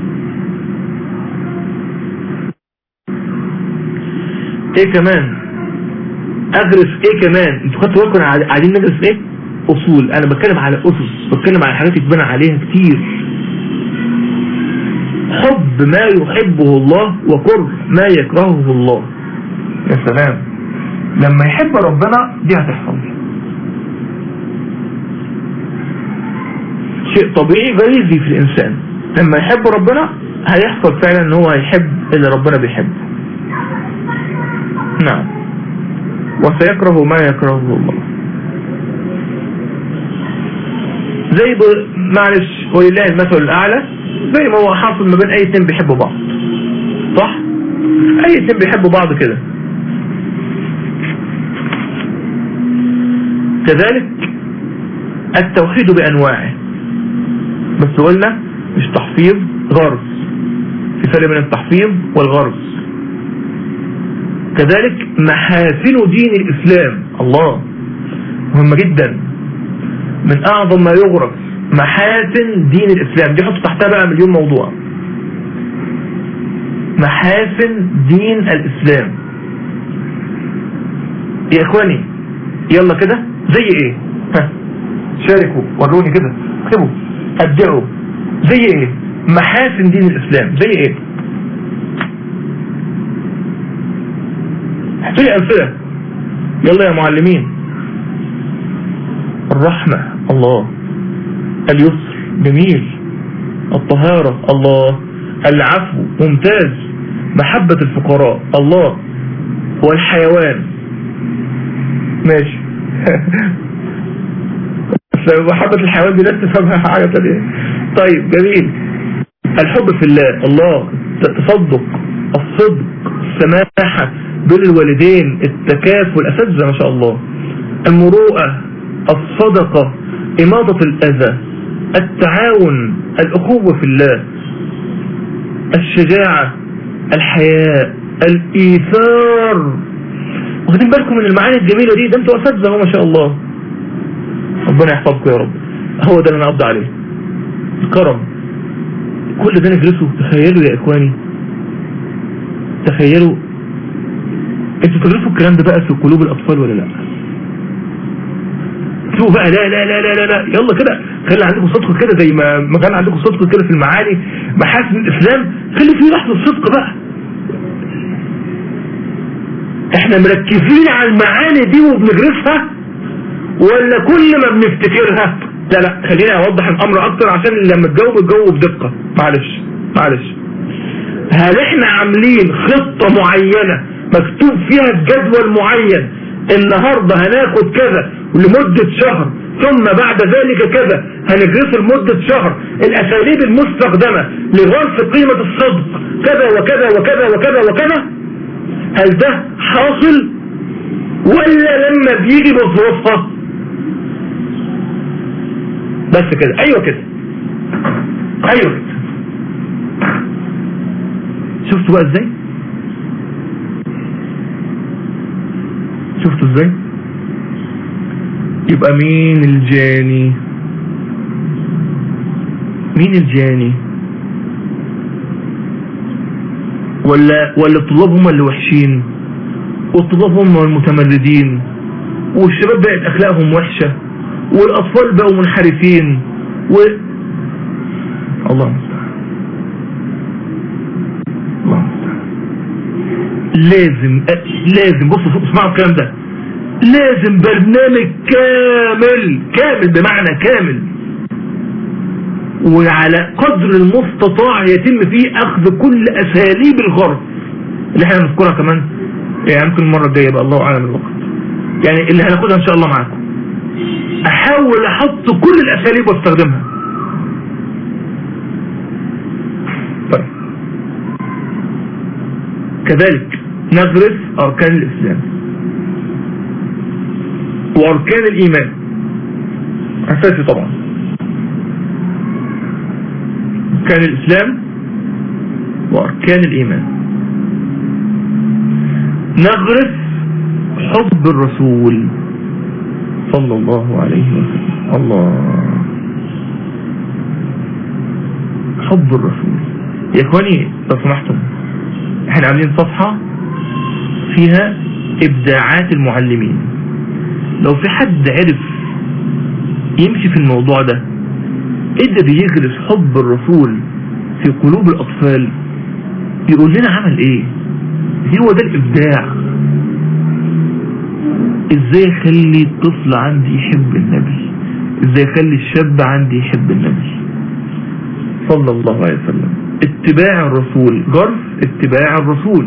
ايه كمان ادرس ايه كمان انتوا خدتوا بالكم قاعدين ندرس ايه اصول انا بتكلم على اسس بتكلم على حاجات يتبنى عليها كتير حب ما يحبه الله وكره ما يكرهه الله يا سلام لما يحب ربنا دي هتحصل شيء طبيعي غريزي في الانسان لما يحب ربنا هيحصل فعلا ان هو هيحب اللي ربنا بيحبه نعم وسيكره ما يكرهه الله زي معلش ولله المثل الأعلى زي ما هو حاصل ما بين اي اتنين بيحبوا بعض صح اي اتنين بيحبوا بعض كده كذلك التوحيد بانواعه بس قلنا مش تحفيظ غرس في فرق بين التحفيظ والغرس كذلك محاسن دين الإسلام الله مهمة جدا من أعظم ما يغرس محاسن دين الإسلام دي حط تحتها بقى مليون موضوع محاسن دين الإسلام يا إخواني يلا كده زي إيه ها شاركوا وروني كده اكتبوا ابدعوا زي إيه محاسن دين الإسلام زي إيه احكي لي أمثلة يلا يا معلمين الرحمة الله اليسر جميل الطهارة الله العفو ممتاز محبة الفقراء الله والحيوان ماشي محبة الحيوان دي لا تفهمها حاجة تانية طيب جميل الحب في الله الله تصدق الصدق السماحة بين الوالدين التكافل الأساتذة ما شاء الله المروءة الصدقة إماطة الأذى التعاون الأخوة في الله الشجاعة الحياء الإيثار واخدين بالكم من المعاني الجميلة دي ده انتوا أساتذة ما شاء الله ربنا يحفظكم يا رب هو ده اللي انا قبض عليه الكرم كل ده ندرسه تخيلوا يا اخواني تخيلوا انتوا تدرسوا الكلام ده بقى في قلوب الاطفال ولا لا شوفوا بقى لا لا لا لا لا, لا. يلا كده خلي عندكم صدق كده زي ما ما كان عندكم صدق كده في المعاني محاسن الاسلام خلي فيه لحظه صدق بقى احنا مركزين على المعاني دي وبندرسها ولا كل ما بنفتكرها لا لا خليني اوضح الامر اكتر عشان لما تجاوب تجاوب بدقة معلش معلش هل احنا عاملين خطة معينة مكتوب فيها جدول معين النهاردة هناخد كذا لمدة شهر ثم بعد ذلك كذا هندرسه لمدة شهر الاساليب المستخدمة لغرس قيمة الصدق كذا وكذا وكذا وكذا وكذا هل ده حاصل ولا لما بيجي بظروفها بس كده ايوه كده ايوه كده شفتوا بقى ازاي شفتوا ازاي يبقى مين الجاني مين الجاني ولا ولا الطلاب هم اللي وحشين والطلاب هم المتمردين والشباب بقت اخلاقهم وحشه والاطفال بقوا منحرفين و الله المستعان الله المستعان لازم لازم بصوا اسمعوا الكلام ده لازم برنامج كامل كامل بمعنى كامل وعلى قدر المستطاع يتم فيه اخذ كل اساليب الغرب اللي احنا نذكرها كمان يعني يمكن المره الجايه بقى الله اعلم الوقت يعني اللي هناخدها ان شاء الله معاكم احاول احط كل الاساليب واستخدمها طيب كذلك ندرس اركان الاسلام واركان الايمان اساسي طبعا اركان الاسلام واركان الايمان ندرس حب الرسول صلى الله عليه وسلم الله حب الرسول يا اخواني لو سمحتم احنا عاملين صفحة فيها ابداعات المعلمين لو في حد عرف يمشي في الموضوع ده قدر يغرس حب الرسول في قلوب الاطفال يقول لنا عمل ايه هو ده الابداع ازاي اخلي الطفل عندي يحب النبي ازاي اخلي الشاب عندي يحب النبي صلى الله عليه وسلم اتباع الرسول جرس اتباع الرسول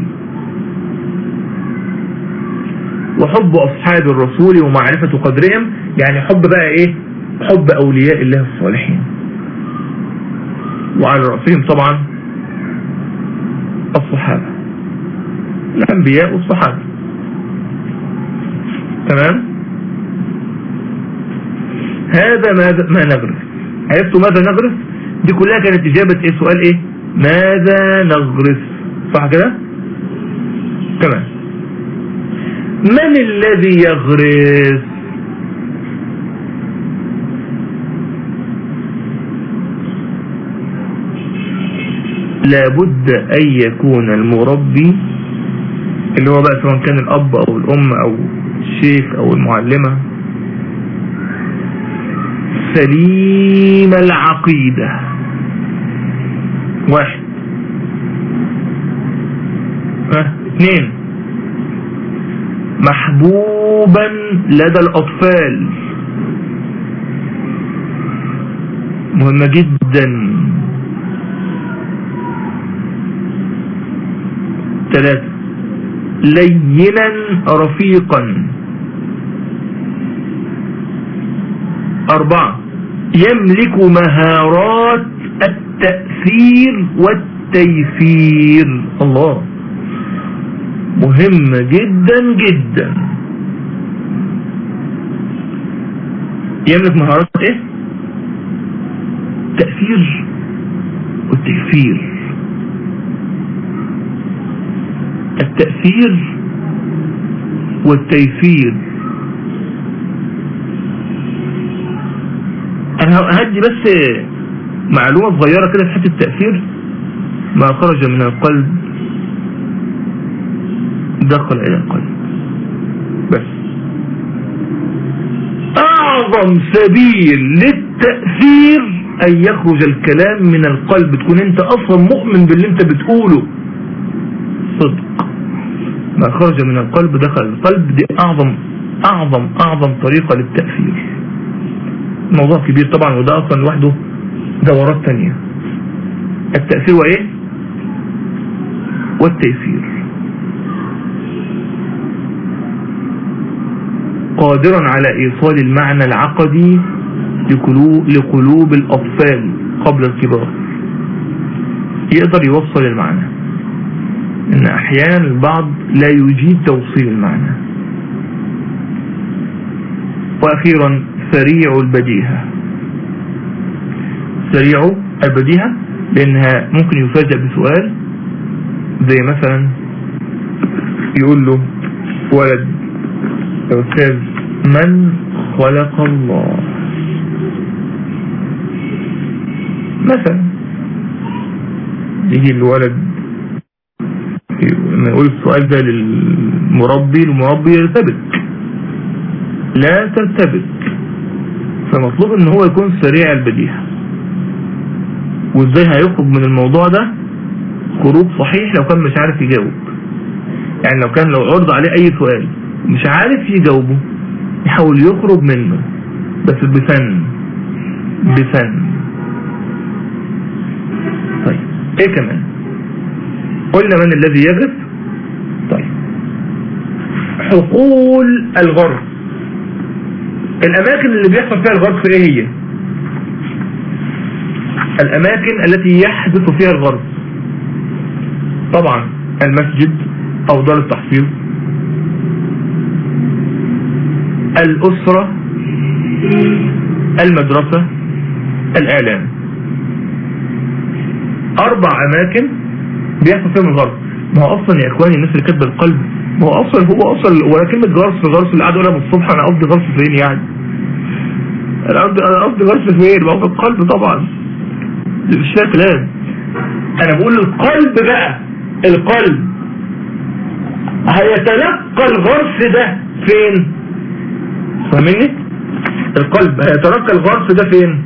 وحب اصحاب الرسول ومعرفة قدرهم يعني حب بقى ايه حب اولياء الله الصالحين وعلى رأسهم طبعا الصحابة الأنبياء والصحابة تمام هذا ماذا ما نغرس عرفتوا ماذا نغرس دي كلها كانت إجابة إيه سؤال إيه ماذا نغرس صح كده تمام من الذي يغرس لابد أن يكون المربي اللي هو بقى سواء كان الأب أو الأم أو الشيخ أو المعلمة سليم العقيدة واحد ها اثنين محبوبا لدى الأطفال مهمة جدا ثلاثة لينا رفيقا أربعة يملك مهارات التأثير والتيسير الله مهمة جدا جدا يملك مهارات ايه التأثير والتيسير التأثير والتيسير انا هدي بس معلومة صغيرة كده في حتة التأثير ما خرج من القلب دخل الى القلب بس اعظم سبيل للتأثير ان يخرج الكلام من القلب تكون انت اصلا مؤمن باللي انت بتقوله صدق ما خرج من القلب دخل القلب دي اعظم اعظم اعظم طريقة للتأثير موضوع كبير طبعا وده اصلا لوحده دورات تانية التأثير وايه والتيسير قادرا على ايصال المعنى العقدي لقلوب الاطفال قبل الكبار يقدر يوصل المعنى ان احيانا البعض لا يجيد توصيل المعنى واخيرا سريع البديهة سريع البديهة لانها ممكن يفاجأ بسؤال زي مثلا يقول له ولد يا استاذ من خلق الله مثلا يجي الولد لما يقول السؤال ده للمربي المربي يرتبك لا ترتبك فمطلوب ان هو يكون سريع البديهة وازاي هيخرج من الموضوع ده خروج صحيح لو كان مش عارف يجاوب يعني لو كان لو عرض عليه اي سؤال مش عارف يجاوبه يحاول يخرج منه بس بفن بفن طيب ايه كمان قلنا من الذي يغرس طيب حقول الغرس الاماكن اللي بيحصل فيها الغرس ايه هي الاماكن التي يحدث فيها الغرس طبعا المسجد او دار التحفيظ الاسرة المدرسة الاعلام اربع اماكن بيحصل فيهم الغرس ما هو اصلا يا اخواني الناس اللي كاتبه القلب ما هو اصلا هو اصلا ولا كلمه غرس غرس اللي قاعد يقولها من الصبح انا قصدي غرس فين يعني انا قصدي انا قصدي غرس فين ما هو في القلب طبعا مش فيها كلام انا بقول القلب بقى القلب هيتلقى الغرس ده فين فاهمني القلب هيتلقى الغرس ده فين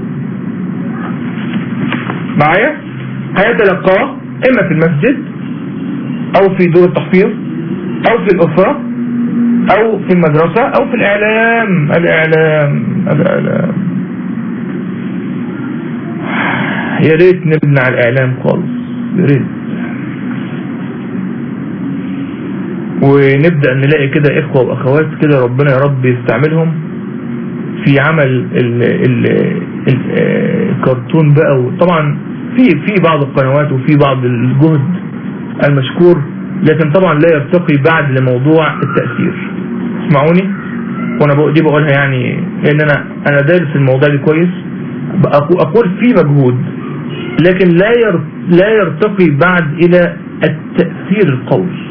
معايا هيتلقاه اما في المسجد او في دور التحفيظ او في الاسرة او في المدرسة او في الاعلام الاعلام الاعلام يا ريت نبني على الاعلام خالص يا ريت ونبدأ نلاقي كده اخوة واخوات كده ربنا يا رب يستعملهم في عمل ال ال ال الكرتون بقى وطبعا في في بعض القنوات وفي بعض الجهد المشكور لكن طبعا لا يرتقي بعد لموضوع التأثير اسمعوني وانا بقول دي بقولها يعني لان انا انا دارس الموضوع ده كويس اقول في مجهود لكن لا لا يرتقي بعد الى التأثير القوي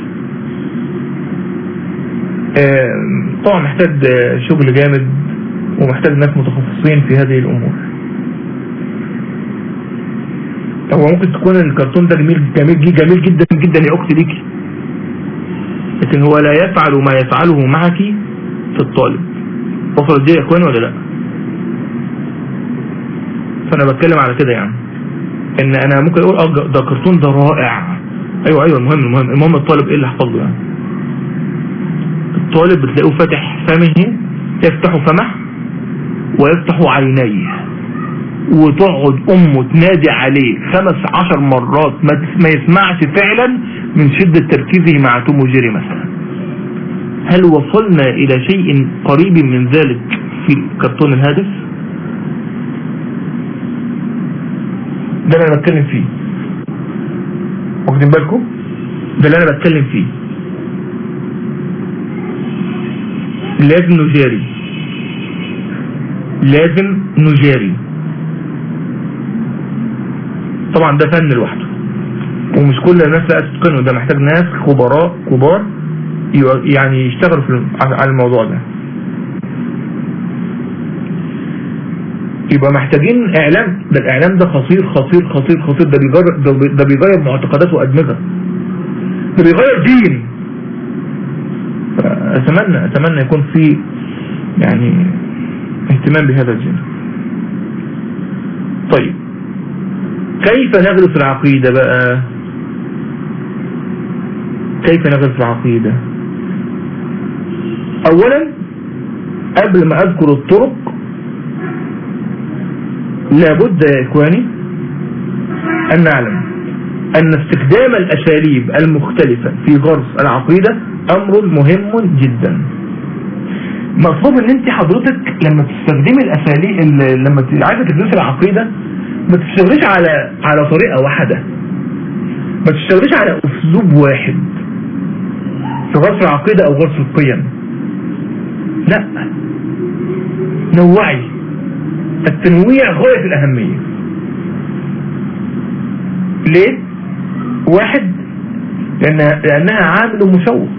طبعا محتاج شغل جامد ومحتاج ناس متخصصين في هذه الامور هو ممكن تكون الكرتون ده جميل جميل جميل جدا جدا يا اختي ليكي لكن هو لا يفعل ما يفعله معك في الطالب وصلت دي يا اخواني ولا لا فانا بتكلم على كده يعني ان انا ممكن اقول اه ده كرتون ده رائع ايوه ايوه المهم المهم المهم الطالب ايه اللي حفظه يعني الطالب بتلاقيه فاتح فمه يفتح فمه ويفتح عينيه وتقعد امه تنادي عليه خمس عشر مرات ما يسمعش فعلا من شدة تركيزه مع توم وجيري مثلا هل وصلنا الى شيء قريب من ذلك في الكرتون الهادف ده اللي انا بتكلم فيه واخدين بالكم ده اللي انا بتكلم فيه لازم نجاري لازم نجاري طبعا ده فن لوحده ومش كل الناس لا تتقنه ده محتاج ناس خبراء كبار يعني يشتغلوا في على الموضوع ده يبقى محتاجين اعلام ده الاعلام ده خطير خطير خطير خطير ده بيغير ده بيغير معتقدات وادمغه ده بيغير دين اتمنى اتمنى يكون في يعني اهتمام بهذا الجانب طيب كيف نغرس العقيدة بقى كيف نغرس العقيدة اولا قبل ما اذكر الطرق لابد يا اخواني ان نعلم ان استخدام الاساليب المختلفة في غرس العقيدة امر مهم جدا مطلوب ان انت حضرتك لما تستخدمي الاساليب لما عايزه تدرسي العقيده ما تشتغليش على على طريقه واحده ما تشتغليش على اسلوب واحد في غرس العقيده او غرس القيم لا نوعي التنويع غايه الاهميه ليه واحد لأنها, لأنها عامل مشوق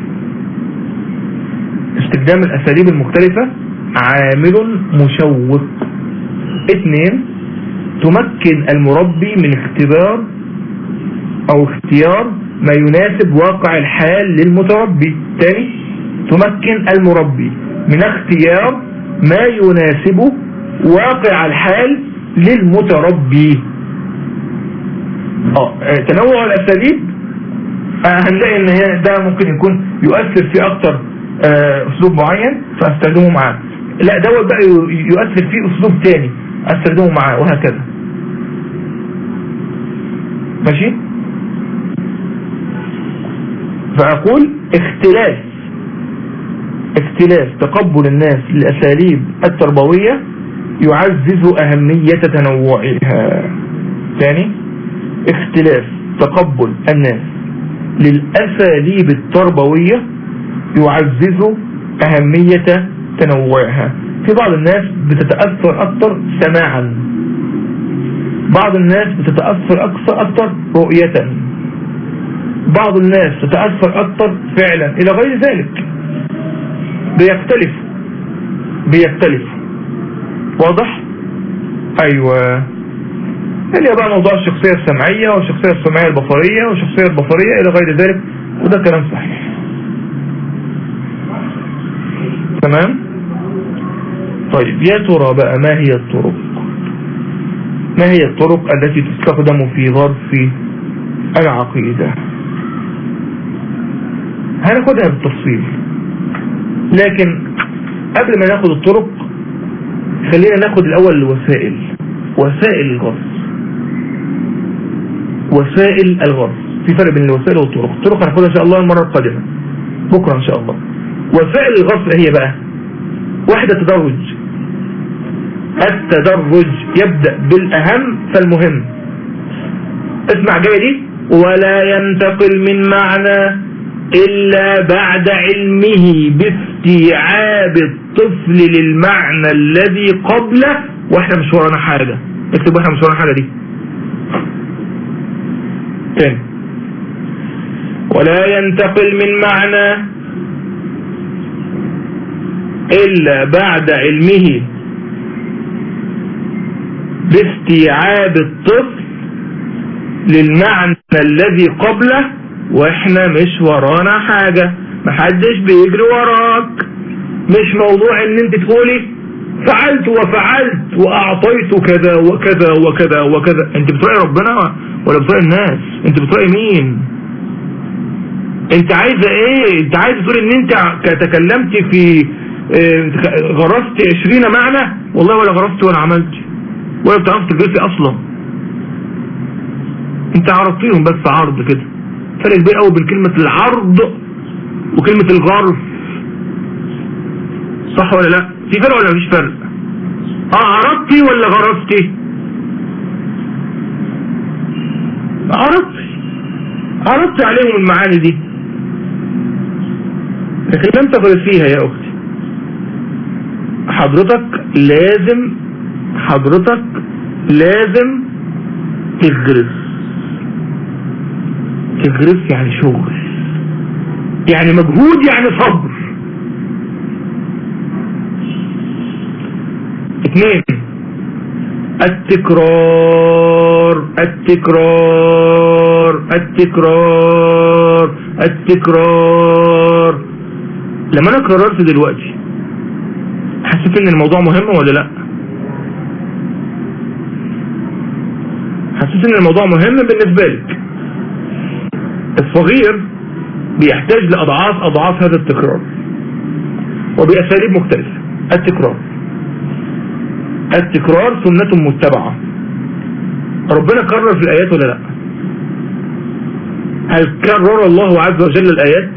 استخدام الأساليب المختلفة عامل مشوق اثنين تمكن المربي من اختبار او اختيار ما يناسب واقع الحال للمتربي ثاني تمكن المربي من اختيار ما يناسب واقع الحال للمتربي اه تنوع الاساليب هنلاقي ان هي ده ممكن يكون يؤثر في اكتر اسلوب معين فاستخدمه معاه لا دوت بقى يؤثر فيه اسلوب تاني استخدمه معاه وهكذا ماشي فاقول اختلاف اختلاف تقبل الناس للاساليب التربوية يعزز اهمية تنوعها ثاني اختلاف تقبل الناس للاساليب التربوية يعزز اهمية تنوعها في بعض الناس بتتأثر أكثر سماعا بعض الناس بتتأثر أكثر أكثر رؤية بعض الناس تتأثر أكثر فعلا إلى غير ذلك بيختلف بيختلف واضح أيوة اللي بقى موضوع الشخصية السمعية والشخصية السمعية البصرية والشخصية البصرية إلى غير ذلك وده كلام صحيح تمام طيب يا ترى بقى ما هي الطرق ما هي الطرق التي تستخدم في ظرف العقيدة هناخدها بالتفصيل لكن قبل ما ناخد الطرق خلينا ناخد الاول الوسائل وسائل الغرس وسائل الغرس في فرق بين الوسائل والطرق الطرق هناخدها ان شاء الله المرة القادمة بكرة ان شاء الله وسائل الغرس هي بقى واحدة تدرج التدرج يبدأ بالأهم فالمهم اسمع جاية دي ولا ينتقل من معنى إلا بعد علمه باستيعاب الطفل للمعنى الذي قبله واحنا مش ورانا حاجة اكتب واحنا مش ورانا حاجة دي تاني ولا ينتقل من معنى إلا بعد علمه باستيعاب الطفل للمعنى الذي قبله واحنا مش ورانا حاجة محدش بيجري وراك مش موضوع ان انت تقولي فعلت وفعلت واعطيت كذا وكذا وكذا وكذا انت بتراقي ربنا ولا بتراقي الناس انت بتراقي مين انت عايزة ايه انت عايزة تقول ان انت تكلمت في اه غرست عشرين معنى والله ولا غرست ولا عملت ولا بتعرف تجلسي اصلا انت عرضتيهم بس عرض كده فرق كبير قوي بين كلمة العرض وكلمة الغرف صح ولا لا في فرق ولا مفيش فرق اه عرضتي ولا غرفتي عرضتي عرضت عليهم المعاني دي لكن لم تغرسيها يا اختي حضرتك لازم حضرتك لازم تغرس تغرس يعني شغل يعني مجهود يعني صبر اثنين التكرار التكرار التكرار التكرار لما انا قررت دلوقتي حسيت ان الموضوع مهم ولا لا حسيت ان الموضوع مهم بالنسبة لك الصغير بيحتاج لأضعاف أضعاف هذا التكرار وبأساليب مختلفة التكرار التكرار سنة متبعة ربنا كرر في الآيات ولا لا هل كرر الله عز وجل الآيات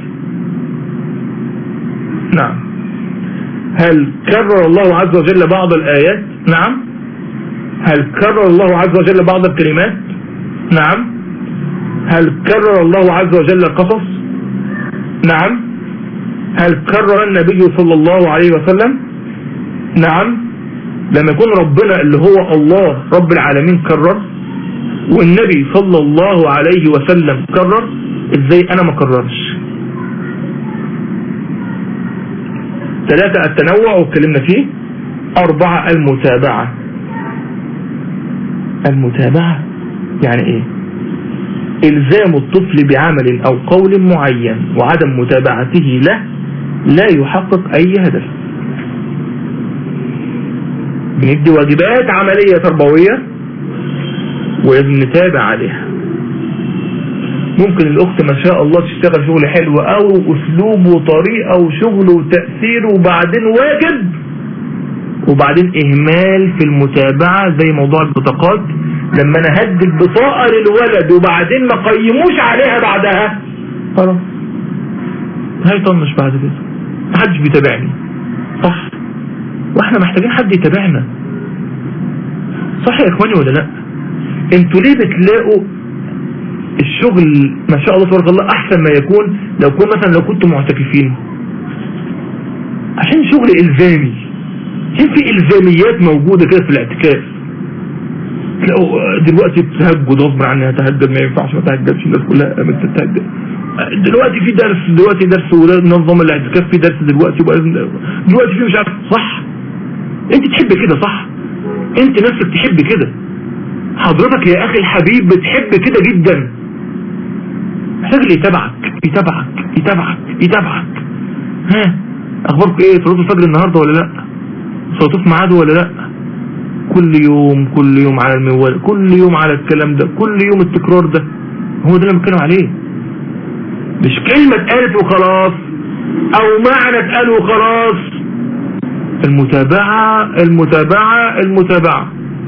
نعم هل كرر الله عز وجل بعض الآيات نعم هل كرر الله عز وجل بعض الكلمات نعم هل كرر الله عز وجل القصص نعم هل كرر النبي صلى الله عليه وسلم نعم لما يكون ربنا اللي هو الله رب العالمين كرر والنبي صلى الله عليه وسلم كرر ازاي انا ما كررش ثلاثة التنوع واتكلمنا فيه اربعة المتابعة المتابعة يعني ايه الزام الطفل بعمل او قول معين وعدم متابعته له لا يحقق اي هدف بندي واجبات عملية تربوية ولازم نتابع عليها ممكن الاخت ما شاء الله تشتغل شغل حلو او اسلوب وطريقة وشغل وتأثير وبعدين واجب وبعدين اهمال في المتابعة زي موضوع البطاقات لما انا هدي البطاقة للولد وبعدين ما قيموش عليها بعدها خلاص هيطنش بعد كده محدش بيتابعني صح واحنا محتاجين حد يتابعنا صح يا اخواني ولا لا انتوا ليه بتلاقوا الشغل ما شاء الله تبارك الله احسن ما يكون لو كنت مثلا لو كنتوا معتكفين عشان شغل الزامي عشان في الزاميات موجودة كده في الاعتكاف تلاقوا دلوقتي تهجد غصب عني هتهجد ما ينفعش ما تهجدش الناس كلها قامت تتهجد دلوقتي في درس دلوقتي درس ونظم الاعتكاف في درس دلوقتي دلوقتي في مش عارف صح انت تحب كده صح انت نفسك تحب كده حضرتك يا اخي الحبيب بتحب كده جدا محتاج اللي يتابعك يتابعك يتابعك يتابعك ها اخبارك ايه صلاه الفجر النهارده ولا لا صلاه في ميعاده ولا لا كل يوم كل يوم على الموال كل يوم على الكلام ده كل يوم التكرار ده هو ده اللي بتكلم عليه مش كلمة اتقالت وخلاص او معنى اتقال وخلاص المتابعة المتابعة المتابعة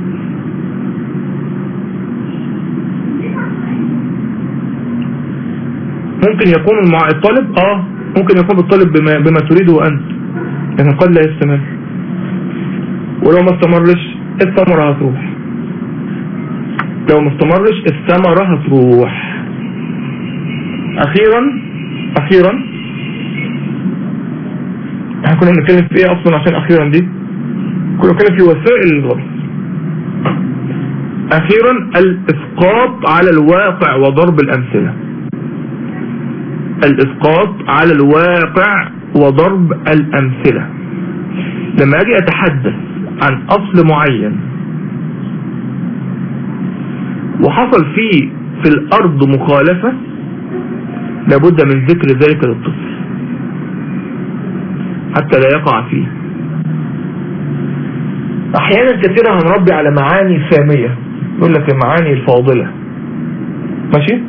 ممكن يكون مع الطالب اه ممكن يكون الطالب بما, بما تريده انت لكن قد لا يستمر ولو ما استمرش الثمرة هتروح لو ما استمرش الثمرة هتروح اخيرا اخيرا احنا كنا بنتكلم في ايه اصلا عشان اخيرا دي كنا بنتكلم في وسائل الغرس اخيرا الاسقاط على الواقع وضرب الامثلة الاسقاط على الواقع وضرب الامثلة لما اجي اتحدث عن اصل معين وحصل فيه في الارض مخالفة لابد من ذكر ذلك للطفل حتى لا يقع فيه احيانا كثيرة هنربي على معاني سامية يقول لك المعاني الفاضلة ماشي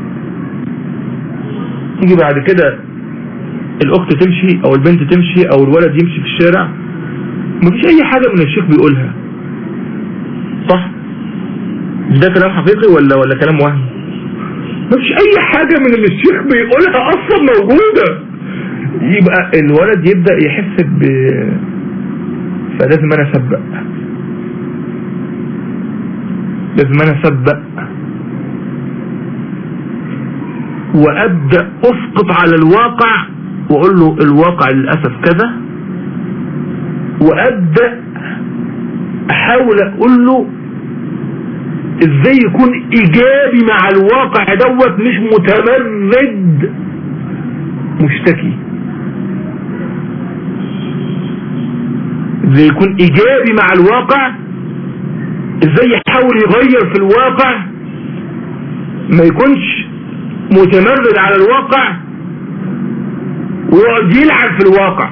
تيجي بعد كده الاخت تمشي او البنت تمشي او الولد يمشي في الشارع مفيش اي حاجة من الشيخ بيقولها صح ده كلام حقيقي ولا ولا كلام وهمي مفيش اي حاجة من اللي الشيخ بيقولها اصلا موجودة يبقى الولد يبدأ يحس ب فلازم انا اسبق لازم انا اسبق وابدأ اسقط على الواقع واقول له الواقع للأسف كذا وابدأ احاول اقول له ازاي يكون ايجابي مع الواقع دوت مش متمرد مشتكي ازاي يكون ايجابي مع الواقع ازاي يحاول يغير في الواقع ما يكونش متمرد على الواقع ويقعد يلعب في الواقع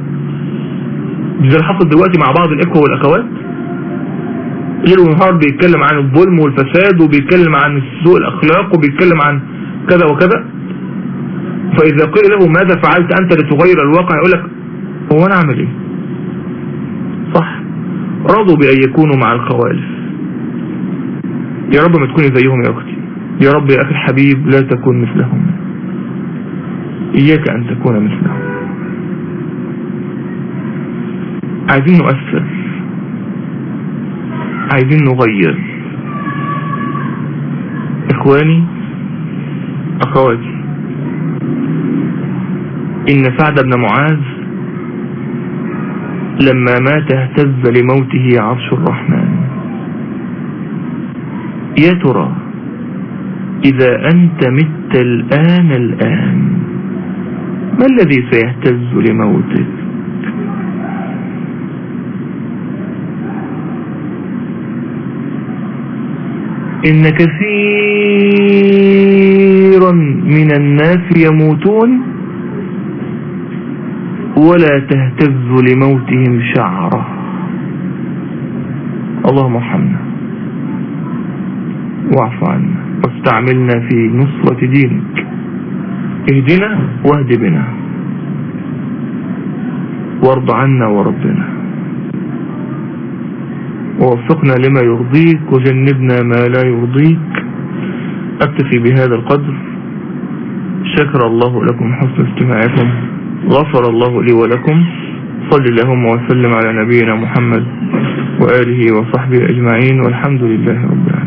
زي اللي حصل دلوقتي مع بعض الاخوه والاخوات ليل ونهار بيتكلم عن الظلم والفساد وبيتكلم عن سوء الاخلاق وبيتكلم عن كذا وكذا فاذا قيل له ماذا فعلت انت لتغير الواقع يقول لك هو انا اعمل ايه صح رضوا بان يكونوا مع الخوالف يا رب ما تكوني زيهم يا اختي يا رب يا اخي الحبيب لا تكون مثلهم اياك ان تكون مثلهم عايزين نؤثر عايزين نغير اخواني اخواتي ان سعد بن معاذ لما مات اهتز لموته عرش الرحمن يا ترى اذا انت مت الان الان ما الذي سيهتز لموتك إن كثيرا من الناس يموتون ولا تهتز لموتهم شعرة اللهم ارحمنا واعف عنا واستعملنا في نصرة دينك اهدنا واهد بنا وارض عنا وربنا ووفقنا لما يرضيك وجنبنا ما لا يرضيك أكتفي بهذا القدر شكر الله لكم حسن استماعكم غفر الله لي ولكم صل اللهم وسلم على نبينا محمد وآله وصحبه أجمعين والحمد لله رب العالمين